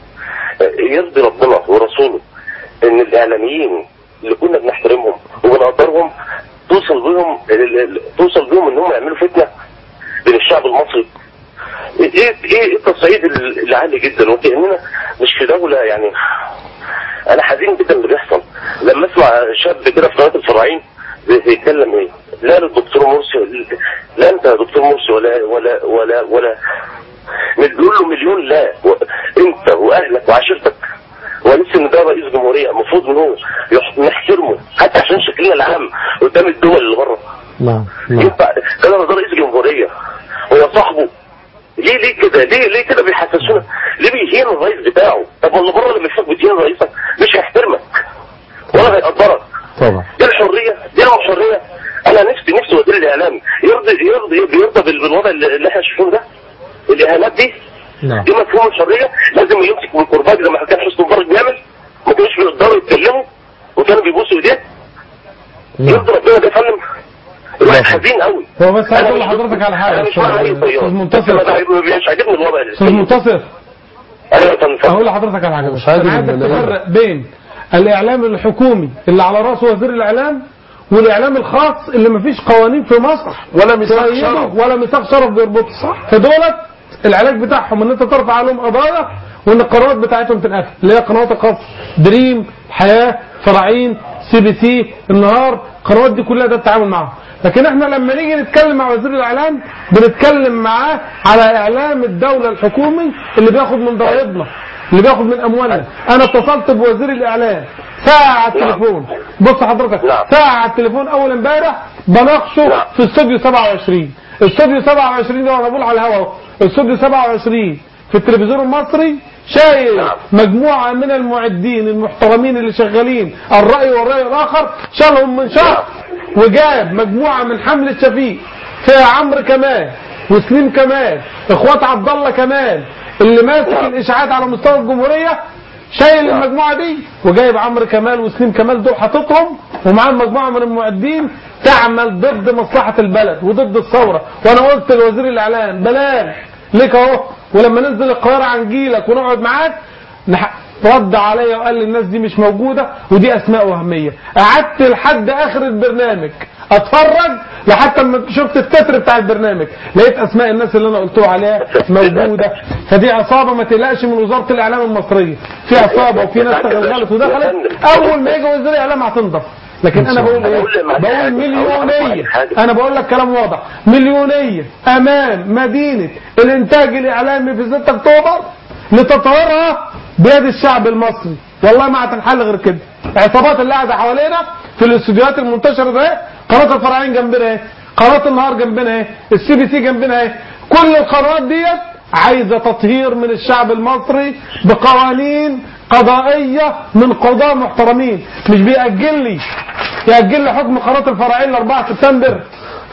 آه، يرضي ربنا ورسوله ان الاعلاميين اللي كنا بنحترمهم وبنقدرهم توصل بيهم ال- ال- توصل بيهم ان هم يعملوا فتنه بين الشعب المصري ايه ايه ايه التصعيد ال- العالي جدا وكاننا مش في دوله يعني انا حزين جدا اللي بيحصل لما اسمع شاب كده في قناه الفراعين بي- بيتكلم ايه لا للدكتور مرسي لا انت يا دكتور مرسي ولا ولا ولا ولا بيقول له مليون لا و... انت واهلك وعشيرتك ولسه ان ده رئيس جمهوريه المفروض ان هو يح- نحترمه حتى عشان شكلنا العام قدام الدول اللي بره نعم نعم ينفع ده ده رئيس جمهوريه هو صاحبه ليه ليه كده ليه ليه كده بيحسسونا ليه بيهين الرئيس بتاعه طب والله بره لما يشوفك بتهين رئيسك مش هيحترمك ولا هيقدرك طبعا دي الحريه دي لو الحريه انا نفسي نفسي وزير الاعلام يرضي يرضي يرضى بال- بالوضع اللي اللي احنا شايفينه ده الاهانات دي نعم دي مفهوم الحريه لازم يمسك بالكرباج زي ما كان حسني مبارك بيعمل ما كانوش بيقدروا يتكلموا وكانوا بيبوسوا ايديه نعم يرضي ربنا ده يا فندم الواحد حزين قوي هو بس عايز أنا اقول مش- لحضرتك على انا حاجه مش مع اي استاذ طيار منتصر بس أنا مش عاجبني الوضع اللي استاذ منتصر ايوه يا فندم اقول لحضرتك على حاجه مش بس عادل انا عايزك الملايين. تفرق بين الاعلام الحكومي اللي على راس وزير الاعلام والاعلام الخاص اللي مفيش قوانين في مصر ولا ميثاق تؤيده شرف. ولا ميثاق شرف بيربطه صح فدولت العلاج بتاعهم ان انت ترفع عليهم قضايا وان القنوات بتاعتهم تنقفل اللي هي قنوات الخاص دريم حياه فراعين سي بي سي النهار القنوات دي كلها ده التعامل معاهم لكن احنا لما نيجي نتكلم مع وزير الاعلام بنتكلم معاه على اعلام الدوله الحكومي اللي بياخد من ضرائبنا اللي بياخد من اموالنا انا اتصلت بوزير الاعلام ساعه على التليفون بص حضرتك نعم. ساعه على التليفون اول امبارح بناقشه نعم. في استوديو 27 استوديو 27 ده وانا بقول على الهوا اهو استوديو 27 في التلفزيون المصري شايل نعم. مجموعة من المعدين المحترمين اللي شغالين الرأي والرأي الآخر شالهم من شهر وجاب مجموعة من حملة شفيق فيها عمرو كمال وسليم كمال اخوات عبد الله كمال اللي ماسك نعم. الاشاعات على مستوى الجمهورية شايل نعم. المجموعة دي وجايب عمرو كمال وسليم كمال دول حاططهم ومعاهم مجموعة من المعدين تعمل ضد مصلحة البلد وضد الثورة وانا قلت لوزير الاعلام بلاغ ليك اهو ولما ننزل القاهرة هنجيلك ونقعد معاك نح- رد عليا وقال لي الناس دي مش موجودة ودي اسماء وهمية قعدت لحد اخر البرنامج اتفرج لحتى لما شفت التتر بتاع البرنامج لقيت اسماء الناس اللي انا قلت عليها موجودة فدي عصابة ما تقلقش من وزارة الاعلام المصرية في عصابة وفي ناس تغلغلت ودخلت اول ما يجي وزير الاعلام هتنضف لكن انا بقول ايه بقول مليونية انا بقول لك كلام واضح مليونية امام مدينة الانتاج الاعلامي في 6 اكتوبر لتطهيرها بيد الشعب المصري والله ما هتنحل غير كده عصابات اللي قاعده حوالينا في الاستوديوهات المنتشره ده قناه الفراعين جنبنا اهي قناه النهار جنبنا اهي السي بي سي جنبنا اهي كل القنوات ديت عايزه تطهير من الشعب المصري بقوانين قضائيه من قضاة محترمين مش بيأجل لي يأجل لي حكم قناه الفراعين ل 4 سبتمبر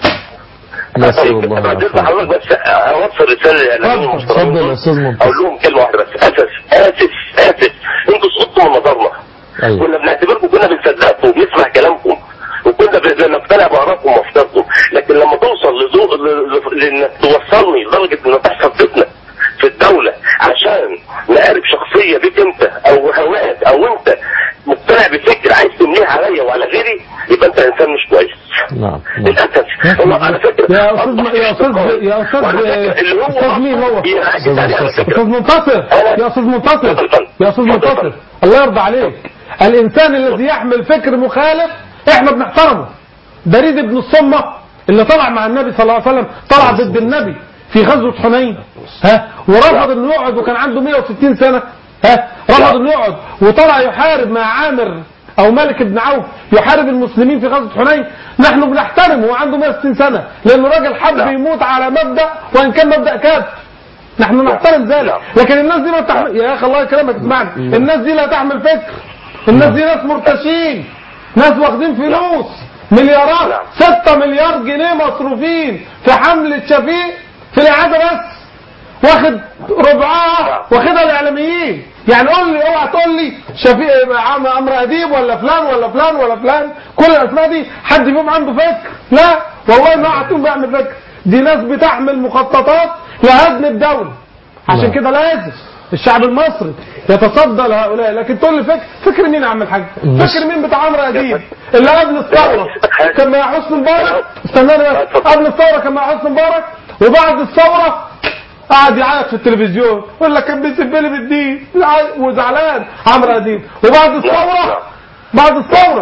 نسأل الله بعد العافية حضرتك بس اوصل رساله للاعلاميين اتفضل المحترمين يا أستاذ منتصر. اقول لهم كلمه واحده بس اسف اسف اسف انتوا سقطتوا من نظرنا أيوة. كنا بنعتبركم كنا بنصدقكم وبنسمع كلامكم وكنا ب- بنقتنع بارائكم وافكاركم لكن لما توصل لذوق ل- ل- لانك توصلني لدرجه ان تحصل فتنه في الدوله عشان نقارب شخصيه بيك انت او هواك او انت مقتنع بفكر عايز تمليه عليا وعلى غيري يبقى انت انسان مش كويس نعم نعم للاسف والله على فكره يا أستاذ يا أستاذ يا أستاذ أستاذ مين هو؟ أستاذ منتصر يا أستاذ منتصر يا أستاذ منتصر الله يرضى عليك الإنسان الذي يحمل فكر مخالف إحنا بنحترمه بريد ابن الصمة اللي طلع مع النبي صلى الله عليه وسلم طلع ضد النبي في غزوة حنين ها ورفض انه يقعد وكان عنده 160 سنة ها رفض انه يقعد وطلع يحارب مع عامر او مالك بن عوف يحارب المسلمين في غزوة حنين نحن بنحترمه وعنده 160 سنة لانه راجل حب يموت على مبدأ وان كان مبدأ كافر نحن نحترم ذلك لكن الناس دي ما تحمل يا اخي الله يكرمك اسمعني الناس دي لا تحمل فكر الناس دي ناس مرتشين ناس واخدين فلوس مليارات 6 مليار جنيه مصروفين في حملة شفيق في الإعادة بس واخد ربعها واخدها الإعلاميين يعني قول لي اوعى تقول لي شفيق عم عمرو اديب ولا فلان ولا فلان ولا فلان كل الاسماء دي حد فيهم عنده فكر لا والله ما عطوم بيعمل فكر دي ناس بتحمل مخططات لهدم الدولة عشان كده لازم الشعب المصري يتصدى لهؤلاء لكن تقول لي فكر فكر مين يا عم الحاج فكر مين بتاع عمرو اديب اللي قبل الثوره كان مع حسني مبارك استناني بس قبل الثوره كان مع حسني مبارك وبعد الثوره قعد يعيط في التلفزيون يقول لك كان بيسب لي بالدين وزعلان عمرو اديب وبعد الثوره بعد الثوره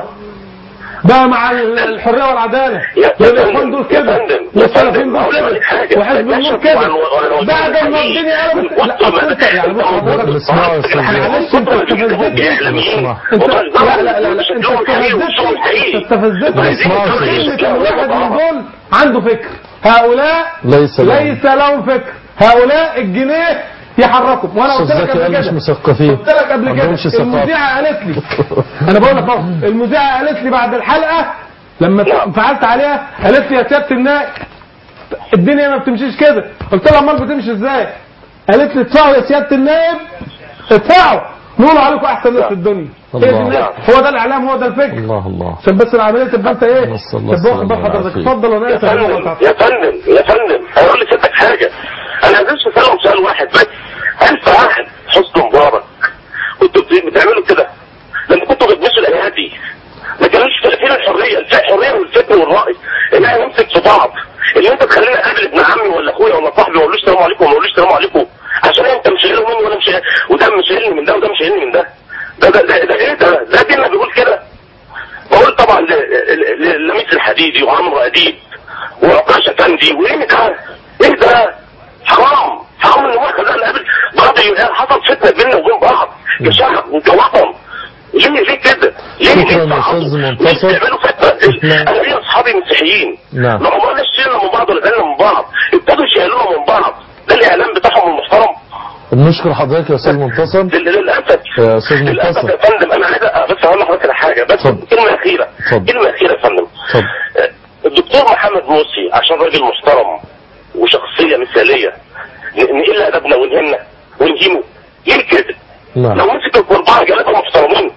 بقى مع الحريه والعداله الاخوان دول كده والسلفيين دول كده وحزب النور كده بعد ما الدنيا قلبت لا أصل انت يعني بص حضرتك اسمعوا يا استاذ معلش انت استفزتني انت لا لا لا لا انت استفزتني انت استفزتني كلمه ان واحد من دول عنده فكر هؤلاء ليس لهم. ليس لهم فكر هؤلاء الجنيه يحركهم وانا قلت أستاذ لك زكي قبل قال مش كده مثقفين قلت لك قبل عندهمش كده ثقافة. المذيعه قالت لي انا بقول لك اهو المذيعه قالت لي بعد الحلقه لما فعلت عليها قالت لي يا سياده النائب الدنيا ما بتمشيش كده قلت لها امال بتمشي ازاي قالت لي ادفعوا يا سياده النائب ادفعوا نقولوا عليكم احسن ناس في الدنيا هي دي الله. الناس. هو ده الاعلام هو ده الفكر الله الله عشان بس العمليه تبقى انت ايه نسأل الله تبقى واخد بال السلامة حضرتك والعافية. اتفضل وانا يا اسف فندم يا فندم يا فندم هقول لسيادتك حاجة أنا عايز أسألهم سؤال واحد بس هل في عهد حسني مبارك كنتوا بت- بتعملوا كده لما كنتوا بتبصوا الأيادي ما كانوش في- فين الحرية الحرية والفكر والرأي إن احنا نمسك في بعض اللي أنت تخليني أقابل ابن عمي ولا أخويا ولا صاحبي وأقول له السلام عليكم ولا أقول له السلام عليكم عشان أنت مش شايله مني ولا مش وده مش شايلني من ده وده مش شايلني من ده ده ده ده, ده إيه ده ده ديننا بيقول كده بقول طبعا ل- ل- ل- لميس الحديدي وعمرو اديب وعكاش افندي وايه ده؟ ايه ده؟ حرام حرام ان واحد انا قابل بعض حصل فتنه بيننا وبين بعض كشعب وكوطن ليه ليه كده؟ ليه شكراً ليه يا تعصبوا؟ أستاذ ليه منتصر. بتعملوا فتنه؟ نعم. انا ليا اصحابي مسيحيين نعم. ما عمرنا شلنا من بعض ولا زلنا من بعض ابتدوا يشيلونا من بعض ده الاعلام بتاعهم المحترم بنشكر حضرتك يا استاذ منتصر لل- للاسف يا أستاذ للاسف منتصر. يا فندم انا عايز أ- بس اقول لحضرتك على حاجه بس اتفضل. كلمه اخيره اتفضل. كلمه اخيره يا فندم اتفضل. آه، الدكتور محمد موسي عشان راجل محترم وشخصيه مثاليه ن- نقل ادبنا ونهمنا ونهينه ليه كده؟ نعم لو مسك الاربعه جلابه محترمين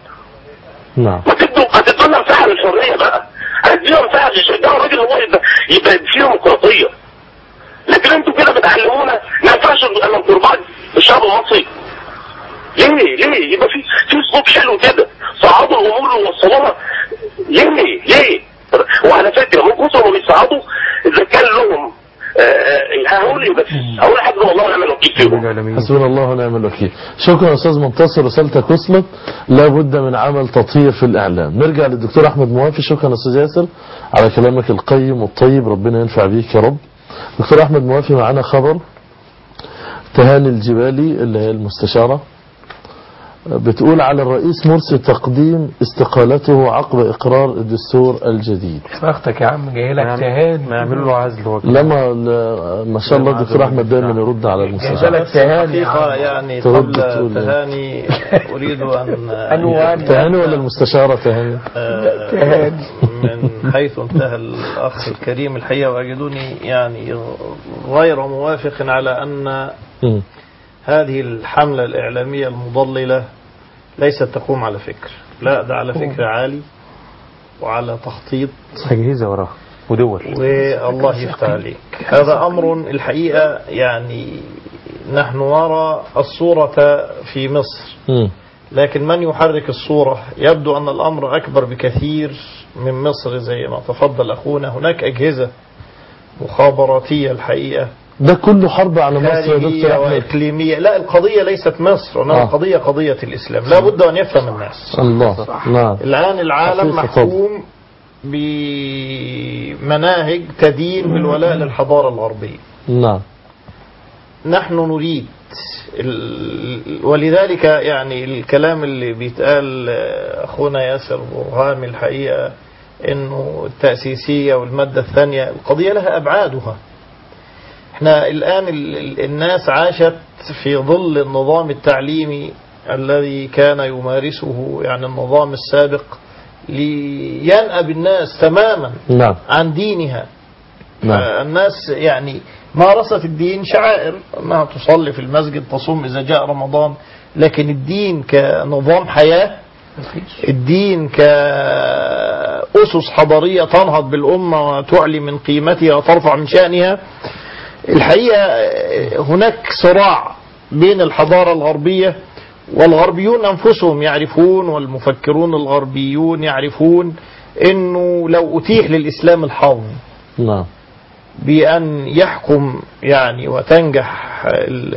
نعم ما تدوا ما تدوا لنا مساحه للحريه بقى هدينا مساحه يشجعوا الراجل اللي هو يبقى يبقى فيه ديمقراطيه لكن انتوا كده بتعلمونا ما ينفعش الا الاربعه الشعب المصري ليه ليه يبقى في في اسلوب حلو كده صعدوا الامور ووصلوها ليه ليه وعلى فكره من كتر ما بيصعدوا اذا كان لهم آه، آه، هقول ايه بس هقول حسبي الله ونعم الوكيل فيهم حسبنا الله ونعم الوكيل شكرا يا استاذ منتصر رسالتك وصلت لابد من عمل تطهير في الاعلام نرجع للدكتور احمد موافي شكرا يا استاذ ياسر على كلامك القيم والطيب ربنا ينفع بيك يا رب دكتور احمد موافي معانا خبر تهاني الجبالي اللي هي المستشاره بتقول على الرئيس مرسي تقديم استقالته عقب اقرار الدستور الجديد اختك يا عم جاي لك تهاني ما يعملوا له عزل هو لما ما شاء الله الدكتور احمد دايما يرد على المستشار لك تهاني حقيقة يعني ترد قبل تقول إيه؟ تهاني أريد أن أنوان تهاني ولا المستشارة تهاني آه، من حيث انتهى الأخ الكريم الحقيقة وأجدني يعني غير موافق على أن مم. هذه الحملة الإعلامية المضللة ليست تقوم على فكر لا ده على فكر عالي وعلى تخطيط أجهزة وراها ودول والله يفتح عليك هذا أمر الحقيقة يعني نحن نرى الصورة في مصر مم. لكن من يحرك الصورة يبدو أن الأمر أكبر بكثير من مصر زي ما تفضل أخونا هناك أجهزة مخابراتية الحقيقة ده كله حرب على مصر يا دكتور خارجية أحمد وإقليمية لا القضية ليست مصر إنما آه. القضية قضية الإسلام لا بد أن يفهم الناس الله نعم الآن العالم حقيقة محكوم بمناهج تدين بالولاء للحضارة الغربية نعم نحن نريد ال- ولذلك يعني الكلام اللي بيتقال آه، أخونا ياسر برهامي الحقيقة أنه التأسيسية والمادة الثانية القضية لها أبعادها احنا الآن ال- ال- الناس عاشت في ظل النظام التعليمي الذي كان يمارسه يعني النظام السابق لينأب الناس تماما نعم عن دينها نعم الناس يعني مارست الدين شعائر انها تصلي في المسجد تصوم اذا جاء رمضان لكن الدين كنظام حياه الدين كأسس حضارية تنهض بالأمة وتعلي من قيمتها وترفع من شأنها الحقيقة هناك صراع بين الحضارة الغربية والغربيون أنفسهم يعرفون والمفكرون الغربيون يعرفون أنه لو أتيح للإسلام الحظ نعم بأن يحكم يعني وتنجح ال-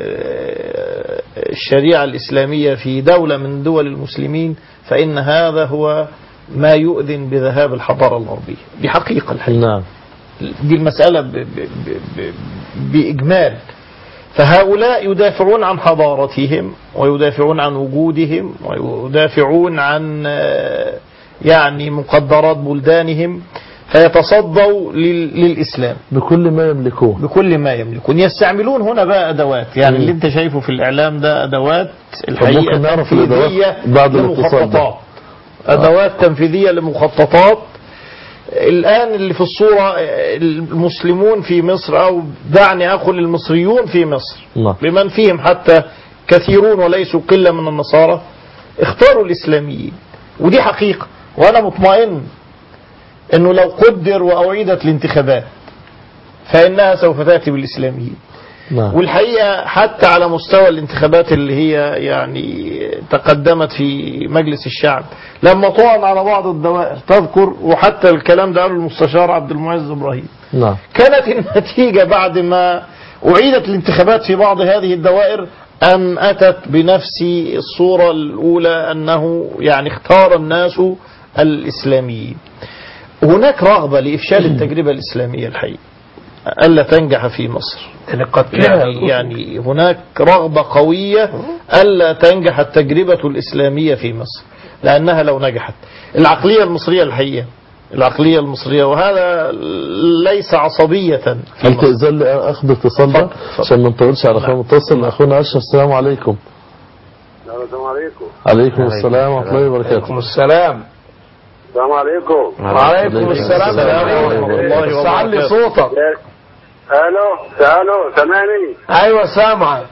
الشريعة الإسلامية في دولة من دول المسلمين فإن هذا هو ما يؤذن بذهاب الحضارة الغربية دي حقيقة الحقيقة نعم دي المسألة ب ب ب ب بإجمال فهؤلاء يدافعون عن حضارتهم ويدافعون عن وجودهم ويدافعون عن آه، يعني مقدرات بلدانهم فيتصدوا لل- للإسلام بكل ما يملكوه بكل ما يملكون يستعملون هنا بقى أدوات يعني اللي انت شايفه في الإعلام ده أدوات الحقيقة ممكن نعرف تنفيذية الأدوات بعد الاتصال ده. لمخططات أدوات تنفيذية لمخططات الآن اللي في الصورة المسلمون في مصر أو دعني أقول المصريون في مصر نعم بمن فيهم حتى كثيرون وليسوا قلة من النصارى اختاروا الإسلاميين ودي حقيقة وأنا مطمئن أنه لو قدر وأعيدت الانتخابات فإنها سوف تأتي بالإسلاميين نعم والحقيقة حتى على مستوى الانتخابات اللي هي يعني تقدمت في مجلس الشعب لما طعن على بعض الدوائر تذكر وحتى الكلام ده قاله المستشار عبد المعز إبراهيم نعم كانت النتيجة بعد ما أعيدت الانتخابات في بعض هذه الدوائر أن أتت بنفس الصورة الأولى أنه يعني اختار الناس الإسلاميين هناك رغبة لإفشال التجربة الإسلامية الحقيقة ألا تنجح في مصر يعني, يعني هناك رغبة قوية ألا تنجح التجربة الإسلامية في مصر لأنها لو نجحت العقلية المصرية الحقيقة العقلية المصرية وهذا ليس عصبية في هل مصر. تأذن لي أخذ اتصال ده اتفضل، اتفضل. عشان ما نطولش على خير متصل أخونا أشرف السلام عليكم السلام عليكم عليكم السلام ورحمة الله وبركاته السلام السلام عليكم وعليكم السلام ورحمة الله بس علي وبركاته. صوتك الو الو سامعني ايوه سامعك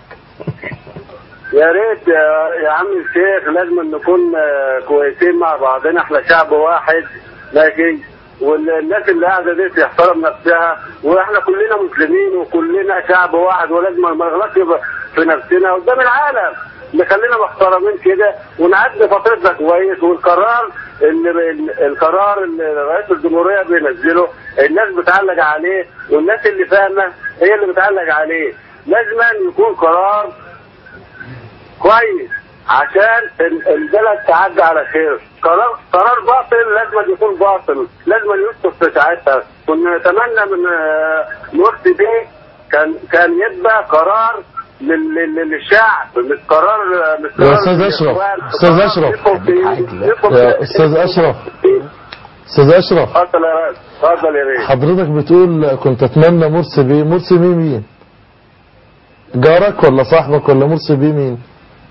يا ريت يا, يا عم الشيخ لازم نكون آه، كويسين مع بعضنا احنا شعب واحد ماشي والناس اللي قاعده دي تحترم نفسها واحنا كلنا مسلمين وكلنا شعب واحد ولازم ما نغلطش في نفسنا قدام العالم نخلينا محترمين كده ونعدي فترتنا كويس والقرار اللي ال- القرار اللي رئيس الجمهوريه بينزله الناس بتعلق عليه والناس اللي فاهمه هي اللي بتعلق عليه لازم يكون قرار كويس عشان ال- البلد تعدي على خير قرار قرار باطل لازم يكون باطل لازم يسقط في ساعتها كنا نتمنى من آه، مرسي بيه كان كان يبقى قرار لل- لل- للشعب مش قرار مش يا قرار أستاذ أشرف، للإخوان. أستاذ قرار أشرف. يدخل في- يدخل يا في- أستاذ أشرف أستاذ أشرف اتفضل يا ريس اتفضل يا ريس حضرتك بتقول كنت أتمنى مرسي بيه مرسي بيه مين جارك ولا صاحبك ولا مرسي بيه مين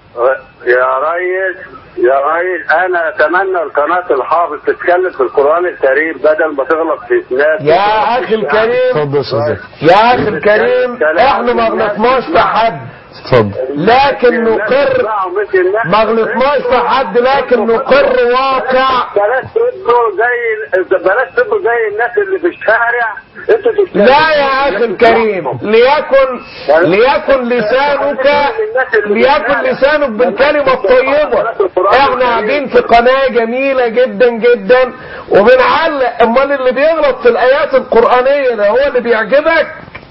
يا ريس يا ريس انا اتمنى القناه الحافظ تتكلم في القران الكريم بدل ما تغلط في اسناد يا اخي الكريم اتفضل يا أستاذ يا اخي الكريم احنا ما غلطناش في حد اتفضل لكن نقر ما غلطناش في حد لكن نقر واقع بلاش تبقوا زي بلاش تبقوا زي الناس اللي في الشارع انتوا تتكلموا. لا يا اخي الكريم ليكن ليكن لسانك ليكن لسانك بالكلمة الطيبة احنا قاعدين في قناة جميلة جدا جدا وبنعلق امال اللي بيغلط في الايات القرآنية ده هو اللي بيعجبك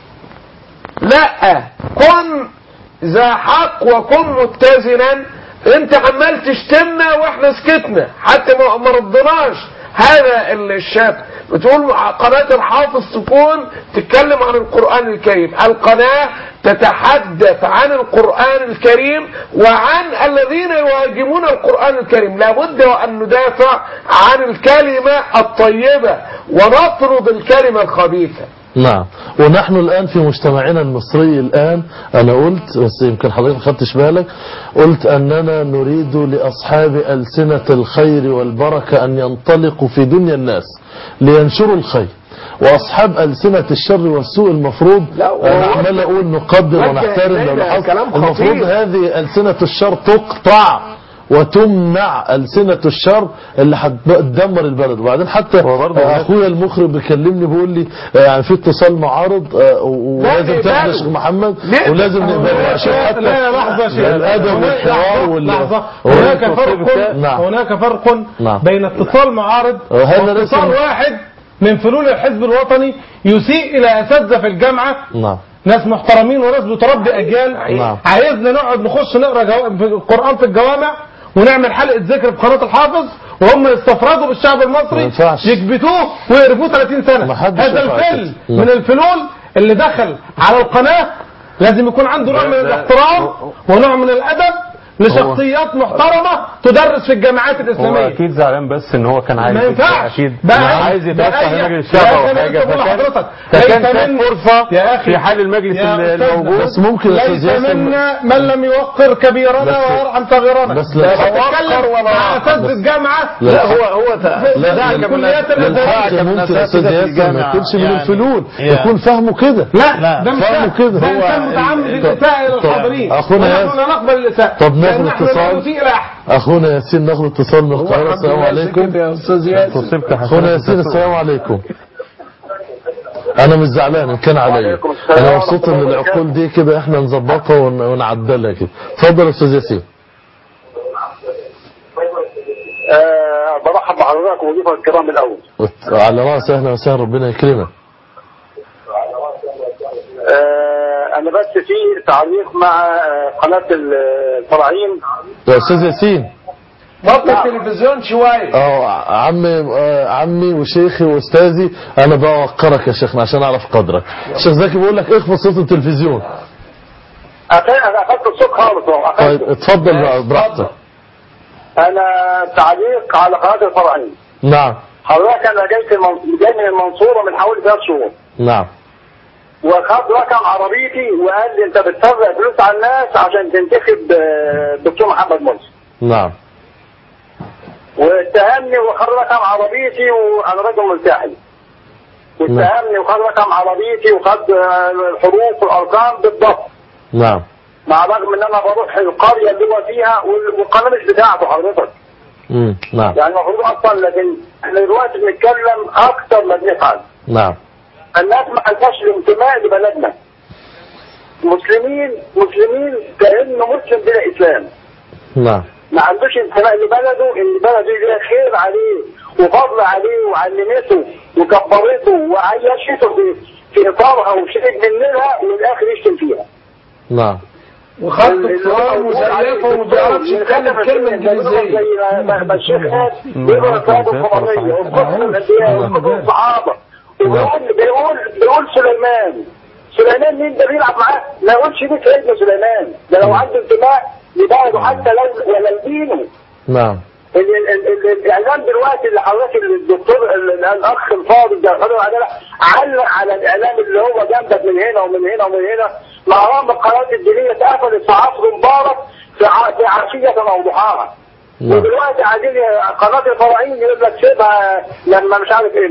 لا كن ذا حق وكن متزنا انت عمال تشتمنا واحنا سكتنا حتى ما ما ردناش هذا الشاب بتقول قناة الحافظ تكون تتكلم عن القرآن الكريم القناة تتحدث عن القرآن الكريم وعن الذين يهاجمون القرآن الكريم لابد أن ندافع عن الكلمة الطيبة ونطرد الكلمة الخبيثة نعم ونحن الآن في مجتمعنا المصري الآن أنا قلت بس يمكن حضرتك ما خدتش بالك قلت أننا نريد لأصحاب ألسنة الخير والبركة أن ينطلقوا في دنيا الناس لينشروا الخير وأصحاب ألسنة الشر والسوء المفروض أنا عمال أقول نقدر وجه ونحترم إلينا لو حصل. كلام خطير. المفروض هذه ألسنة الشر تقطع وتمنع ألسنة الشر اللي هتدمر البلد وبعدين حتى آه، أخويا المخرج بيكلمني بيقول لي آه، يعني في اتصال معارض آه، و- ولازم نقبله. تاخد يا شيخ محمد نقبل. ولازم نقبله عشان لا حتى لا لحظة يا شيخ الأدب هناك- والحوار لحظة- وال لحظة هو هناك التصوير فرق بتاع- نعم. هناك فرق نعم. بين اتصال معارض آه، هذا واتصال ليس- واحد من فلول الحزب الوطني يسيء إلى أساتذة في الجامعة نعم ناس محترمين وناس بتربي أجيال نعم. عايزنا نقعد نخش نقرا جو... في القرآن في الجوامع ونعمل حلقة ذكر في قناة الحافظ وهم يستفردوا بالشعب ما المصري ينفعش. يكبتوه ويقرفوه 30 سنة ما حدش هذا يفعل الفل كده. من الفلول اللي دخل على القناة لازم يكون عنده نوع من الاحترام ونوع من الأدب لشخصيات محترمة تدرس في الجامعات هو الإسلامية اكيد زعلان بس ان هو كان عايز ما ينفعش اكيد بقى عايز بقى يترشح أي- لمجلس يا الشعب أخي او أنا حاجه لسه بقول فكان لحضرتك فكان ليس كانت من- فرصه يا أخي في حال المجلس يا ال- أستاذنا، الموجود بس ممكن يا ليس أستاذ ياسر منا من لم يوقر كبيرنا بس- ويرحم صغيرنا بس لا لا توقر تتكلم ولا مع رحم. أساتذة الجامعة لا، لا هو هو ت- لا، دعك لا، من الكليات ال- للحق دعك من ممكن أساتذة أستاذ ياسر ما الجامعة. يكونش من يعني- الفلول يا. يكون فهمه كده لا, لا، ده مش فهموا فاهم. كده. ده هو إنسان متعمد ال- الإساءة إلى طب، الحاضرين أخونا ونحن ياسر. لا نقبل الإساءة طب ناخد لأن نحن لا اتصال. نسيء إلى أحد أخونا ياسين ناخد اتصال من القاهرة السلام عليكم يا استاذ ياسر تصيبك أخونا ياسين السلام عليكم أنا مش زعلان إن كان عليا وعليكم السلام أنا مبسوط ورحمة إن الله العقول دي كده إحنا نظبطها ون- ونعدلها كده اتفضل يا أستاذ ياسين آه برحب بحضرتك وضيوفك الكرام الاول على رأس أهلا وسهلا ربنا يكرمك آه انا بس في تعليق مع آه، قناه الفراعين يا أستاذ ياسين بطل التلفزيون شويه اه عمي آه، عمي وشيخي واستاذي انا بوقرك يا شيخنا عشان اعرف قدرك الشيخ زكي بيقول لك اخفض صوت التلفزيون أخ- انا اخذت الصوت خالص أهو، طيب أخذته. اتفضل بقى براحتك انا تعليق على قناه الفراعين نعم حضرتك انا جاي في المن- جاي من المنصوره من حوالي ثلاث شهور نعم وخد رقم عربيتي وقال لي انت بتفرق فلوس على الناس عشان تنتخب آه، الدكتور محمد مرسي نعم واتهمني وخد رقم عربيتي وانا راجل ملتحي واتهمني وخد رقم عربيتي وخد آه، الحروف والارقام بالضبط نعم مع رغم ان انا بروح القريه اللي هو فيها وال- والقناه مش بتاعته حضرتك مم. نعم يعني المفروض اصلا لكن احنا دلوقتي بنتكلم اكتر ما بنفعل نعم الناس ما عندهاش الانتماء لبلدنا مسلمين مسلمين كانه مسلم بلا اسلام نعم ما عندوش انتماء لبلده ان بلده دي خير عليه وفضل عليه وعلمته وكبرته وعيشته في في اطارها وشيء منها والاخر يشتم فيها نعم وخط اتصال مزيفه وما بيعرفش يتكلم كلمه انجليزيه زي ما- ما الشيخ قال بيقرا كتاب القرانيه وقصص الانبياء وقصص الصحابه وبيقول بيقول بيقول سليمان سليمان مين ده بيلعب معاه ما يقولش دي سيدنا سليمان ده لو عنده انتماء لبلده حتى لو ولا لدينه نعم ال- ال- ال- الاعلام دلوقتي اللي حضرتك الدكتور ال- ال- الاخ الفاضل ده الحضور العداله علق على الاعلام اللي هو جنبك من هنا ومن هنا ومن هنا مع رغم القنوات الدينيه اتقفلت في عصر مبارك في ع- في عشيه او ضحاها نعم ودلوقتي عايزين قناه الفراعين يقول لك سيبها لما مش عارف امتى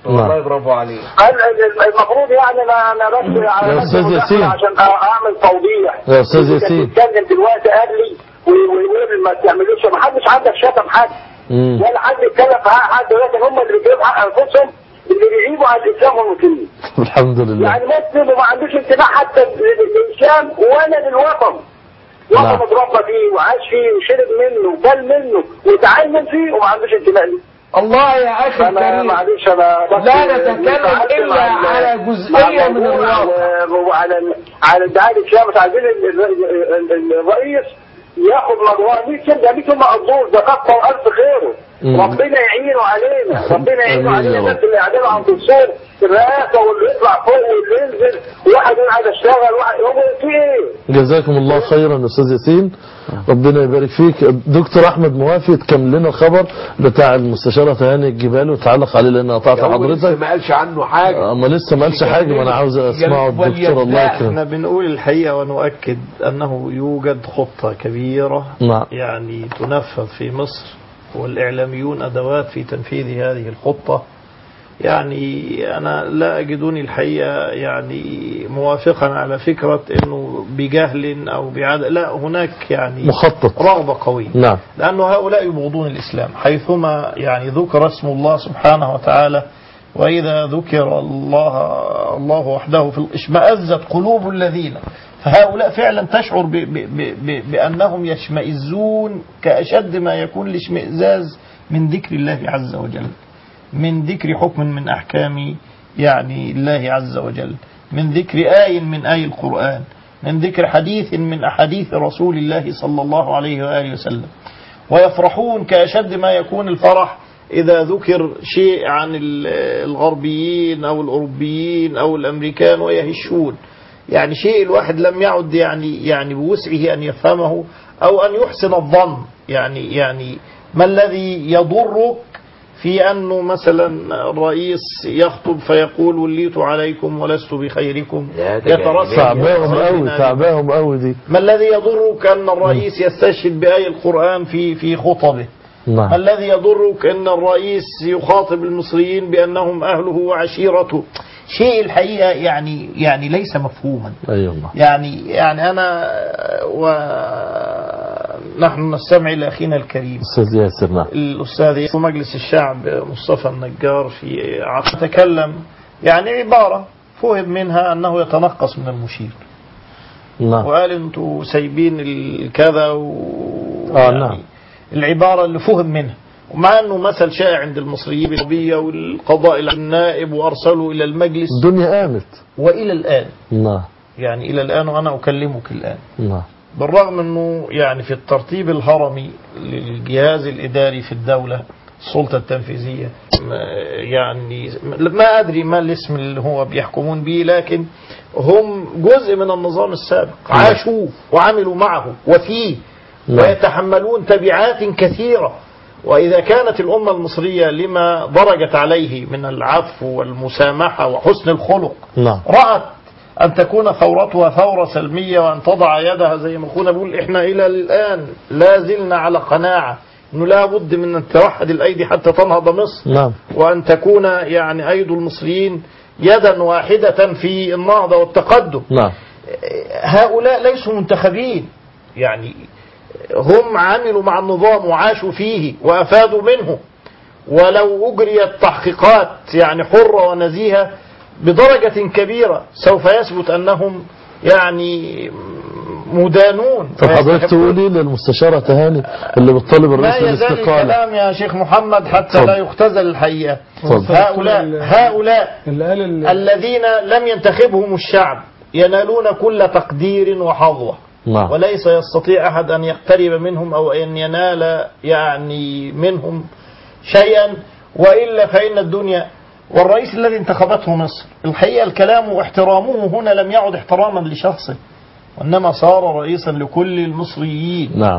والله برافو عليك قال المفروض يعني انا انا بس على يا نفسي أستاذ مداخلة ياسين. عشان اعمل توضيح يا أستاذ اللي كان ياسين. بيتكلم دلوقتي قال لي ويقول ما تعملوش ما حدش عندك شتم حد مم. ولا حد اتكلم في حق حد لكن هم اللي بيجيبوا حق انفسهم اللي بيعيبوا على الاسلام والمسلمين الحمد لله يعني مسلم وما عندوش انتماء حتى للاسلام ولا للوطن وطن نعم. اتربى فيه وعاش فيه وشرب منه وكل منه وتعلم فيه وما عندوش انتماء ليه الله يا اخي انا الكريم معلش انا بس لا نتكلم متعلم إلا مع ال- على مع جزئية من الموضوع الواقع. على- وعلى ال- على ادعاء الاسلام مش عايزين ال- ال- ال- الرئيس ياخد مجموعه 100 سنه 100 سنه مقدور ده كتر الف خيره مم. ربنا يعينه علينا ربنا يعينه آمين علينا يا رب. الناس اللي قاعدين عند السور الرئاسه واللي يطلع فوق واللي ينزل واحد يقول عايز اشتغل واحد هو في ايه؟ جزاكم الله خيرا استاذ ياسين ربنا يبارك فيك دكتور احمد موافي تكمل لنا الخبر بتاع المستشاره تهاني الجبال وتعلق عليه لان قطعت هو لسه حضرتك ما قالش عنه حاجة اما لسه ما قالش حاجه ما انا عاوز اسمعه الدكتور الله يكرمه احنا بنقول الحقيقة ونؤكد أنه يوجد خطة كبيرة نعم يعني تنفذ في مصر والإعلاميون أدوات في تنفيذ هذه الخطة يعني أنا لا أجدني الحقيقة يعني موافقا على فكرة أنه بجهل أو بعدم لا هناك يعني مخطط رغبة قوية نعم لأن هؤلاء يبغضون الإسلام حيثما يعني ذكر اسم الله سبحانه وتعالى وإذا ذكر الله الله وحده في اشمأزت قلوب الذين فهؤلاء فعلا تشعر ب ب ب ب بأنهم يشمئزون كأشد ما يكون الاشمئزاز من ذكر الله عز وجل من ذكر حكم من أحكام يعني الله عز وجل من ذكر آي من آي القرآن من ذكر حديث من أحاديث رسول الله صلى الله عليه وآله وسلم ويفرحون كأشد ما يكون الفرح إذا ذكر شيء عن ال- الغربيين أو الأوروبيين أو الأمريكان ويهشون يعني شيء الواحد لم يعد يعني يعني بوسعه أن يفهمه أو أن يحسن الظن يعني يعني ما الذي يضرك في أنه مثلا الرئيس يخطب فيقول وليت عليكم ولست بخيركم لا، ده يترصد تعباهم قوي بنا تعباهم قوي دي ما الذي يضرك أن الرئيس يستشهد بآية القرآن في في خطبه ما نعم الذي يضرك أن الرئيس يخاطب المصريين بأنهم أهله وعشيرته شيء الحقيقة يعني يعني ليس مفهوما اي والله يعني يعني أنا ونحن نستمع إلى أخينا الكريم استاذ ياسر نعم الأستاذ في مجلس الشعب مصطفى النجار في عقد تكلم يعني عبارة فهم منها أنه يتنقص من المشير نعم وقال انتوا سايبين الكذا و آه، يعني نعم. العبارة اللي فهم منها ومع أنه مثل شائع عند المصريين بالعربية والقضاء إلى النائب وأرسلوا إلى المجلس الدنيا قامت وإلى الآن نعم يعني إلى الآن وأنا أكلمك الآن نعم بالرغم أنه يعني في الترتيب الهرمي للجهاز الإداري في الدولة السلطة التنفيذية ما- يعني ما أدري ما الاسم اللي هو بيحكمون به لكن هم جزء من النظام السابق عاشوا وعملوا معه وفيه نعم. ويتحملون تبعات كثيرة وإذا كانت الأمة المصرية لما درجت عليه من العفو والمسامحة وحسن الخلق نعم رأت أن تكون ثورتها ثورة سلمية وأن تضع يدها زي ما أخونا بيقول إحنا إلى الآن لا زلنا على قناعة أنه لا بد من أن توحد الأيدي حتى تنهض مصر نعم وأن تكون يعني أيد المصريين يدا واحدة في النهضة والتقدم نعم هؤلاء ليسوا منتخبين يعني هم عملوا مع النظام وعاشوا فيه وأفادوا منه ولو أجريت تحقيقات يعني حرة ونزيهة بدرجة كبيرة سوف يثبت أنهم يعني مدانون طب حضرتك ويستحقون. تقولي للمستشارة تهاني اللي بتطالب ما الرئيس يزال بالاستقالة الكلام يا شيخ محمد حتى اتفضل. لا يختزل الحقيقة اتفضل. هؤلاء هؤلاء اللي قال ال- الذين لم ينتخبهم الشعب ينالون كل تقدير وحظوة نعم وليس يستطيع أحد أن يقترب منهم أو أن ينال يعني منهم شيئا وإلا فإن الدنيا والرئيس الذي انتخبته مصر الحقيقة الكلام واحترامه هنا لم يعد احتراما لشخصه وإنما صار رئيسا لكل المصريين نعم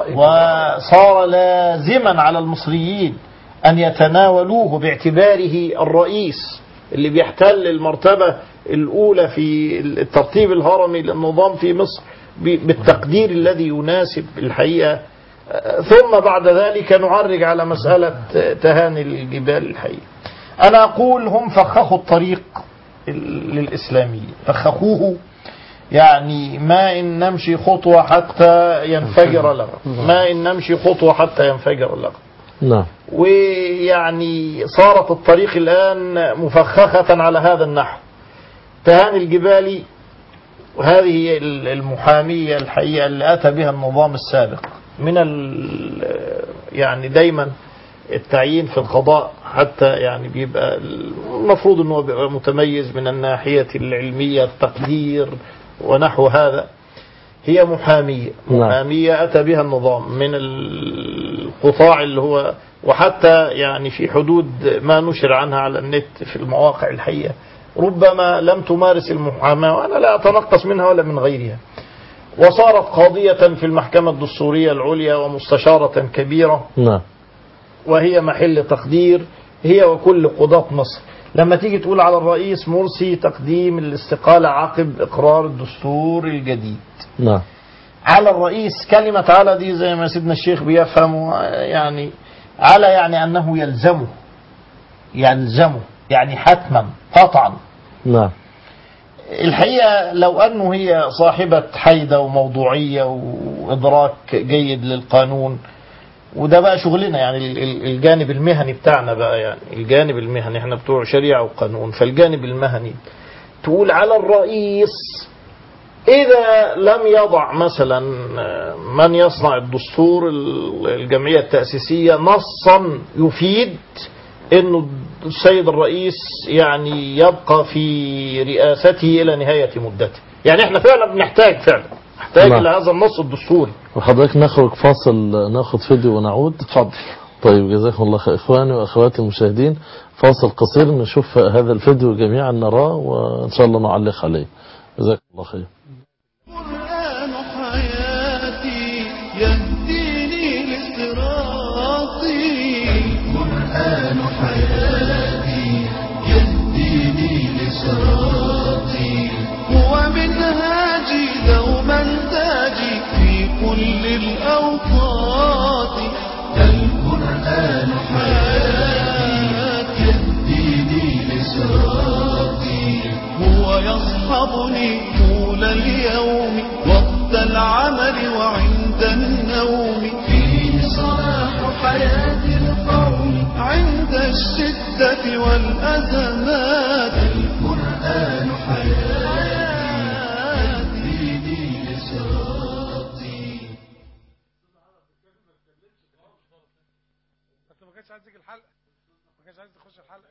وصار لازما على المصريين أن يتناولوه باعتباره الرئيس اللي بيحتل المرتبة الأولى في الترتيب الهرمي للنظام في مصر ب- بالتقدير الذي يناسب الحقيقة آه، ثم بعد ذلك نعرج على مسألة آه، تهاني الجبال الحقيقة أنا أقول هم فخخوا الطريق ال- للإسلاميين فخخوه يعني ما إن نمشي خطوة حتى ينفجر اللغم ما إن نمشي خطوة حتى ينفجر اللغم نعم ويعني صارت الطريق الآن مفخخة على هذا النحو تهاني الجبالي وهذه هي المحامية الحقيقة اللي أتى بها النظام السابق من ال يعني دايما التعيين في القضاء حتى يعني بيبقى المفروض انه بيبقى متميز من الناحية العلمية التقدير ونحو هذا هي محامية نعم. محامية أتى بها النظام من القطاع اللي هو وحتى يعني في حدود ما نشر عنها على النت في المواقع الحقيقة ربما لم تمارس المحاماة وأنا لا أتنقص منها ولا من غيرها وصارت قاضية في المحكمة الدستورية العليا ومستشارة كبيرة نعم وهي محل تقدير هي وكل قضاة مصر لما تيجي تقول على الرئيس مرسي تقديم الاستقالة عقب إقرار الدستور الجديد نعم على الرئيس كلمة على دي زي ما سيدنا الشيخ بيفهم يعني على يعني أنه يلزمه يلزمه يعني حتما قطعا نعم الحقيقة لو أنه هي صاحبة حيدة وموضوعية وإدراك جيد للقانون وده بقى شغلنا يعني ال- ال- الجانب المهني بتاعنا بقى يعني الجانب المهني احنا بتوع شريعة وقانون فالجانب المهني تقول على الرئيس إذا لم يضع مثلا من يصنع الدستور ال- الجمعية التأسيسية نصا يفيد انه السيد الرئيس يعني يبقى في رئاسته الى نهاية مدته يعني احنا فعلا بنحتاج فعلا نحتاج نعم. الى هذا النص الدستوري وحضرتك نخرج فاصل ناخد فيديو ونعود اتفضل طيب جزاكم الله خير اخواني واخواتي المشاهدين فاصل قصير نشوف هذا الفيديو جميعا نراه وان شاء الله نعلق عليه جزاكم الله خير القرآن حياتي يهديني لصراطي القرآن حياتي يهديني لصراطي هو منهاجي دوما تاجي في كل الأوقات القرآن حياتي يهديني لصراطي هو يصحبني طول اليوم وقت العمل وعند النوم فيه صلاح حياة القوم عند الشدة والأزمات القرآن حياتي يهديني لصراطي بس ما كانش عايز يجي الحلقه ما كانش عايز يخش الحلقه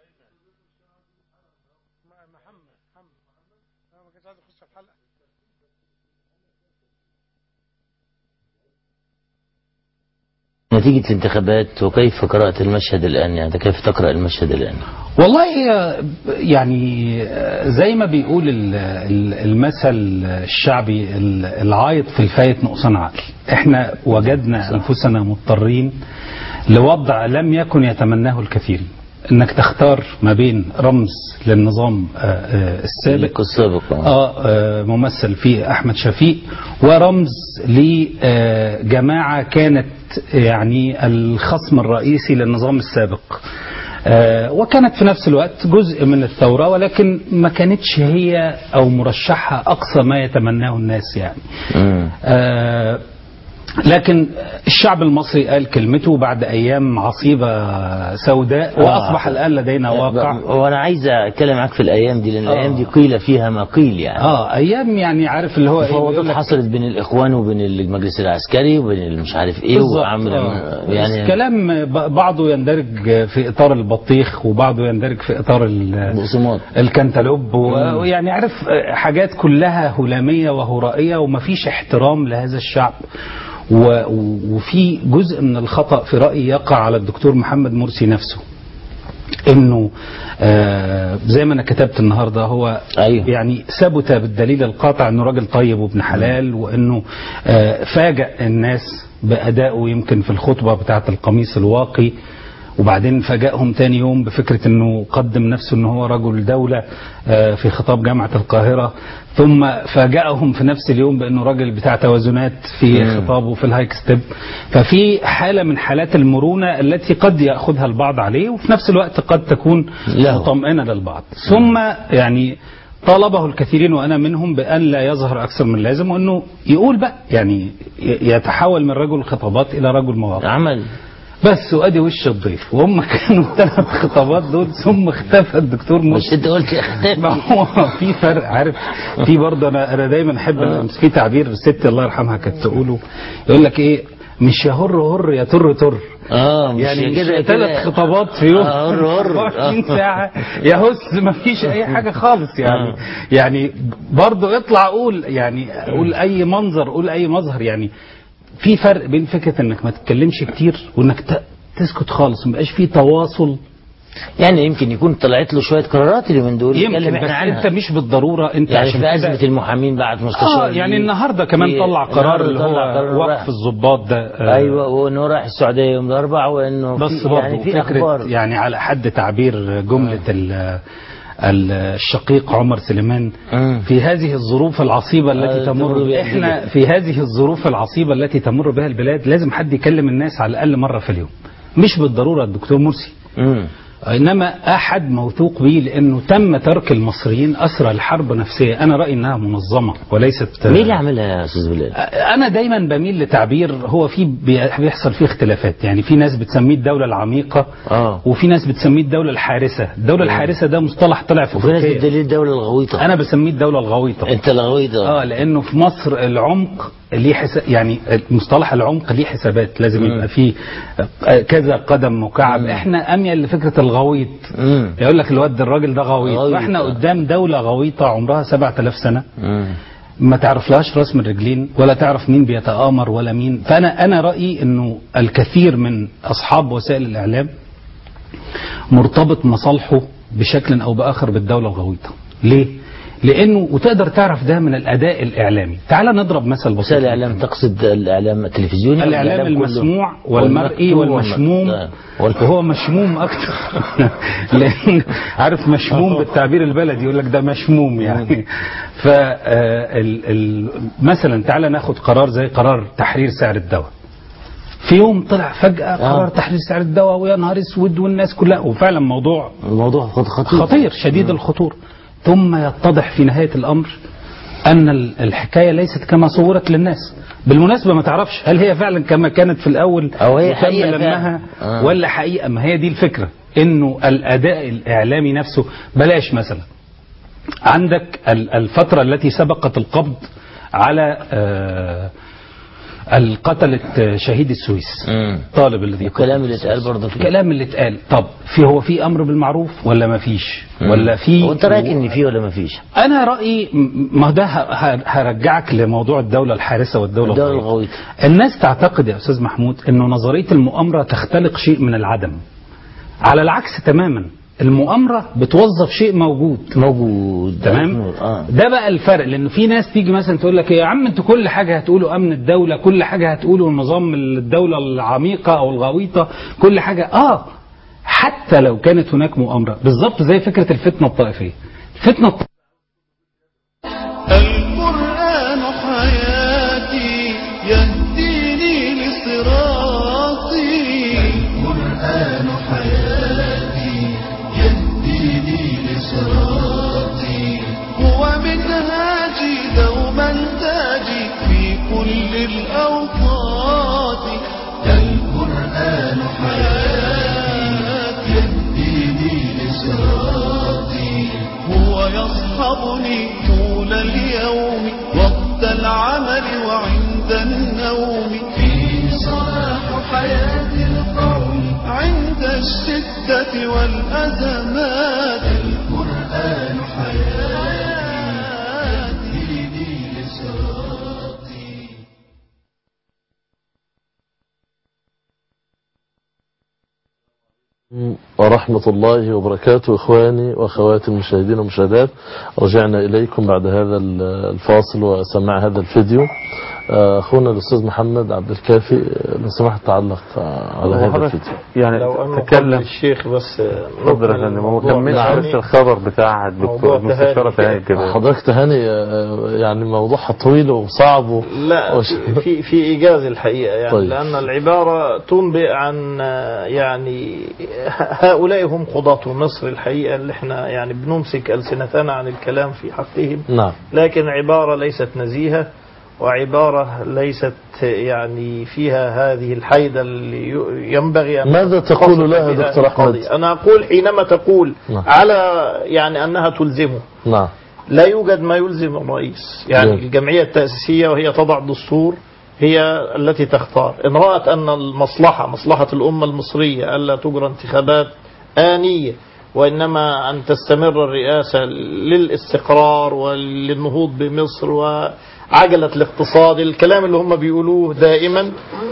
م- محمد محمد لا، ما كانش عايز يخش الحلقه نتيجة الانتخابات وكيف قرأت المشهد الآن يعني كيف تقرأ المشهد الآن والله هي يعني زي ما بيقول ال- ال- المثل الشعبي ال- العايط في الفايت نقصان عقل احنا وجدنا انفسنا مضطرين لوضع لم يكن يتمناه الكثيرين انك تختار ما بين رمز للنظام آه، آه، السابق السابق آه آه، ممثل فيه احمد شفيق ورمز لجماعه كانت يعني الخصم الرئيسي للنظام السابق آه، وكانت في نفس الوقت جزء من الثورة ولكن ما كانتش هي أو مرشحها أقصى ما يتمناه الناس يعني آه، لكن الشعب المصري قال كلمته بعد أيام عصيبة سوداء وأصبح الآن لدينا واقع وانا عايز اتكلم معاك في الايام دي لان الايام دي قيل فيها ما قيل يعني اه ايام يعني عارف اللي هو ايه مفاوضات بيقول لك- حصلت بين الاخوان وبين المجلس العسكري وبين مش عارف ايه بالظبط، وعمل آه. يعني بس كلام ب- بعضه يندرج في اطار البطيخ وبعضه يندرج في اطار ال- الكنتالوب و- ويعني عارف حاجات كلها هلاميه وهرائيه ومفيش احترام لهذا الشعب و- وفي جزء من الخطا في رايي يقع على الدكتور محمد مرسي نفسه انه آه زي ما انا كتبت النهارده هو أيوه. يعني ثبت بالدليل القاطع انه راجل طيب وابن حلال وانه آه فاجأ الناس بادائه يمكن في الخطبه بتاعه القميص الواقي وبعدين فاجأهم تاني يوم بفكرة انه قدم نفسه ان هو رجل دولة آه، في خطاب جامعة القاهرة ثم فاجأهم في نفس اليوم بانه راجل بتاع توازنات في خطابه في الهايك ستيب ففي حالة من حالات المرونة التي قد يأخذها البعض عليه وفي نفس الوقت قد تكون مطمئنة للبعض ثم يعني طالبه الكثيرين وانا منهم بان لا يظهر اكثر من اللازم وانه يقول بقى يعني ي- يتحول من رجل خطابات الى رجل مواقف عمل بس وادي وش الضيف وهم كانوا ثلاث خطابات دول ثم اختفى الدكتور بس انت قلت ما هو في فرق عارف في برضه انا انا دايما احب أمس في تعبير ستي الله يرحمها كانت تقوله يقول لك ايه مش يهر هر يا تر تر اه مش يعني كده ثلاث كده. خطابات في يوم آه، هر هر 24 آه. ساعة يهس ما فيش أي حاجة خالص يعني يعني برضه اطلع قول يعني قول أي منظر قول أي مظهر يعني في فرق بين فكرة إنك ما تتكلمش كتير وإنك ت- تسكت خالص ما يبقاش في تواصل يعني يمكن يكون طلعت له شويه قرارات اليومين دول يمكن نتكلم بس احنا عنها انت مش بالضروره انت يعني عشان في كده- ازمه المحامين بعد مستشار اه يعني النهارده كمان في- طلع قرار النهاردة اللي طلع هو قرار وقف رايح. الضباط ده آه، ايوه وانه راح السعوديه يوم الاربعاء وانه بس في برضه يعني في فكرة اخبار يعني على حد تعبير جملة ال- ال- الشقيق عمر سليمان في هذه الظروف العصيبة التي آه، تمر تمر بها احنا البلاد. في هذه الظروف العصيبة التي تمر بها البلاد لازم حد يكلم الناس على الأقل مرة في اليوم مش بالضرورة الدكتور مرسي انما احد موثوق به لانه تم ترك المصريين اسرى الحرب نفسيه انا رايي انها منظمه وليست مين اللي عملها يا استاذ بلال؟ انا دايما بميل لتعبير هو في بي- بيحصل فيه اختلافات يعني في ناس بتسميه الدوله العميقه اه وفي ناس بتسميه الدوله الحارسه الدوله الحارسه ده مصطلح طلع في وفي ناس تركيا بتدلل الدوله الغويطه انا بسميه الدوله الغويطه انت الغويطه اه لانه في مصر العمق ليه حساب يعني مصطلح العمق ليه حسابات لازم يبقى فيه آه، كذا قدم مكعب احنا اميل لفكره الغويط يقول لك الواد ده الراجل ده غويط غويط، واحنا آه. قدام دوله غويطه عمرها 7000 سنه ما تعرفلهاش راس من رجلين ولا تعرف مين بيتآمر ولا مين فأنا أنا رأيي أنه الكثير من أصحاب وسائل الإعلام مرتبط مصالحه بشكل أو بآخر بالدولة الغويطة ليه؟ لأنه وتقدر تعرف ده من الأداء الإعلامي تعال نضرب مثل بسيط وسائل الاعلام تقصد الاعلام التلفزيوني ولا الإعلام كله؟ المسموع والمرئي والمكتوب والمشموم والم- وهو مشموم أكتر لأن عارف مشموم بالتعبير البلدي يقول لك ده مشموم يعني ف ال- ال- مثلا تعالى ناخد قرار زي قرار تحرير سعر الدواء في يوم طلع فجأة قرار تحرير سعر الدواء ويا نهار اسود والناس كلها وفعلا موضوع الموضوع خطير خطير شديد الخطورة ثم يتضح في نهاية الأمر أن ال- الحكاية ليست كما صورت للناس بالمناسبة ما تعرفش هل هي فعلا كما كانت في الأول أو هي وتم حقيقة لمها فعلا. آه. ولا حقيقة ما هي دي الفكرة إنه الأداء الإعلامي نفسه بلاش مثلا عندك ال- الفترة التي سبقت القبض على آه، القتلة شهيد السويس طالب الذي الكلام اللي اتقال برضه فيه الكلام اللي اتقال طب في هو في امر بالمعروف ولا ما فيش ولا في هو انت رايك ان في ولا ما فيش؟ انا رايي م- ما ده ه- ه- هرجعك لموضوع الدوله الحارسه والدوله الدولة الغويطة. الغويطة الناس تعتقد يا استاذ محمود انه نظريه المؤامره تختلق شيء من العدم على العكس تماما المؤامره بتوظف شيء موجود موجود تمام آه. ده بقى الفرق لان في ناس تيجي مثلا تقول لك يا عم انتوا كل حاجه هتقولوا امن الدوله كل حاجه هتقولوا نظام الدوله العميقه او الغويطه كل حاجه اه حتى لو كانت هناك مؤامره بالظبط زي فكره الفتنه الطائفيه الفتنه الط- القرآن حياتي يهديني لصراطي القرآن حياتي يهديني لصراطي هو منهاجي دوما تاجي في كل الأوقات القرآن حياتي يهديني لصراطي هو يصحبني طول اليوم وقت العمل وعند النوم فيه صلاح حياة القوم عند الشدة والأزمات القرآن حياتي يهديني لصراطي ورحمة الله وبركاته إخواني وأخواتي المشاهدين والمشاهدات رجعنا إليكم بعد هذا الفاصل وسماع هذا الفيديو آه، أخونا الأستاذ محمد عبد الكافي آه، لو سمحت تعلق آه، على هذا وحضرتك الفيديو يعني لو أنه تكلم قبل الشيخ بس اتفضل يا فندم هو كمل يعني بس الخبر بتاع الدكتور موضوع تهاني المستشارة تهاني كده حضرتك تهاني آه، يعني موضوعها طويل وصعب و... لا وش- في- في في ايجاز الحقيقه يعني طيب. لان العباره تنبئ عن آه، يعني هؤلاء هم قضاة مصر الحقيقه اللي احنا يعني بنمسك السنتنا عن الكلام في حقهم نعم لكن عباره ليست نزيهه وعباره ليست يعني فيها هذه الحيده اللي ي- ينبغي ان ماذا تصف تقول لها بها دكتور أحمد؟ القضية. انا اقول حينما تقول نعم. على يعني انها تلزمه نعم لا يوجد ما يلزم الرئيس يعني نعم. الجمعية التأسيسية وهي تضع الدستور هي التي تختار إن رأت أن المصلحة مصلحة الأمة المصرية ألا تجرى انتخابات آنية وإنما أن تستمر الرئاسة للاستقرار وللنهوض بمصر وعجلة الاقتصاد الكلام اللي هم بيقولوه دائما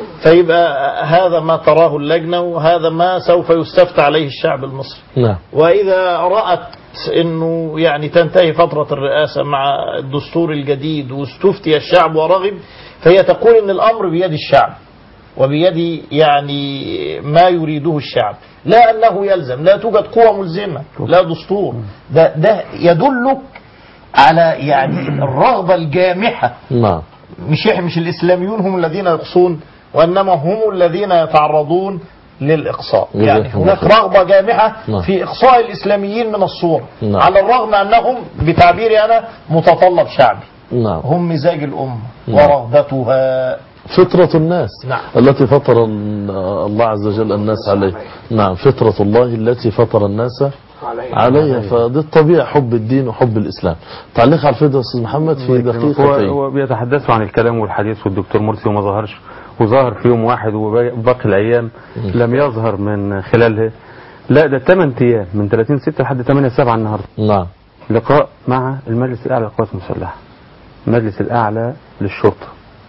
فيبقى هذا ما تراه اللجنة وهذا ما سوف يستفتى عليه الشعب المصري نعم وإذا رأت أنه يعني تنتهي فترة الرئاسة مع الدستور الجديد واستفتي الشعب ورغب فهي تقول أن الأمر بيد الشعب وبيد يعني ما يريده الشعب لا أنه يلزم لا توجد قوة ملزمة لا دستور ده, ده يدلك على يعني الرغبة الجامحة نعم مش إح- مش الإسلاميون هم الذين يقصون وإنما هم الذين يتعرضون للإقصاء جزاكم يعني الله هناك خير. رغبة جامحة نعم. في إقصاء الإسلاميين من الصورة نعم. على الرغم أنهم بتعبيري أنا متطلب شعبي نعم هم مزاج الأمة نعم. ورغبتها فطرة الناس نعم. التي فطر ال- الله عز وجل الناس عليه نعم فطرة الله التي فطر الناس عليها فدي الطبيعة حب الدين وحب الإسلام تعليق على الفيديو يا أستاذ محمد في هو, دقيقتين هو بيتحدثوا عن الكلام والحديث والدكتور مرسي وما ظهرش وظهر في يوم واحد وباقي الأيام لم يظهر من خلالها لا ده 8 أيام من 30 6 لحد 8 7 النهارده نعم لقاء مع المجلس الأعلى للقوات المسلحة المجلس الأعلى للشرطة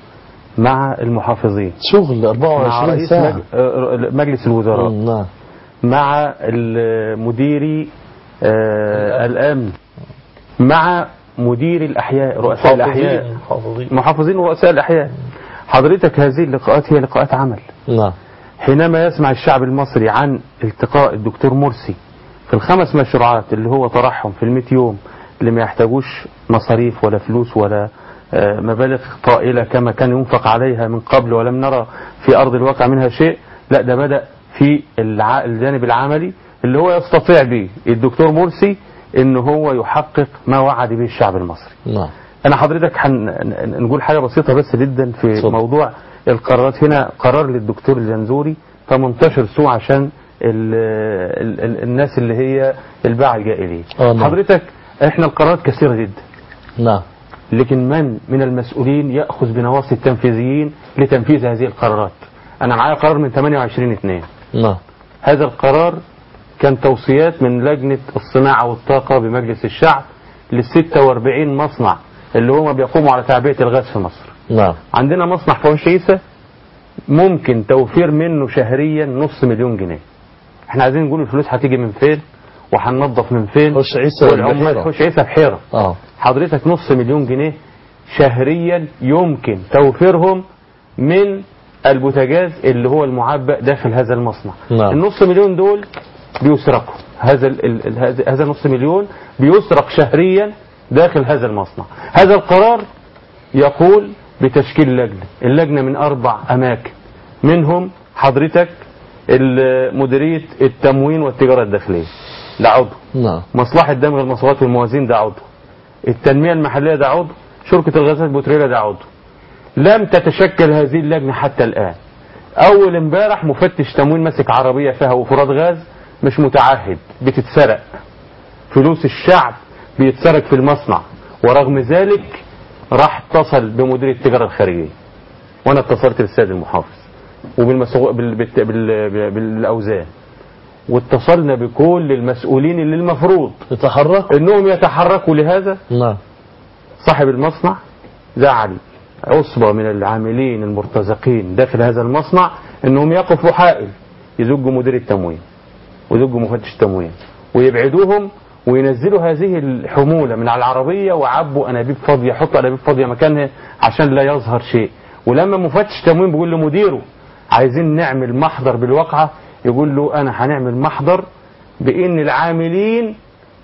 مع المحافظين شغل مع 24 رئيس ساعة مج- آه، مجلس الوزراء مم، نعم مع مديري الأمن مع مدير الأحياء رؤساء الأحياء محافظين محافظين ورؤساء الأحياء حضرتك هذه اللقاءات هي لقاءات عمل نعم حينما يسمع الشعب المصري عن التقاء الدكتور مرسي في الخمس مشروعات اللي هو طرحهم في المئة يوم اللي ما يحتاجوش مصاريف ولا فلوس ولا آه، مبالغ طائلة كما كان ينفق عليها من قبل ولم نرى في أرض الواقع منها شيء لا ده بدأ في الع- الجانب العملي اللي هو يستطيع به الدكتور مرسي ان هو يحقق ما وعد به الشعب المصري نعم انا حضرتك هن- نقول حاجه بسيطه بس جدا في اتفضل. موضوع القرارات هنا قرار للدكتور الجنزوري 18 سوء عشان ال ال ال الناس اللي هي الباعة الجائلين آه، نعم. حضرتك احنا القرارات كثيره جدا نعم لكن من من المسؤولين ياخذ بنواصي التنفيذيين لتنفيذ هذه القرارات انا معايا قرار من 28 2 نعم هذا القرار كان توصيات من لجنة الصناعة والطاقة بمجلس الشعب لل 46 مصنع اللي هم بيقوموا على تعبئة الغاز في مصر نعم عندنا مصنع فوش عيسى ممكن توفير منه شهريا نص مليون جنيه احنا عايزين نقول الفلوس هتيجي من فين وهننظف من فين حوش عيسى والعمال البحيرة. حوش عيسى بحيرة اه حضرتك نص مليون جنيه شهريا يمكن توفيرهم من البوتاجاز اللي هو المعبأ داخل هذا المصنع نعم. النص مليون دول بيسرقوا هذا ال ال ال هذا- هذا النص مليون بيسرق شهريا داخل هذا المصنع هذا القرار يقول بتشكيل لجنة اللجنة من أربع أماكن منهم حضرتك ال- مديرية التموين والتجارة الداخلية ده عضو نعم مصلحة دمغ المصروفات والموازين ده عضو التنمية المحلية ده عضو شركة الغازات البترولية ده عضو لم تتشكل هذه اللجنة حتى الآن أول امبارح مفتش تموين ماسك عربية فيها وفرات غاز مش متعهد بتتسرق فلوس الشعب بيتسرق في المصنع ورغم ذلك راح اتصل بمدير التجارة الخارجية وانا اتصلت بالسيد المحافظ وبالمسؤول بال... بال... بال... بالاوزان واتصلنا بكل المسؤولين اللي المفروض يتحرك انهم يتحركوا لهذا نعم صاحب المصنع زعل عصبة من العاملين المرتزقين داخل هذا المصنع انهم يقفوا حائل يزجوا مدير التموين وزوج مفتش تموين ويبعدوهم وينزلوا هذه الحمولة من على العربية وعبوا أنابيب فاضية حطوا أنابيب فاضية مكانها عشان لا يظهر شيء ولما مفتش تموين بيقول لمديره عايزين نعمل محضر بالواقعة يقول له أنا هنعمل محضر بإن العاملين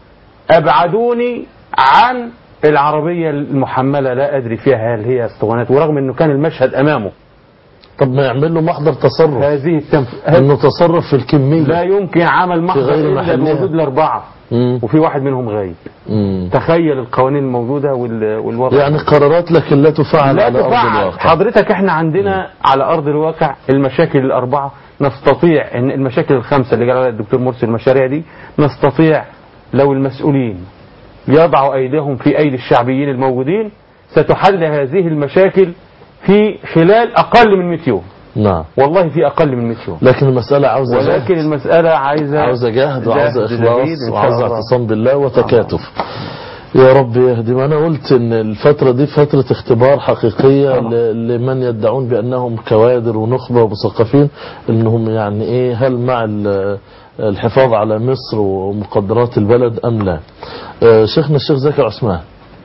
أبعدوني عن العربية المحملة لا أدري فيها هل هي اسطوانات ورغم أنه كان المشهد أمامه طب ما يعمل له محضر تصرف هذه التنف... انه تصرف في الكمية لا يمكن عمل محضر غير إلا محلها. بوجود الأربعة مم. وفي واحد منهم غايب مم. تخيل القوانين الموجودة وال... والوضع يعني قرارات لكن لا تفعل لا على أرض تفعل الواقع حضرتك احنا عندنا على ارض الواقع المشاكل الاربعه نستطيع ان المشاكل الخمسه اللي قال عليها الدكتور مرسي المشاريع دي نستطيع لو المسؤولين يضعوا ايديهم في ايدي الشعبيين الموجودين ستحل هذه المشاكل في خلال اقل من 100 يوم نعم والله في اقل من 100 يوم لكن المسألة عاوزة ولكن جهد المساله عايزه عاوزة جهد وعاوزة جهد إخلاص جديد إن شاء وعاوزة الله. اعتصام بالله وتكاتف يا رب يهدي ما أنا قلت إن الفترة دي فترة اختبار حقيقية ل- لمن يدعون بأنهم كوادر ونخبة ومثقفين إنهم يعني إيه هل مع ال- الحفاظ على مصر ومقدرات البلد أم لا آه، شيخنا الشيخ زكي عثمان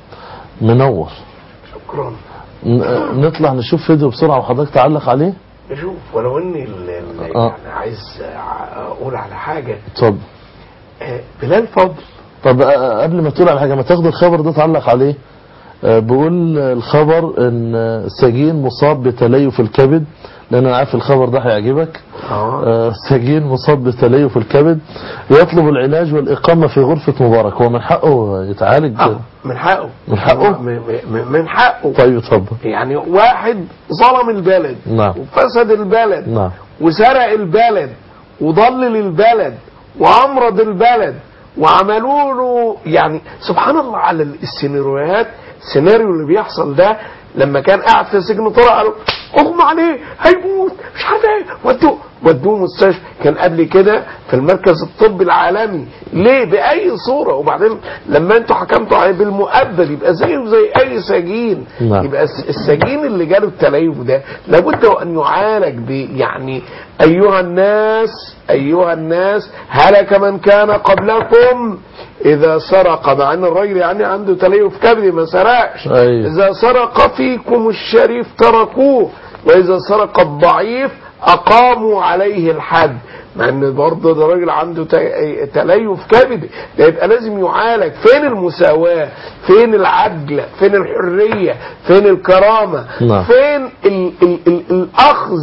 منور شكرا ن- نطلع نشوف فيديو بسرعة وحضرتك تعلق عليه نشوف ولو اني ال- ال- آه. يعني عايز اقول على حاجه اتفضل آه، بلال فضل طب آه، قبل ما تقول على حاجة ما تاخد الخبر ده تعلق عليه آه، بيقول الخبر ان آه، سجين مصاب بتليف الكبد لان انا عارف الخبر ده هيعجبك آه، سجين مصاب بتليف الكبد يطلب العلاج والإقامة في غرفة مبارك هو من حقه يتعالج من حقه من حقه م- م- من حقه طيب اتفضل يعني واحد ظلم البلد نعم وفسد البلد نعم وسرق البلد وضلل البلد وامرض البلد وعملوا له يعني سبحان الله على السيناريوهات السيناريو اللي بيحصل ده لما كان قاعد في سجن طلع قالوا اغمى عليه هيموت مش عارف ايه ودوه ودوه مستشفى كان قبل كده في المركز الطبي العالمي ليه باي صوره وبعدين لما انتوا حكمتوا عليه بالمؤبد يبقى زيه زي اي سجين نعم. يبقى الس- السجين اللي جاله التليف ده لابد ان يعالج ب يعني ايها الناس ايها الناس هلك من كان قبلكم اذا سرق مع ان الراجل يعني عنده تليف كبدي ما سرقش أيوه. اذا سرق فيكم الشريف تركوه واذا سرق الضعيف اقاموا عليه الحد مع ان برضه ده راجل عنده ت- تليف كبدي ده يبقى لازم يعالج فين المساواه فين العدل فين الحريه فين الكرامه نعم. فين ال ال ال الاخذ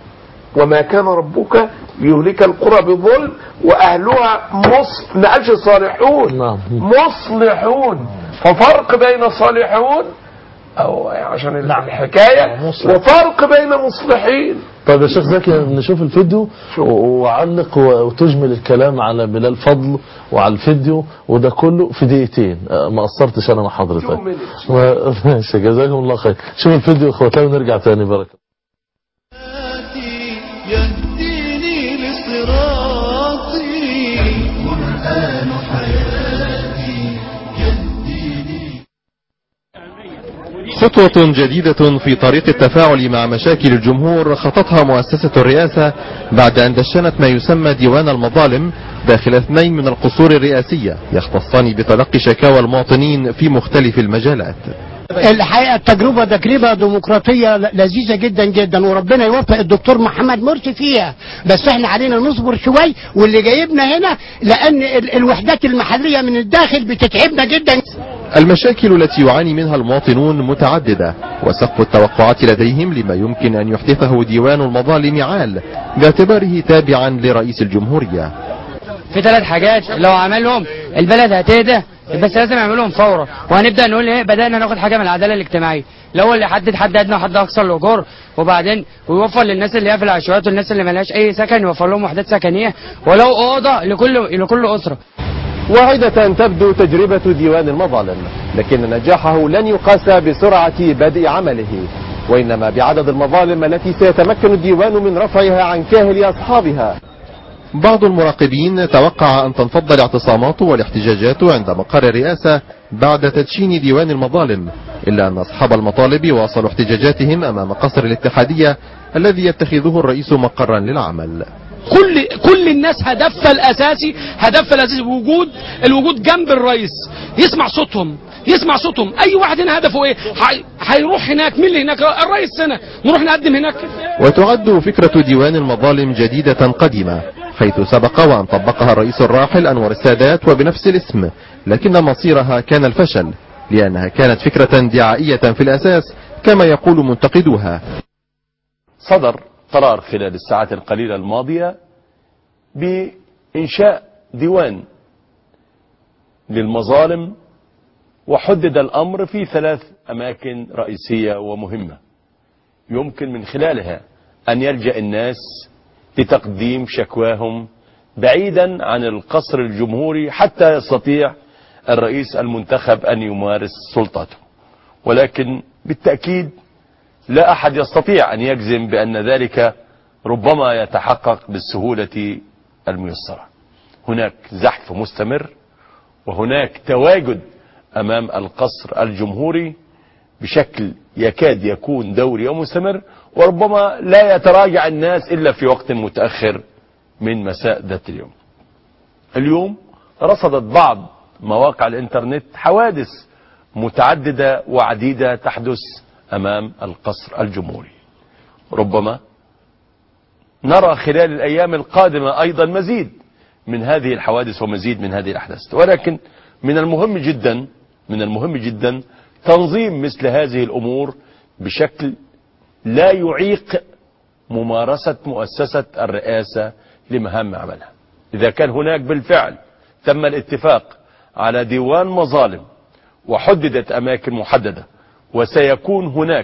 وما كان ربك ليهلك القرى بظلم واهلها مص ما قالش صالحون نعم. مصلحون ففرق بين صالحون او عشان الحكايه وفرق بين مصلحين طيب يا شيخ زكي نشوف الفيديو و- وعلق و- وتجمل الكلام على بلال فضل وعلى الفيديو وده كله في دقيقتين آه، ما قصرتش انا مع حضرتك ما- ماشي جزاكم الله خير شوف الفيديو يا اخواتي ونرجع تاني بركه يهديني لصراطي القرآن حياتي يهديني خطوة جديدة في طريق التفاعل مع مشاكل الجمهور خطتها مؤسسة الرئاسة بعد أن دشنت ما يسمى ديوان المظالم داخل اثنين من القصور الرئاسية يختصان بتلقي شكاوى المواطنين في مختلف المجالات الحقيقه التجربه تجربه ديمقراطيه لذيذه جدا جدا وربنا يوفق الدكتور محمد مرسي فيها بس احنا علينا نصبر شوي واللي جايبنا هنا لان ال- الوحدات المحليه من الداخل بتتعبنا جدا المشاكل التي يعاني منها المواطنون متعددة وسقف التوقعات لديهم لما يمكن أن يحدثه ديوان المظالم عال باعتباره تابعا لرئيس الجمهورية في ثلاث حاجات لو عملهم البلد هتهدى بس لازم يعملهم فورا وهنبدا نقول ايه بدانا ناخد حاجه من العداله الاجتماعيه الاول اللي يحدد حد ادنى وحد اقصى الاجور وبعدين ويوفر للناس اللي هي في العشوائيات والناس اللي ملهاش اي سكن يوفر لهم وحدات سكنيه ولو اوضه لكل لكل اسره واعدة تبدو تجربة ديوان المظالم لكن نجاحه لن يقاس بسرعة بدء عمله وإنما بعدد المظالم التي سيتمكن الديوان من رفعها عن كاهل أصحابها بعض المراقبين توقع أن تنفض الاعتصامات والاحتجاجات عند مقر الرئاسة بعد تدشين ديوان المظالم إلا أن أصحاب المطالب واصلوا احتجاجاتهم أمام قصر الاتحادية الذي يتخذه الرئيس مقرا للعمل كل كل الناس هدفها الاساسي هدفها الاساسي وجود الوجود جنب الرئيس يسمع صوتهم يسمع صوتهم اي واحد هنا هدفه ايه هي- هيروح هناك مين اللي هناك الرئيس هنا نروح نقدم هناك وتعد فكرة ديوان المظالم جديدة قديمة حيث سبق وأن طبقها الرئيس الراحل أنور السادات وبنفس الاسم لكن مصيرها كان الفشل لأنها كانت فكرة دعائية في الأساس كما يقول منتقدوها صدر قرار خلال الساعات القليلة الماضية بإنشاء ديوان للمظالم وحدد الأمر في ثلاث أماكن رئيسية ومهمة يمكن من خلالها أن يلجأ الناس لتقديم شكواهم بعيدا عن القصر الجمهوري حتى يستطيع الرئيس المنتخب أن يمارس سلطته ولكن بالتأكيد لا أحد يستطيع أن يجزم بأن ذلك ربما يتحقق بالسهولة الميسرة هناك زحف مستمر وهناك تواجد أمام القصر الجمهوري بشكل يكاد يكون دوري ومستمر وربما لا يتراجع الناس إلا في وقت متأخر من مساء ذات اليوم اليوم رصدت بعض مواقع الانترنت حوادث متعددة وعديدة تحدث أمام القصر الجمهوري ربما نرى خلال الأيام القادمة أيضا مزيد من هذه الحوادث ومزيد من هذه الأحداث ولكن من المهم جدا من المهم جدا تنظيم مثل هذه الأمور بشكل لا يعيق ممارسة مؤسسة الرئاسة لمهام عملها إذا كان هناك بالفعل تم الاتفاق على ديوان مظالم وحددت أماكن محددة وسيكون هناك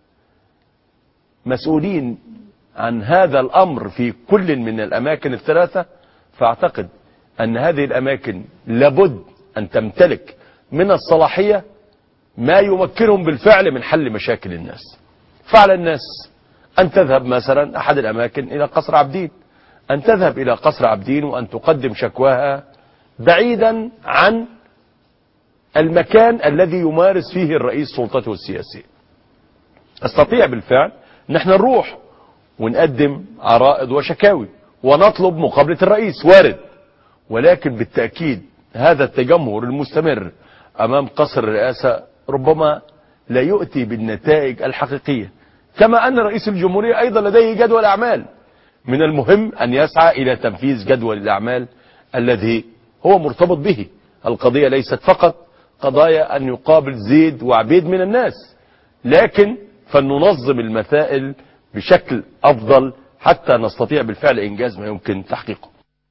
مسؤولين عن هذا الأمر في كل من الأماكن الثلاثة فأعتقد أن هذه الأماكن لابد أن تمتلك من الصلاحية ما يمكنهم بالفعل من حل مشاكل الناس فعل الناس أن تذهب مثلا أحد الأماكن إلى قصر عبدين أن تذهب إلى قصر عبدين وأن تقدم شكواها بعيدا عن المكان الذي يمارس فيه الرئيس سلطته السياسية استطيع بالفعل نحن نروح ونقدم عرائض وشكاوي ونطلب مقابلة الرئيس وارد ولكن بالتأكيد هذا التجمهر المستمر أمام قصر الرئاسة ربما لا يؤتي بالنتائج الحقيقية كما أن رئيس الجمهورية أيضا لديه جدول أعمال من المهم أن يسعى إلى تنفيذ جدول الأعمال الذي هو مرتبط به القضية ليست فقط قضايا أن يقابل زيد وعبيد من الناس لكن فلننظم المسائل بشكل أفضل حتى نستطيع بالفعل إنجاز ما يمكن تحقيقه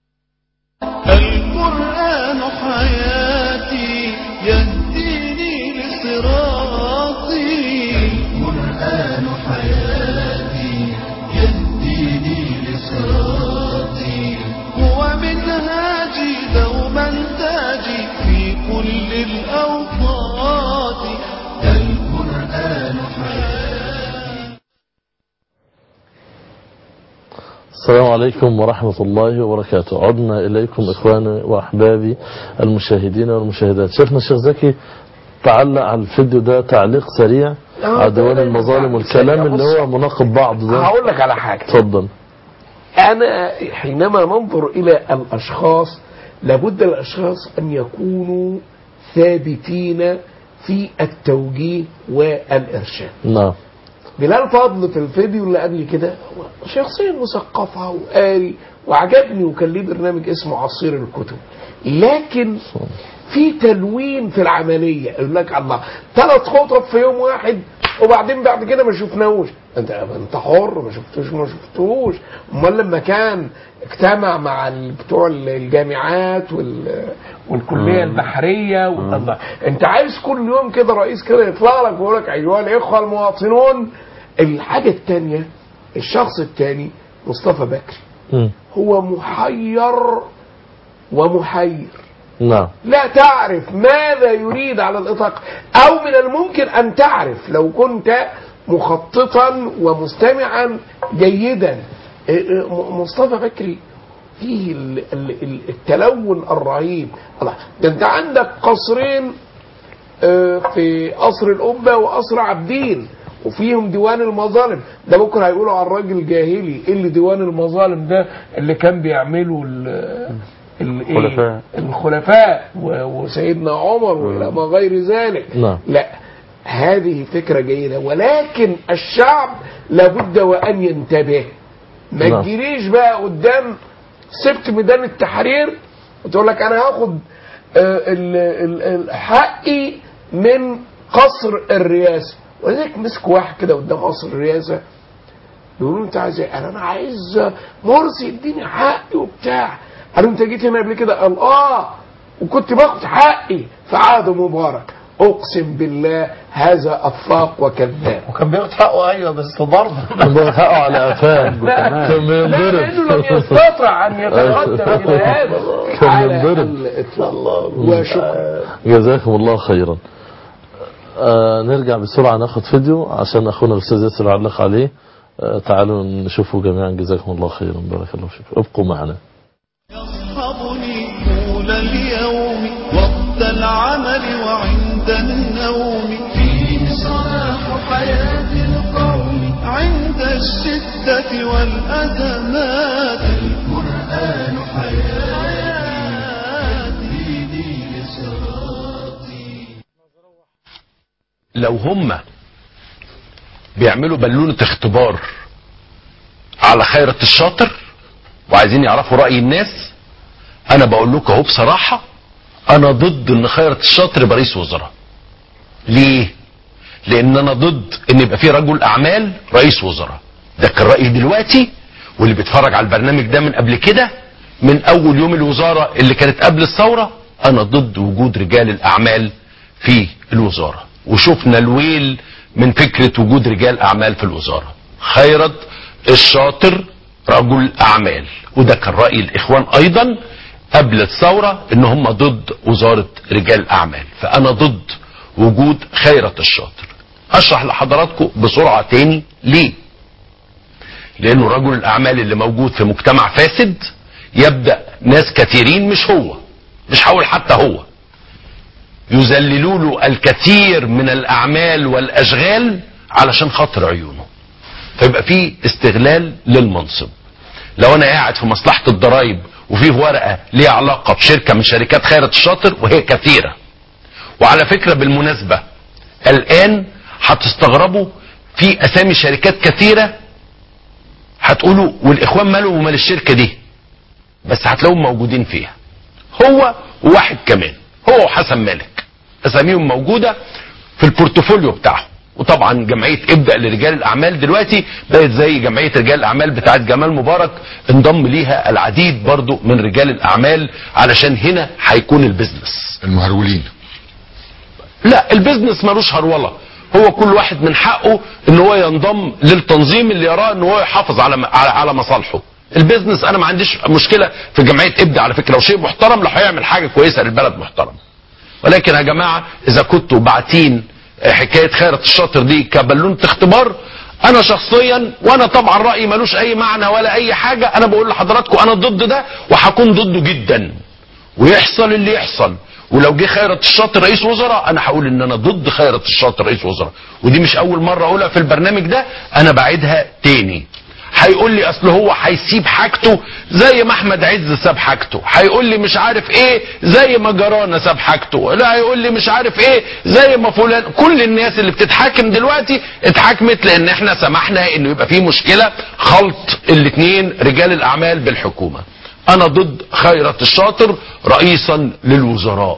القرآن حياتي يهديني لصراطي القرآن حياتي يهديني لصراطي هو منهاجي دوما تاجي في كل الأوقات القرآن حياتي السلام عليكم ورحمة الله وبركاته عدنا إليكم إخواني وأحبابي المشاهدين والمشاهدات شيخنا الشيخ زكي تعلق على الفيديو ده تعليق سريع على ديوان المظالم والكلام اللي هو مناقض بعض ده هقول لك على حاجة اتفضل أنا حينما ننظر إلى الأشخاص لابد الأشخاص أن يكونوا ثابتين في التوجيه والإرشاد نعم بلال فضل في الفيديو اللي قبل كده هو شخصية مثقفة وقاري وعجبني وكان ليه برنامج اسمه عصير الكتب لكن في تلوين في العملية يقول لك الله ثلاث خطب في يوم واحد وبعدين بعد كده ما شفناهوش انت انت حر ما شفتوش ما شفتوش امال لما كان اجتمع مع ال- بتوع الجامعات وال والكليه مم. البحريه والله انت عايز كل يوم كده رئيس كده يطلع لك ويقول لك ايها الاخوه المواطنون الحاجه الثانيه الشخص الثاني مصطفى بكري هو محير ومحير نعم لا تعرف ماذا يريد على الإطلاق أو من الممكن أن تعرف لو كنت مخططا ومستمعا جيدا إيه إيه م- مصطفى بكري فيه ال- ال- ال- التلون الرهيب الله ده انت عندك قصرين آه، في قصر القبة وقصر عابدين وفيهم ديوان المظالم ده بكره هيقولوا على الراجل جاهلي ايه اللي ديوان المظالم ده اللي كان بيعمله ال ال- إيه؟ الخلفاء. الخلفاء و- وسيدنا عمر والى ما غير ذلك نعم لا هذه فكرة جيدة ولكن الشعب لابد وأن ينتبه ما نعم. تجيليش بقى قدام سبت ميدان التحرير وتقول لك أنا هاخد آه، ال- ال- ال- حقي من قصر الرئاسة ولذلك مسك واحد كده قدام قصر الرئاسة يقولوا له انت عايز ايه؟ قال انا عايز مرسي يديني حقي وبتاع قالوا انت جيت هنا قبل كده؟ قال اه وكنت باخد حقي في عهد مبارك اقسم بالله هذا افاق وكذاب وكان بياخد حقه ايوه بس ضرب كان بياخد حقه على قفاه كان لا بينضرب لانه لم يستطع ان يتقدم الى هذا كان على ينضرب. الاطلاق وشكرا جزاكم الله خيرا آه نرجع بسرعة ناخد فيديو عشان أخونا الأستاذ ياسر يعلق عليه آه تعالوا نشوفه جميعا جزاكم الله خيرا بارك الله فيكم ابقوا معنا يصحبني طول اليوم وقت العمل وعند النوم فيه صلاح حياة القوم عند الشدة والأزمات القرآن حياتي دين صراطي لو هم بيعملوا بالونة اختبار على خيرة الشاطر وعايزين يعرفوا رأي الناس انا بقول لكم اهو بصراحة انا ضد ان خيرة الشاطر يبقى رئيس وزراء ليه لان انا ضد ان يبقى في رجل اعمال رئيس وزراء ده كان رأيي دلوقتي واللي بيتفرج على البرنامج ده من قبل كده من اول يوم الوزارة اللي كانت قبل الثورة انا ضد وجود رجال الاعمال في الوزارة وشفنا الويل من فكرة وجود رجال اعمال في الوزارة خيرت الشاطر رجل اعمال وده كان رأي الاخوان ايضا قبل الثورة ان هم ضد وزارة رجال اعمال فانا ضد وجود خيرة الشاطر اشرح لحضراتكم بسرعة تاني ليه لانه رجل الاعمال اللي موجود في مجتمع فاسد يبدأ ناس كثيرين مش هو مش هقول حتى هو يذللوا له الكثير من الاعمال والاشغال علشان خاطر عيونه فيبقى في استغلال للمنصب لو انا قاعد في مصلحة الضرائب وفيه ورقة ليها علاقة بشركة من شركات خيرة الشاطر وهي كثيرة وعلى فكرة بالمناسبة الآن هتستغربوا في أسامي شركات كثيرة هتقولوا والإخوان مالهم ومال الشركة دي بس هتلاقوهم موجودين فيها هو وواحد كمان هو وحسن مالك أساميهم موجودة في البورتفوليو بتاعهم وطبعا جمعية ابدأ لرجال الأعمال دلوقتي بقت زي جمعية رجال الأعمال بتاعت جمال مبارك انضم ليها العديد برضو من رجال الأعمال علشان هنا هيكون البزنس المهرولين لا البيزنس ملوش هرولة هو كل واحد من حقه ان هو ينضم للتنظيم اللي يراه ان هو يحافظ على على, على مصالحه البيزنس انا ما عنديش مشكله في جمعيه ابدا على فكره وشيء محترم لو هيعمل حاجه كويسه للبلد محترم ولكن يا جماعه اذا كنتوا باعتين حكايه خيرة الشاطر دي كبالونه اختبار انا شخصيا وانا طبعا رايي ملوش اي معنى ولا اي حاجه انا بقول لحضراتكم انا ضد ده وهكون ضده جدا ويحصل اللي يحصل ولو جه خيرت الشاطر رئيس وزراء انا هقول ان انا ضد خيرت الشاطر رئيس وزراء ودي مش اول مره اقولها في البرنامج ده انا بعيدها تاني هيقول لي اصل هو هيسيب حاجته زي ما احمد عز ساب حاجته هيقول لي مش عارف ايه زي ما جرانا ساب حاجته لا هيقول لي مش عارف ايه زي ما فلان كل الناس اللي بتتحاكم دلوقتي اتحاكمت لان احنا سمحنا انه يبقى في مشكله خلط الاثنين رجال الاعمال بالحكومه انا ضد خيرت الشاطر رئيسا للوزراء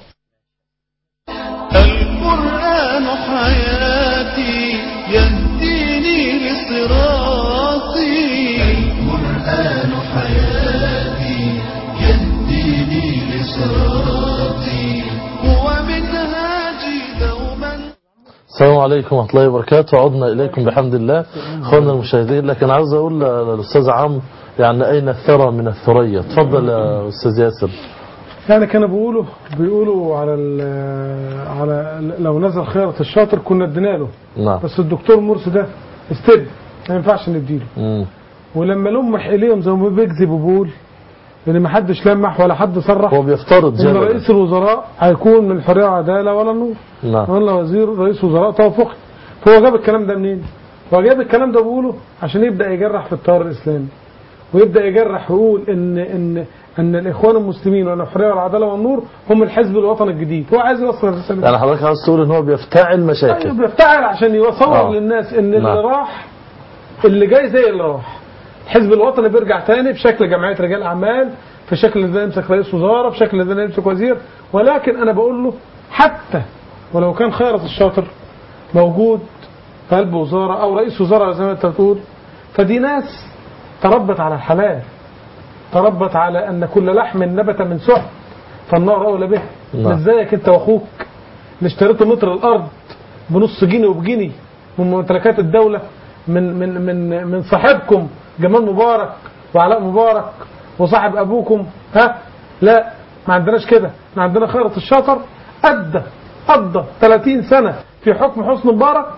القرآن حياتي يهديني لصراطي القرآن حياتي يهديني لصراطي هو منهاجي دوما السلام عليكم ورحمة الله وبركاته عدنا إليكم بحمد الله أخواننا المشاهدين لكن عاوز أقول للأستاذ عمرو يعني أين الثرى من الثريا تفضل يا أستاذ ياسر يعني كانوا بيقولوا بيقولوا على ال- على لو نزل خيرة الشاطر كنا ادينا له نعم بس الدكتور مرسي ده استبن ما ينفعش نديله مم. ولما لمح اليهم زي ما بيكذب وبيقول ان ما حدش لمح ولا حد صرح هو بيفترض ان جدلا. رئيس الوزراء هيكون من الحريه والعداله ولا النور نعم ولا وزير رئيس وزراء توافقي هو جاب الكلام ده منين؟ هو جاب الكلام ده بيقوله عشان يبدا يجرح في التيار الاسلامي ويبدا يجرح ويقول ان ان ان الاخوان المسلمين وان الحريه والعداله والنور هم الحزب الوطني الجديد هو عايز يوصل الرساله دي. يعني حضرتك عاوز تقول ان هو بيفتعل مشاكل أيوة بيفتعل عشان يصور آه. للناس ان اللي نعم. راح اللي جاي زي اللي راح الحزب الوطني بيرجع تاني بشكل جمعيه رجال اعمال في شكل ازاي يمسك رئيس وزاره في شكل ازاي يمسك وزير ولكن انا بقول له حتى ولو كان خيرت الشاطر موجود في قلب وزاره او رئيس وزاره زي ما انت بتقول فدي ناس تربت على الحلال تربت على ان كل لحم نبت من سحت فالنار اولى به نعم. مش زيك انت واخوك اللي اشتريتوا متر الارض بنص جنيه وبجنيه من ممتلكات الدوله من من من من صاحبكم جمال مبارك وعلاء مبارك وصاحب ابوكم ها لا ما عندناش كده احنا عندنا خيرة الشاطر ادى قضى 30 سنه في حكم حسني مبارك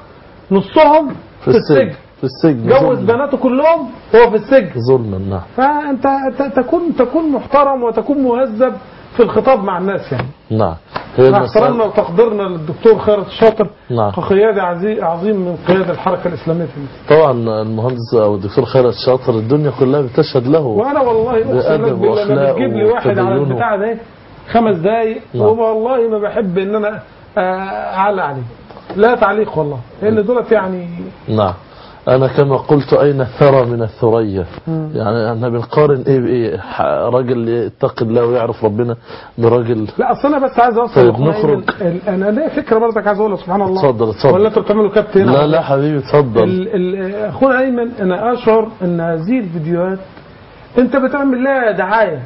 نصهم في السجن في السجن جوز ظلما. بناته كلهم وهو في السجن ظلما نعم فانت ت- تكون تكون محترم وتكون مهذب في الخطاب مع الناس يعني نعم هي مع احترامنا المسألة وتقديرنا للدكتور خيرت الشاطر نعم كقيادة عزي- عظيم من قيادة الحركة الإسلامية في مصر طبعا المهندس او الدكتور خيرت الشاطر الدنيا كلها بتشهد له وأنا والله أقسم لك بأدب بالله لما وأخلاق بتجيب لي واحد على وتدينه. البتاع ده خمس دقايق نعم. والله ما بحب إن أنا آه، أعلق عليه لا تعليق والله لأن دولت يعني نعم أنا كما قلت أين الثرى من الثريا يعني احنا بنقارن إيه بإيه ح- راجل يتقي الله ويعرف ربنا براجل لا اصل انا بس عايز اوصل طيب لأخونا نخرج. أيمن، ال- انا ليا فكره برضك عايز اقولها سبحان الله اتفضل اتفضل ولا انتوا بتعملوا كابت هنا لا لا حبيبي اتفضل ال- ال- اخونا ايمن انا اشعر ان هذه الفيديوهات انت بتعمل لها دعايه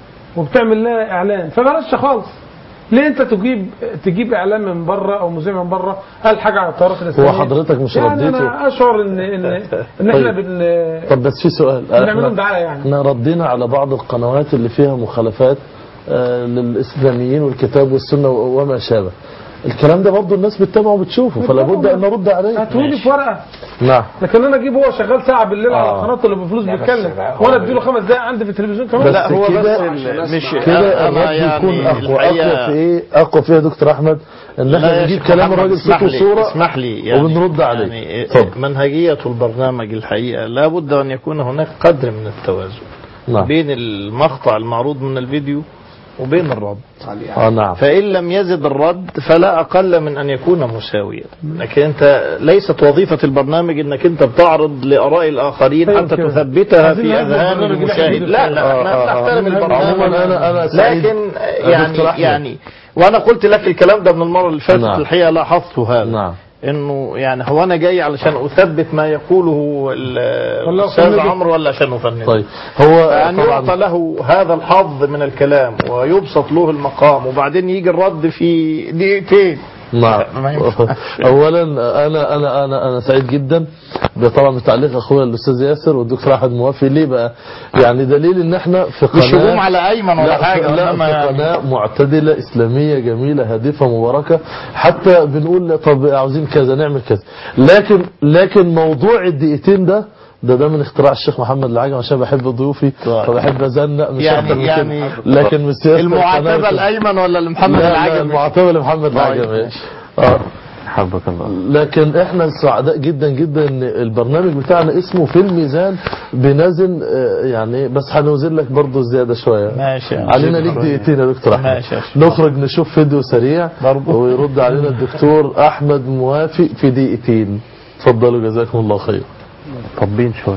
وبتعمل لها اعلان فبلاش خالص ليه انت تجيب تجيب اعلان من بره او مذيع من بره قال حاجه على الطرف الاسلامي هو حضرتك مش يعني رديته؟ انا اشعر ان ان ان احنا طيب. بن طب بس في سؤال بنعمل لهم احنا, دعايه يعني احنا ردينا على بعض القنوات اللي فيها مخالفات آه، للإسلاميين والكتاب والسنة و- وما شابه الكلام ده برضه الناس بتتابعه وبتشوفه فلا بد أن نرد عليه هاتولي في ورقه نعم لكن انا اجيبه هو شغال ساعه بالليل على آه. قناته اللي بفلوس لا بس بيتكلم بقى وانا هو اديله خمس دقايق عندي في التلفزيون كمان لا هو كده- بس ال- مش كده أنا الرد يكون يعني اقوى اقوى الحقيقة- في ايه اقوى فيها دكتور احمد ان لا احنا يا نجيب شيخ كلام محمد، الراجل اسمح صوت لي- وصوره اسمح لي يعني وبنرد عليه يعني اتفضل. منهجية البرنامج الحقيقة لابد أن يكون هناك قدر من التوازن نعم. بين المقطع المعروض من الفيديو وبين الرد اه نعم فإن لم يزد الرد فلا أقل من أن يكون مساويا لكن أنت ليست وظيفة البرنامج أنك أنت بتعرض لآراء الآخرين طيب حتى كده. تثبتها عايزين في نهاجم أذهان البرنامج اللي احنا المشاهد فيه لا ده. لا احنا آه، آه. بنحترم البرنامج عموما أنا أنا سعيد لكن دكتور يعني أحمد. يعني وانا قلت لك الكلام ده من المره اللي فاتت نعم. الحقيقه لاحظت هذا نعم انه يعني هو انا جاي علشان اثبت ما يقوله ال- ولا الاستاذ أفنده؟ عمرو ولا عشان افنده طيب هو فان يعطى طبعا له هذا الحظ من الكلام ويبسط له المقام وبعدين يجي الرد في دقيقتين نعم ما ينفعش. اولا انا انا انا انا سعيد جدا طبعا بتعليق اخويا الاستاذ ياسر والدكتور احمد موافي ليه بقى يعني دليل ان احنا في قناه مش هجوم على ايمن ولا لا حاجه لا إنما في يعني- قناه معتدله اسلاميه جميله هادفه مباركه حتى بنقول طب عاوزين كذا نعمل كذا لكن لكن موضوع الدقيقتين ده ده ده من اختراع الشيخ محمد العجم عشان بحب ضيوفي فبحب ازنق مش يعني- أكتر من يعني كده. لكن من سياسه المعاتبه القناة- الايمن ولا لمحمد لا لا العجمي المعتبر لمحمد طيب، العجمي ماشي. اه حبك الله لكن احنا سعداء جدا جدا ان البرنامج بتاعنا اسمه في الميزان بنزل آه، يعني بس هنوزن لك برضه زياده شويه ماشي يا علينا شيخ. ليك دقيقتين يا دكتور احمد ماشي يا شيخ. نخرج نشوف فيديو سريع ويرد علينا الدكتور احمد موافق في دقيقتين اتفضلوا جزاكم الله خير طبين شويه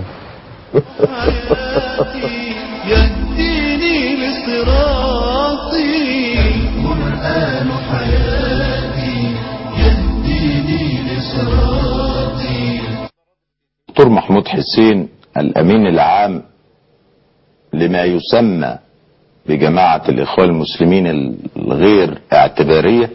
يهديني لصراطي القرآن حياتي يهديني لصراطي دكتور محمود حسين الامين العام لما يسمى بجماعة الاخوان المسلمين الغير اعتبارية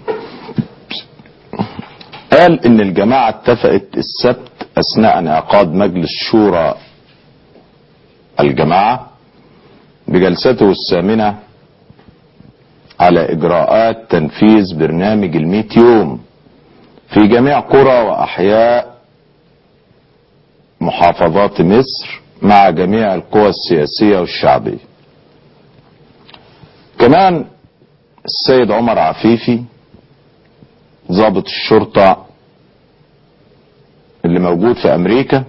قال ان الجماعة اتفقت السبت اثناء انعقاد مجلس شورى الجماعة بجلسته الثامنة على اجراءات تنفيذ برنامج الميت يوم في جميع قرى واحياء محافظات مصر مع جميع القوى السياسية والشعبية كمان السيد عمر عفيفي ضابط الشرطة موجود في امريكا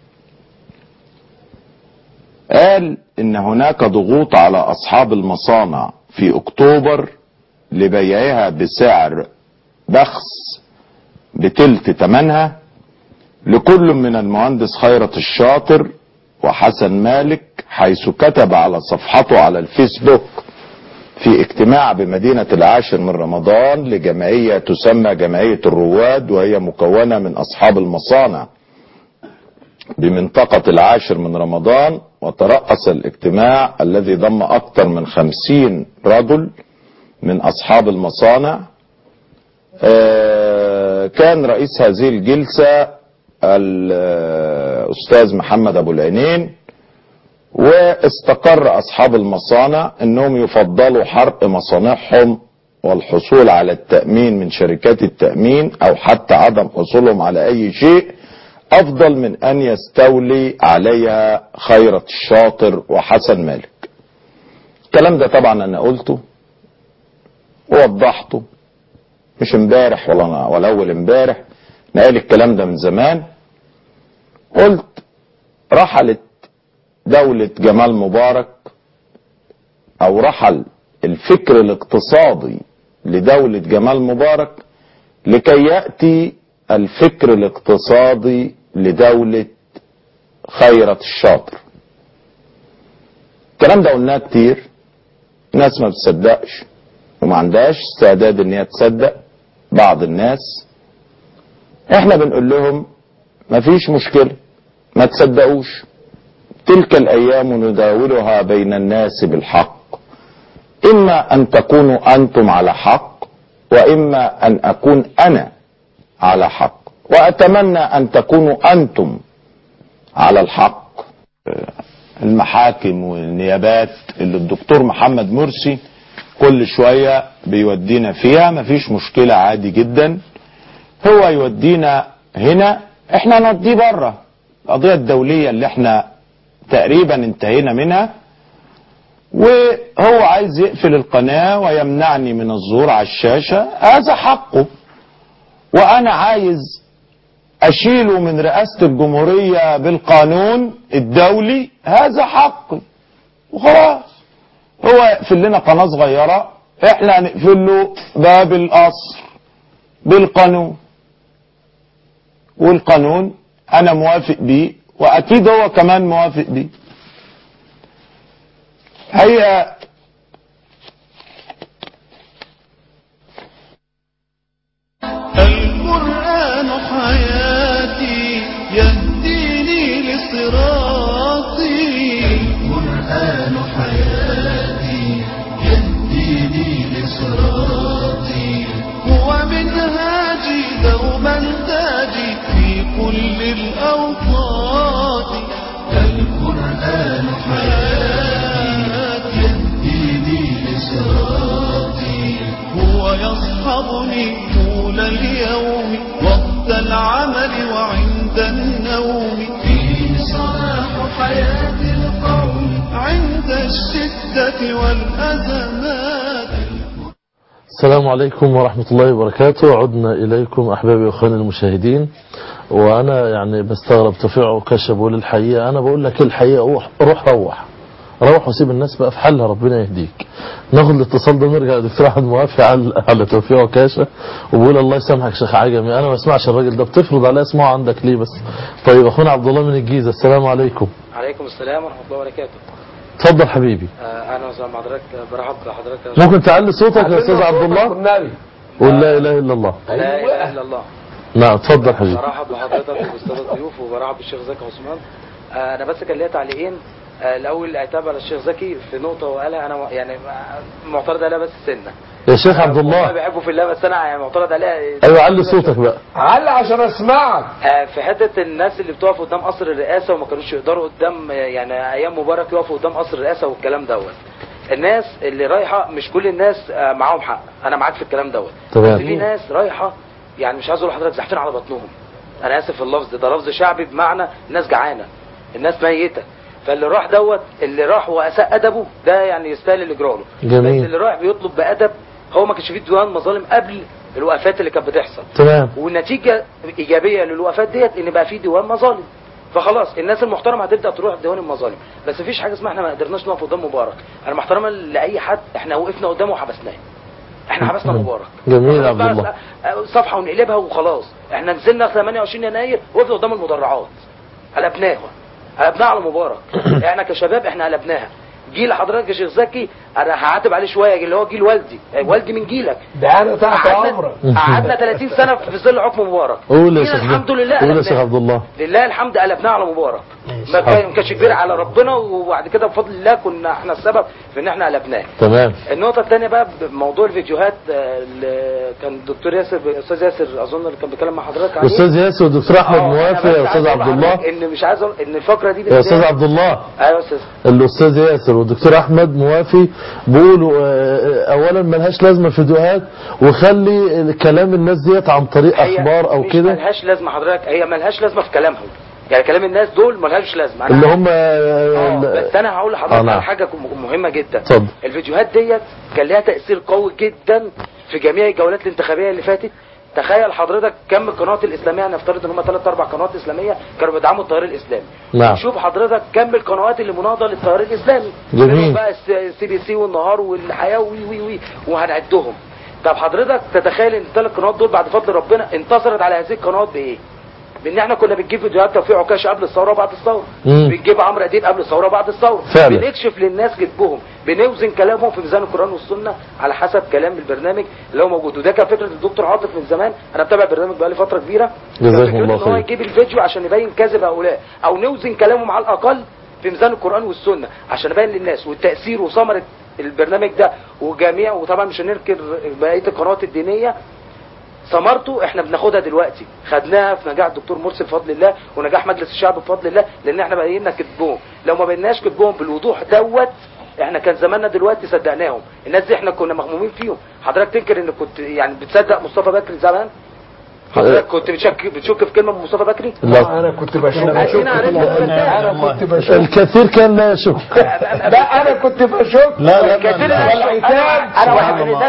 قال ان هناك ضغوط على اصحاب المصانع في اكتوبر لبيعها بسعر بخس بتلت تمنها لكل من المهندس خيرت الشاطر وحسن مالك حيث كتب على صفحته على الفيسبوك في اجتماع بمدينة العاشر من رمضان لجمعية تسمى جمعية الرواد وهي مكونة من أصحاب المصانع بمنطقة العاشر من رمضان وترأس الاجتماع الذي ضم أكثر من خمسين رجل من أصحاب المصانع آه، كان رئيس هذه الجلسة الأستاذ محمد أبو العينين واستقر أصحاب المصانع أنهم يفضلوا حرق مصانعهم والحصول على التأمين من شركات التأمين أو حتى عدم حصولهم على أي شيء أفضل من أن يستولي عليها خيرة الشاطر وحسن مالك الكلام ده طبعا أنا قلته ووضحته مش امبارح ولا ولا أول امبارح أنا قايل الكلام ده من زمان قلت رحلت دولة جمال مبارك او رحل الفكر الاقتصادي لدولة جمال مبارك لكي يأتي الفكر الاقتصادي لدولة خيرة الشاطر الكلام ده قلناه كتير ناس ما بتصدقش وما عندهاش استعداد ان هي تصدق بعض الناس احنا بنقول لهم مفيش مشكلة ما تصدقوش تلك الايام نداولها بين الناس بالحق اما ان تكونوا انتم على حق واما ان اكون انا على حق واتمنى ان تكونوا انتم على الحق المحاكم والنيابات اللي الدكتور محمد مرسي كل شوية بيودينا فيها مفيش مشكلة عادي جدا هو يودينا هنا احنا نوديه بره القضية الدولية اللي احنا تقريبا انتهينا منها وهو عايز يقفل القناة ويمنعني من الظهور على الشاشة هذا حقه وانا عايز اشيله من رئاسة الجمهورية بالقانون الدولي هذا حقي وخلاص هو يقفل لنا قناة صغيرة احنا هنقفل له باب القصر بالقانون والقانون انا موافق بيه واكيد هو كمان موافق بيه هي القرآن حياتي يهديني لصراطي القرآن حياتي يهديني لصراطي هو منهاجي دوما تاجي في كل الأوقات القرآن حياتي يهديني لصراطي هو يصحبني طول اليوم وقت العمل وعند النوم فيه صلاح حياة القوم عند الشدة والأزمات السلام عليكم ورحمة الله وبركاته عدنا إليكم أحبابي وأخواني المشاهدين وأنا يعني بستغرب تفيع وكشف بقول الحقيقة أنا بقول لك الحقيقة روح روح روح روح وسيب الناس بقى في حالها ربنا يهديك ناخد الاتصال ده ونرجع لدكتور احمد موافق على على توفيق وكاشه وبقول الله يسامحك شيخ عجمي انا ما اسمعش الراجل ده بتفرض عليا اسمعه عندك ليه بس طيب اخونا عبد الله من الجيزه السلام عليكم عليكم السلام ورحمة الله وبركاته اتفضل حبيبي آه، أنا وسام حضرتك برحب بحضرتك ممكن تعلي صوتك يا استاذ عبد الله قول لا اله الا الله لا إله إلا الله نعم اتفضل حبيبي برحب بحضرتك وبالسادة الضيوف وبرحب بالشيخ زكي عثمان آه، أنا بس كان ليا تعليقين آه، الأول عتاب على الشيخ زكي في نقطة وقالها أنا م- يعني آه، معترض عليها بس سنة يا شيخ عبد والله الله بحبه في الله بس أنا يعني معترض عليها ايوه علي صوتك بقى علي عشان اسمعك في حته الناس اللي بتقف قدام قصر الرئاسه وما كانوش يقدروا قدام آه، يعني ايام مبارك يقفوا قدام قصر الرئاسه والكلام دوت الناس اللي رايحه مش كل الناس آه، معاهم حق انا معاك في الكلام دوت تمام. بس في ناس رايحه يعني مش عايز اقول لحضرتك زحفين على بطنهم انا اسف في اللفظ ده لفظ شعبي بمعنى الناس جعانه الناس ميته فاللي راح دوت اللي راح واساء ادبه ده يعني يستاهل الاجراء له جميل. بس اللي رايح بيطلب بادب هو ما كانش فيه ديوان مظالم قبل الوقفات اللي كانت بتحصل تمام والنتيجه ايجابيه للوقفات ديت ان بقى في ديوان مظالم فخلاص الناس المحترمه هتبدا تروح ديوان المظالم بس مفيش حاجه اسمها احنا ما قدرناش نقف قدام مبارك انا محترمه لاي حد احنا وقفنا قدامه وحبسناه احنا حبسنا مبارك جميل يا عبد بقى الله صفحه ونقلبها وخلاص احنا نزلنا 28 يناير وقفنا قدام المدرعات قلبناها قلبناها على مبارك احنا كشباب احنا قلبناها جيل حضرتك يا شيخ زكي انا هعاتب عليه شويه اللي هو جيل والدي والدي من جيلك ده انا تحت قعدنا- امرك قعدنا 30 سنه في ظل حكم مبارك قول يا جينا شيخ الحمد لله قول يا شيخ قلبناها. عبد الله لله الحمد قلبناها على مبارك ما كان- ما كانش كبير على ربنا وبعد كده بفضل الله كنا احنا السبب في ان احنا قلبناه تمام النقطة الثانية بقى بموضوع الفيديوهات آه، اللي كان الدكتور ياسر استاذ ياسر اظن اللي كان بيتكلم مع حضرتك عليه استاذ ياسر ودكتور احمد آه، أنا موافق بس يا استاذ عايز عبد أقول الله لحضرتك ان مش عايز أقول- ان الفقرة دي يا بالذات- استاذ عبد الله ايوه يا استاذ الاستاذ ياسر والدكتور احمد موافي بيقولوا آه، اولا ملهاش لازمه الفيديوهات وخلي كلام الناس ديت عن طريق هي اخبار او مش كده ملهاش لازمة حضرتك هي ملهاش لازمة في كلامهم يعني كلام الناس دول ملهاش لازمة أنا اللي عارف. هم اه بس انا هقول آه، لحضرتك نعم. على حاجه مهمه جدا اتفضل. الفيديوهات ديت كان لها تاثير قوي جدا في جميع الجولات الانتخابيه اللي فاتت تخيل حضرتك كم القنوات الاسلاميه نفترض ان هم ثلاث اربع قنوات اسلاميه كانوا بيدعموا التيار الاسلامي نعم. شوف حضرتك كم القنوات اللي مناضله للتيار الاسلامي جميل. منهم بقى السي بي سي والنهار والحياه وي وي وي وهنعدهم طب حضرتك تتخيل ان الثلاث قنوات دول بعد فضل ربنا انتصرت على هذه القنوات بايه؟ بان احنا كنا بنجيب فيديوهات توفيق عكاشه قبل الثوره وبعد الثوره مم. بنجيب عمرو اديب قبل الثوره وبعد الثوره فعلا. بنكشف للناس كذبهم بنوزن كلامهم في ميزان القران والسنه على حسب كلام البرنامج اللي هو موجود وده كان فكره الدكتور عاطف من زمان انا بتابع البرنامج بقالي فتره كبيره كان جزاكم فكرته الله ان هو خير. يجيب الفيديو عشان يبين كذب هؤلاء او نوزن كلامهم على الاقل في ميزان القران والسنه عشان نبين للناس والتاثير وثمره البرنامج ده وجميع وطبعا مش هننكر بقيه القنوات الدينيه ثمرته احنا بناخدها دلوقتي خدناها في نجاح الدكتور مرسي بفضل الله ونجاح مجلس الشعب بفضل الله لان احنا بينا كذبهم لو ما بيناش كذبهم بالوضوح دوت احنا كان زماننا دلوقتي صدقناهم الناس دي احنا كنا مغمومين فيهم حضرتك تنكر ان كنت يعني بتصدق مصطفى بكري زمان حضرتك كنت بتشك بتشك في كلمه من مصطفى بكري لا. انا كنت بشك عايزين عرفنا انا كنت بشك الكثير كان لا يشك لا انا كنت بشك لا لا كثير لا العتاب انا واحد من الناس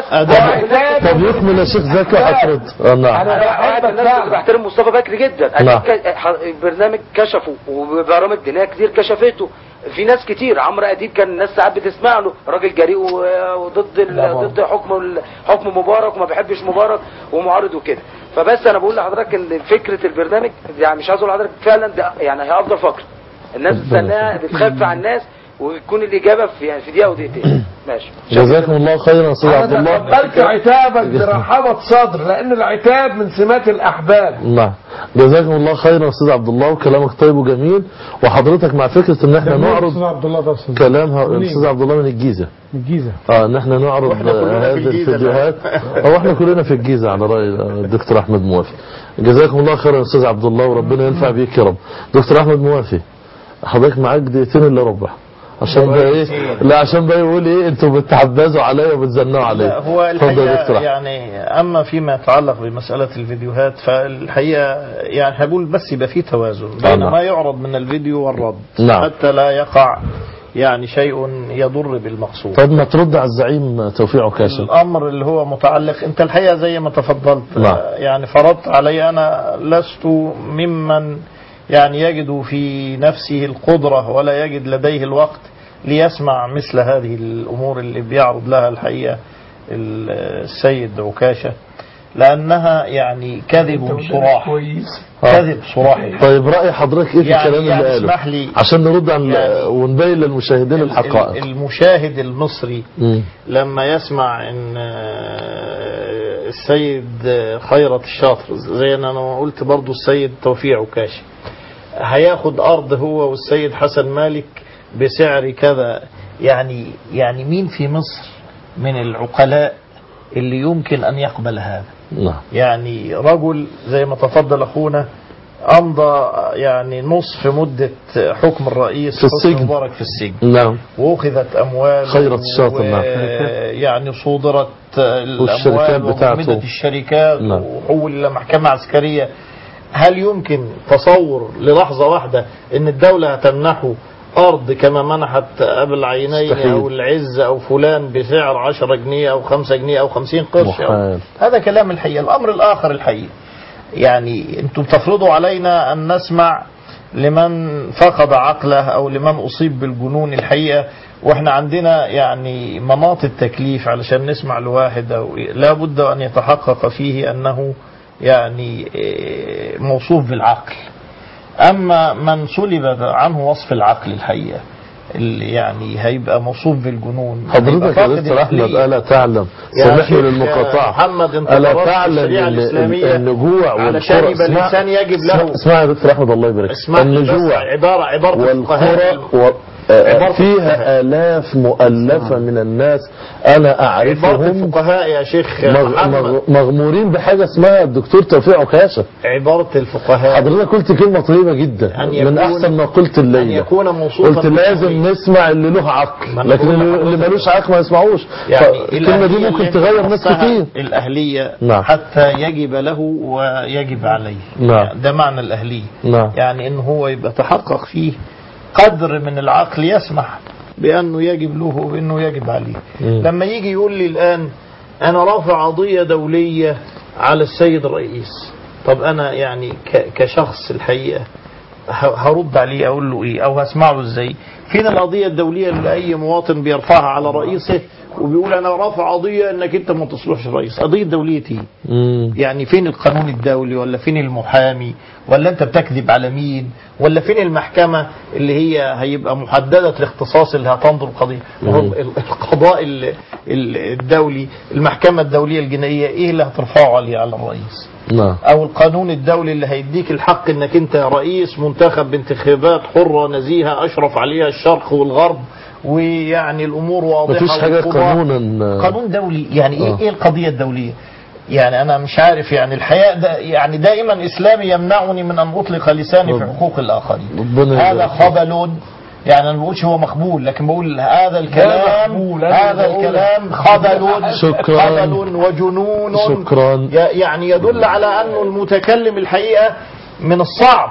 طب يكمل يا شيخ زكي وحفرض آه، نعم انا واحد من الناس اللي بحترم مصطفى بكري جدا نعم. أكيد ك- ح- برنامج كشفه وبرامج دينيه كتير كشفته في ناس كتير عمرو اديب كان الناس ساعات بتسمع له راجل جريء و- وضد ال- ضد حكم ال- حكم مبارك وما بيحبش مبارك ومعارض وكده فبس انا بقول لحضرتك ان فكره البرنامج يعني مش عايز اقول لحضرتك فعلا ده يعني هي افضل فقره الناس بتستناها بتخاف على الناس وتكون الاجابه في يعني في دقيقه ودقيقتين ماشي جزاكم الله خيرا يا استاذ عبد انا الله تقبلت عتابك برحابة صدر لان العتاب من سمات الاحباب نعم جزاكم الله خيرا يا استاذ عبد الله وكلامك طيب وجميل وحضرتك مع فكره ان احنا استاذ نعرض عبد الله ده أستاذ. كلامها منين؟ الاستاذ عبد الله من الجيزه الجيزه اه ان احنا نعرض وإحنا كلنا في هذه الجيزة الفيديوهات او احنا كلنا في الجيزه على راي الدكتور احمد موافي جزاكم الله خيرا يا استاذ عبد الله وربنا ينفع بيك يا رب دكتور احمد موافي حضرتك معاك دقيقتين الا ربع عشان بقى ايه لا عشان بقى يقول ايه انتوا بتحبذوا عليا وبتزنوا عليا لا هو اتفضل يا دكتور الحقيقة أحمد. يعني أما فيما يتعلق بمسألة الفيديوهات فالحقيقة يعني هقول بس يبقى في توازن بين نعم. ما يعرض من الفيديو والرد نعم. حتى لا يقع يعني شيء يضر بالمقصود طب ما ترد على الزعيم توفيق عكاشة الأمر اللي هو متعلق أنت الحقيقة زي ما تفضلت نعم. يعني فرضت علي أنا لست ممن يعني يجد في نفسه القدرة ولا يجد لديه الوقت ليسمع مثل هذه الأمور اللي بيعرض لها الحقيقة السيد عكاشة لأنها يعني كذب صراح كذب صراح طيب رأي حضرتك ايه في يعني- الكلام يعني اللي قاله اسمح لي عشان نرد عن يعني ونبين للمشاهدين الحقائق المشاهد المصري مم. لما يسمع ان آه، السيد آه، خيرت الشاطر زي ما انا قلت برضو السيد توفيق عكاشي هياخد ارض هو والسيد حسن مالك بسعر كذا يعني يعني مين في مصر من العقلاء اللي يمكن ان يقبل هذا نعم يعني رجل زي ما تفضل اخونا امضى يعني نصف مده حكم الرئيس في حسني السجن. مبارك في السجن نعم واخذت اموال خيرت الشاطر، نعم. يعني صودرت والشركات الاموال بتاعته. وغمدت الشركات نعم. وحول الى محكمه عسكريه هل يمكن تصور للحظه واحده ان الدوله هتمنحه أرض كما منحت أبو العينين مستحيل. أو العز أو فلان بسعر 10 جنيه أو 5 جنيه أو 50 قرش أو محال. هذا كلام الحقيقة الأمر الآخر الحقيقة يعني أنتم تفرضوا علينا أن نسمع لمن فقد عقله أو لمن أصيب بالجنون الحقيقة وإحنا عندنا يعني مناط التكليف علشان نسمع لواحد أو لا بد أن يتحقق فيه أنه يعني إيه، موصوف بالعقل أما من سلب عنه وصف العقل الحقيقة اللي يعني هيبقى موصوف بالجنون هيبقى حضرتك يا فاقد دكتور احمد العقلية. الا تعلم يا سامحني شيخ للمقاطعه محمد انت الا درست تعلم الشريعة ان الإسلامية النجوع علشان والقرى يبقى الإنسان يجب له- اسمع يا دكتور احمد الله يبارك فيك. اسمعني بس النجوع عبارة عبارة والقرى الفقهاء و... آه، عبارة فيها آلاف مؤلفة من الناس أنا عبارة أعرفهم الفقهاء يا شيخ مغ... محمد مغ... مغمورين بحاجة اسمها الدكتور توفيق عكاشة عبارة الفقهاء حضرتك قلت كلمة طيبة جدا أن من يكون- أحسن ما قلت أن الليلة يكون موصوفا قلت لازم نسمع اللي له عقل ما أنا لكن بقول اللي اللي ملوش عقل ما يسمعوش يعني الكلمة دي الأهلية ممكن اللي تغير ناس نفسها كتير الأهلية نعم. حتى يجب له ويجب عليه نعم. ده معنى الأهلية نعم يعني إن هو يبقى تحقق فيه قدر من العقل يسمح بأنه يجب له وإنه يجب عليه مم. لما يجي يقول لي الآن أنا رافع قضية دولية على السيد الرئيس طب أنا يعني ك- كشخص الحقيقة ه- هرد عليه أقول له إيه أو هسمعه إزاي فين القضية الدولية اللي أي مواطن بيرفعها على رئيسه وبيقول أنا رافع قضية إنك أنت ما تصلحش رئيس قضية دولية إيه مم. يعني فين القانون الدولي ولا فين المحامي ولا انت بتكذب على مين ولا فين المحكمة اللي هي هيبقى محددة الاختصاص اللي هتنظر القضية وهو مم. ال- القضاء ال- ال- الدولي المحكمة الدولية الجنائية ايه اللي هترفعه عليه على الرئيس نعم او القانون الدولي اللي هيديك الحق انك انت رئيس منتخب بانتخابات حرة نزيهة اشرف عليها الشرق والغرب ويعني الامور واضحة مفيش حاجة والقضاء- قانونا قانون دولي يعني ايه آه. ايه القضيه الدوليه يعني انا مش عارف يعني الحياء ده يعني دائما اسلامي يمنعني من ان اطلق لساني في حقوق الاخرين ربنا هذا يبارك فيك. خبل يعني انا ما بقولش هو مقبول لكن بقول هذا الكلام مقبول، أنا هذا بقول. الكلام خبل شكراً. خبل وجنون شكرا ي- يعني يدل على أن المتكلم الحقيقة من الصعب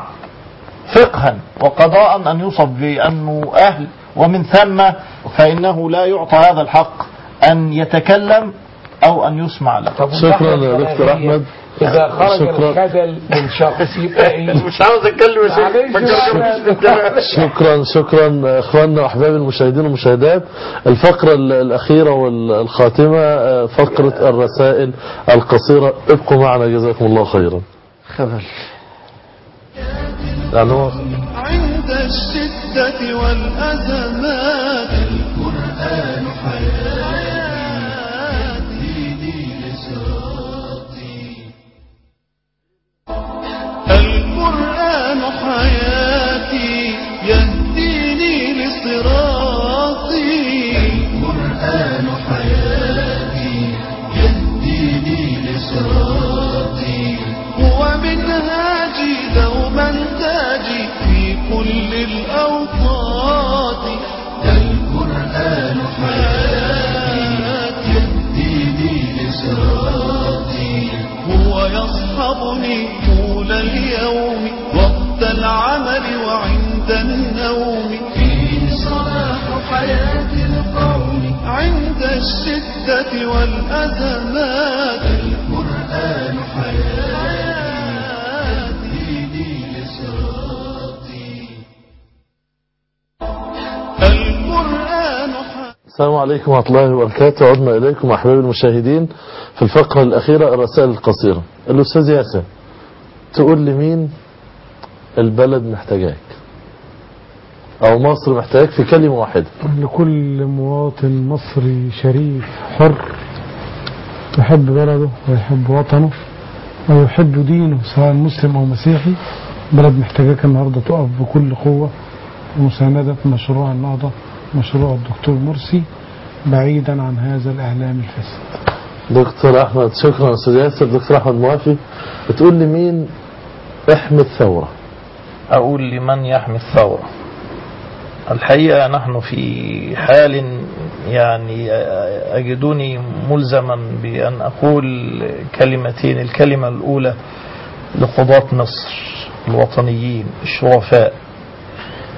فقها وقضاء أن يوصف بأنه أهل ومن ثم فإنه لا يعطى هذا الحق أن يتكلم أو أن يسمع له شكرا يا دكتور أحمد إذا خرج شكرا الخجل من شخص يبقى إيه؟ مش عاوز أتكلم يا شيخ ما تجرجرنيش. شكرا شكرا اخواننا واحبابي المشاهدين والمشاهدات الفقره ال- الاخيره والخاتمه آه، فقره الرسائل القصيره ابقوا معنا جزاكم الله خيرا خبل يعني هو عند الشدة والأزمات القرآن حياتي ديني لصراطي القرآن حياتي يهديني لصراطي القرآن حياتي يهديني لصراطي هو منهاجي دوما تاجي في كل الأوقات القرآن حياتي يهديني لصراطي هو يصحبني طول اليوم وقت العمل وعند النوم فيه صلاح حياة القوم عند الشدة والأزمات القرآن حياتي ديني لصراطي القرآن حياتي السلام عليكم ورحمه الله وبركاته عدنا اليكم احبابي المشاهدين في الفقره الاخيره الرسائل القصيره الاستاذ ياسر تقول لي مين البلد محتاجاك او مصر محتاجاك في كلمه واحده لكل مواطن مصري شريف حر يحب بلده ويحب وطنه ويحب دينه سواء مسلم أو مسيحي بلد محتاجاك النهاردة تقف بكل قوة مساندة مشروع النهضة مشروع الدكتور مرسي بعيدا عن هذا الإعلام الفاسد دكتور احمد شكرا استاذ ياسر دكتور احمد موافي بتقول لي مين احمي الثوره أقول لمن يحمي الثورة الحقيقة نحن في حال يعني أجدني ملزما بأن أقول كلمتين الكلمة الأولى لقضاة مصر الوطنيين الشرفاء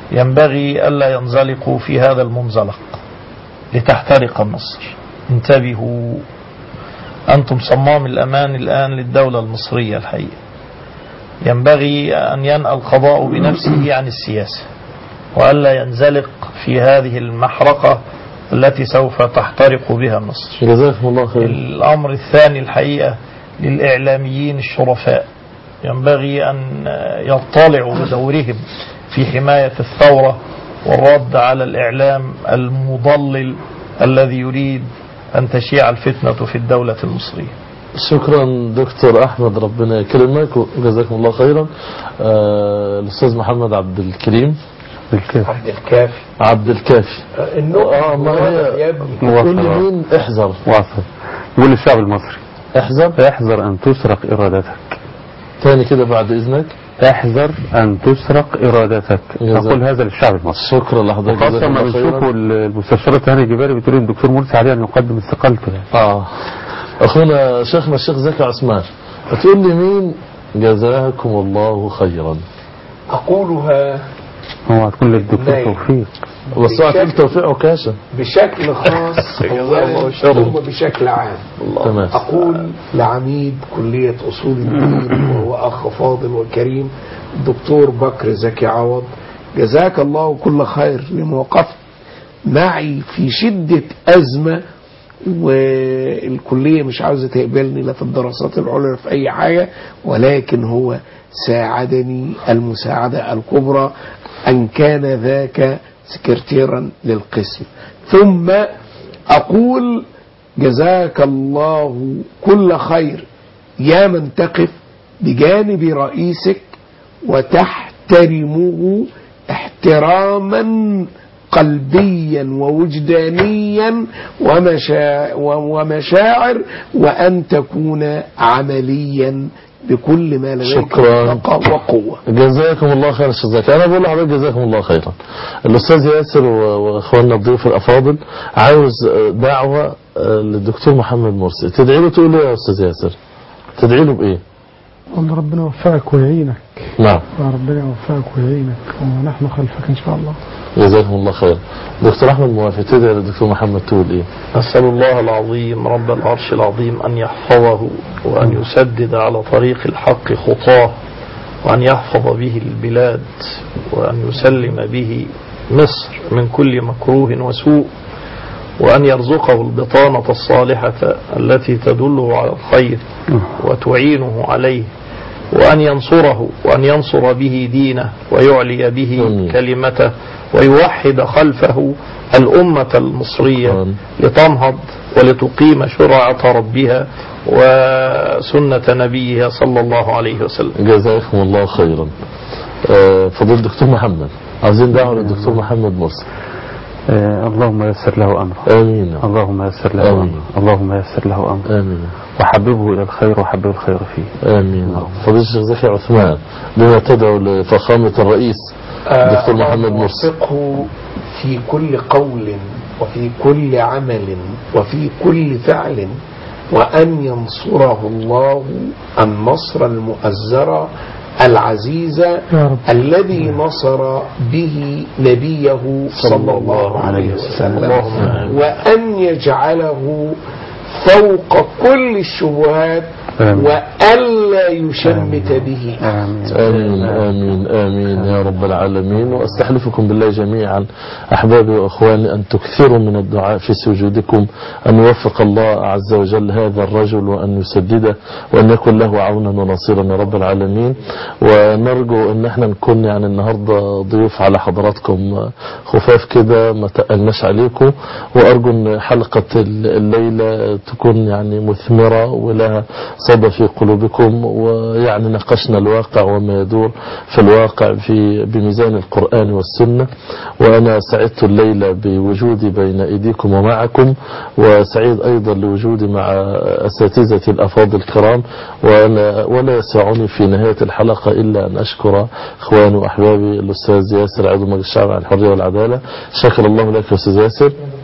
ينبغي ألا ينزلقوا في هذا المنزلق لتحترق مصر انتبهوا أنتم صمام الأمان الآن للدولة المصرية الحقيقة ينبغي أن ينأى القضاء بنفسه عن السياسة وألا ينزلق في هذه المحرقة التي سوف تحترق بها مصر جزاكم الله خير الأمر الثاني الحقيقة للإعلاميين الشرفاء ينبغي أن يطلعوا بدورهم في حماية الثورة والرد على الإعلام المضلل الذي يريد أن تشيع الفتنة في الدولة المصرية شكرا دكتور احمد ربنا يكرمك وجزاكم الله خيرا آه الاستاذ محمد عبد الكريم عبد الكافي عبد الكافي النقطة اه ما هي يا ابني كل مين احذر واصل قول للشعب المصري احذر احذر ان تسرق ارادتك تاني كده بعد اذنك احذر ان تسرق ارادتك جزاك. اقول هذا للشعب المصري شكرا لحضرتك وخاصة جزاكم لما الله خيرا. بنشوفوا المستشارة هاني جباري بتقول الدكتور مرسي عليه ان يقدم استقالته يعني. اه اخونا شيخنا الشيخ زكي عثمان هتقول لي مين جزاكم الله خيرا أقولها هو هتكون للدكتور نايم. توفيق بس هو هتقول توفيق عكاشة بشكل خاص أولا ثم بشكل عام تمام أقول لعميد كلية أصول الدين وهو أخ فاضل وكريم الدكتور بكر زكي عوض جزاك الله كل خير لما وقفت معي في شدة أزمة والكلية مش عاوزة تقبلني لا في الدراسات العليا ولا في أي حاجة ولكن هو ساعدني المساعدة الكبرى أن كان ذاك سكرتيرا للقسم ثم أقول جزاك الله كل خير يا من تقف بجانب رئيسك وتحترمه احتراما قلبيا ووجدانيا ومشا ومشاعر وأن تكون عمليا بكل ما لديك شكرا. من طاقة وقوة جزاكم الله خير استاذ زكي انا بقول لحضرتك جزاكم الله خيرا الاستاذ ياسر و- واخواننا الضيوف الافاضل عاوز دعوه للدكتور محمد مرسي تدعي له تقول له إيه يا استاذ ياسر تدعي له بايه والله ربنا يوفقك ويعينك نعم ربنا يوفقك ويعينك ونحن خلفك ان شاء الله جزاكم الله خير دكتور احمد موافق تدعي للدكتور محمد تقول ايه أسأل الله العظيم رب العرش العظيم أن يحفظه وأن يسدد على طريق الحق خطاه وأن يحفظ به البلاد وأن يسلم به مصر من كل مكروه وسوء وأن يرزقه البطانة الصالحة التي تدله على الخير وتعينه عليه وأن ينصره وأن ينصر به دينه ويعلي به كلمته ويوحد خلفه الأمة المصرية لتنهض ولتقيم شرعة ربها وسنة نبيها صلى الله عليه وسلم جزاكم الله خيرا آه، فضيل الدكتور محمد عاوزين دعوه للدكتور محمد مرسي آه اللهم يسر له امره امين اللهم يسر له آمين. امره اللهم يسر له امره امين وحببه الى الخير وحبب الخير فيه امين فضيل الشيخ زكي عثمان بما تدعو لفخامه الرئيس الدكتور محمد مرسي وفقه في كل قول وفي كل عمل وفي كل فعل وأن ينصره الله النصر المؤزر العزيز الذي نصر به نبيه صلى الله عليه وسلم وأن يجعله فوق كل الشبهات وألا يشمت به أحد آمين آمين آمين يا رب العالمين وأستحلفكم بالله جميعا أحبابي وأخواني أن تكثروا من الدعاء في سجودكم أن يوفق الله عز وجل هذا الرجل وأن يسدده وأن يكون له عونا ونصيرا يا رب العالمين ونرجو أن احنا نكون يعني النهاردة ضيوف على حضراتكم خفاف كده ما تقلناش عليكم وأرجو أن حلقة الليلة تكون يعني مثمرة ولها صدى في قلوبكم ويعني ناقشنا الواقع وما يدور في الواقع في بميزان القرآن والسنة وأنا سعدت الليلة بوجودي بين أيديكم ومعكم وسعيد أيضا لوجودي مع أساتذتي الأفاضل الكرام وأنا ولا يسعني في نهاية الحلقة إلا أن أشكر إخواني وأحبابي الأستاذ ياسر عضو مجلس الشعب عن الحرية والعدالة شكر الله لك يا أستاذ ياسر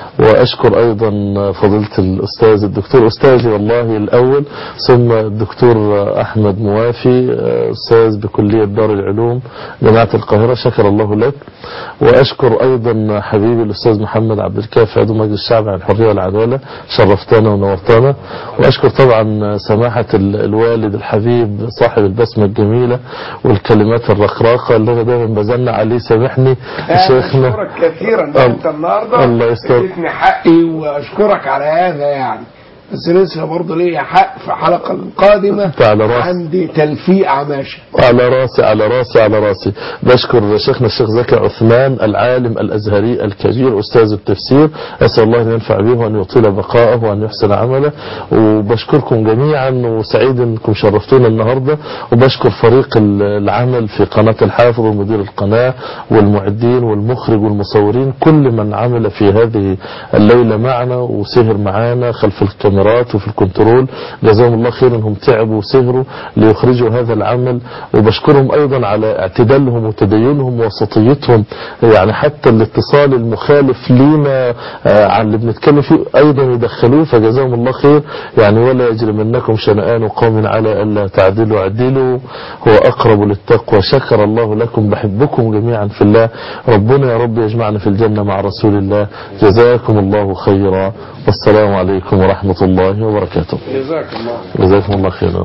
وأشكر أيضا فضيلة الأستاذ الدكتور أستاذي والله الأول ثم الدكتور أحمد موافي أستاذ بكلية دار العلوم جامعة القاهرة شكر الله لك وأشكر أيضا حبيبي الأستاذ محمد عبد الكافي عضو مجلس الشعب عن الحرية والعدالة شرفتنا ونورتنا وأشكر طبعا سماحة ال- الوالد الحبيب صاحب البسمة الجميلة والكلمات الرقراقة اللي أنا دايما بزنع عليه سامحني شيخنا أشكرك كثيرا الله- أنت النهاردة الله يستر. اديتني حقي وأشكرك على هذا يعني بس لسه برضه ليا حق في الحلقة القادمة على راسي. عندي تلفيق عماشة على راسي على راسي على راسي بشكر شيخنا الشيخ زكي عثمان العالم الأزهري الكبير أستاذ التفسير أسأل الله أن ينفع به وأن يطيل بقاءه وأن يحسن عمله وبشكركم جميعا وسعيد أنكم شرفتونا النهاردة وبشكر فريق ال- العمل في قناة الحافظ ومدير القناة والمعدين والمخرج والمصورين كل من عمل في هذه الليلة معنا وسهر معنا خلف الكاميرات وفي الكنترول جزاهم الله خير انهم تعبوا وسهروا ليخرجوا هذا العمل وبشكرهم ايضا على اعتدالهم وتدينهم ووسطيتهم يعني حتى الاتصال المخالف لينا آه، عن اللي بنتكلم فيه ايضا يدخلوه فجزاهم الله خير يعني ولا يجرمنكم شنآن قوم على الا تعدلوا عدلوا هو اقرب للتقوى شكر الله لكم بحبكم جميعا في الله ربنا يا رب يجمعنا في الجنة مع رسول الله جزاكم الله خيرا والسلام عليكم ورحمة الله وبركاته جزاك الله جزاكم الله خيرا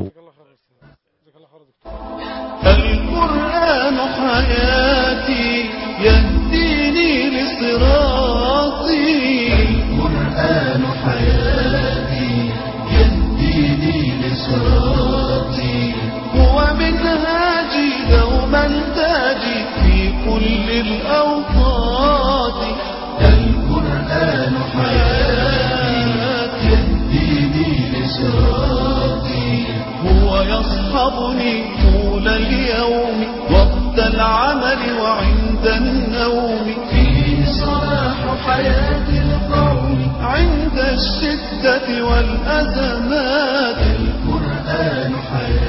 القرآن حياتي يهديني لصراطي القرآن حياتي يهديني لصراطي هو منهاجي دوما تاجي في كل الأوقات القرآن حياتي يهديني لصراطي هو يصحبني طول اليوم وقت العمل وعند النوم فيه صلاح حياة القوم عند الشدة والأزمات القرآن حياتي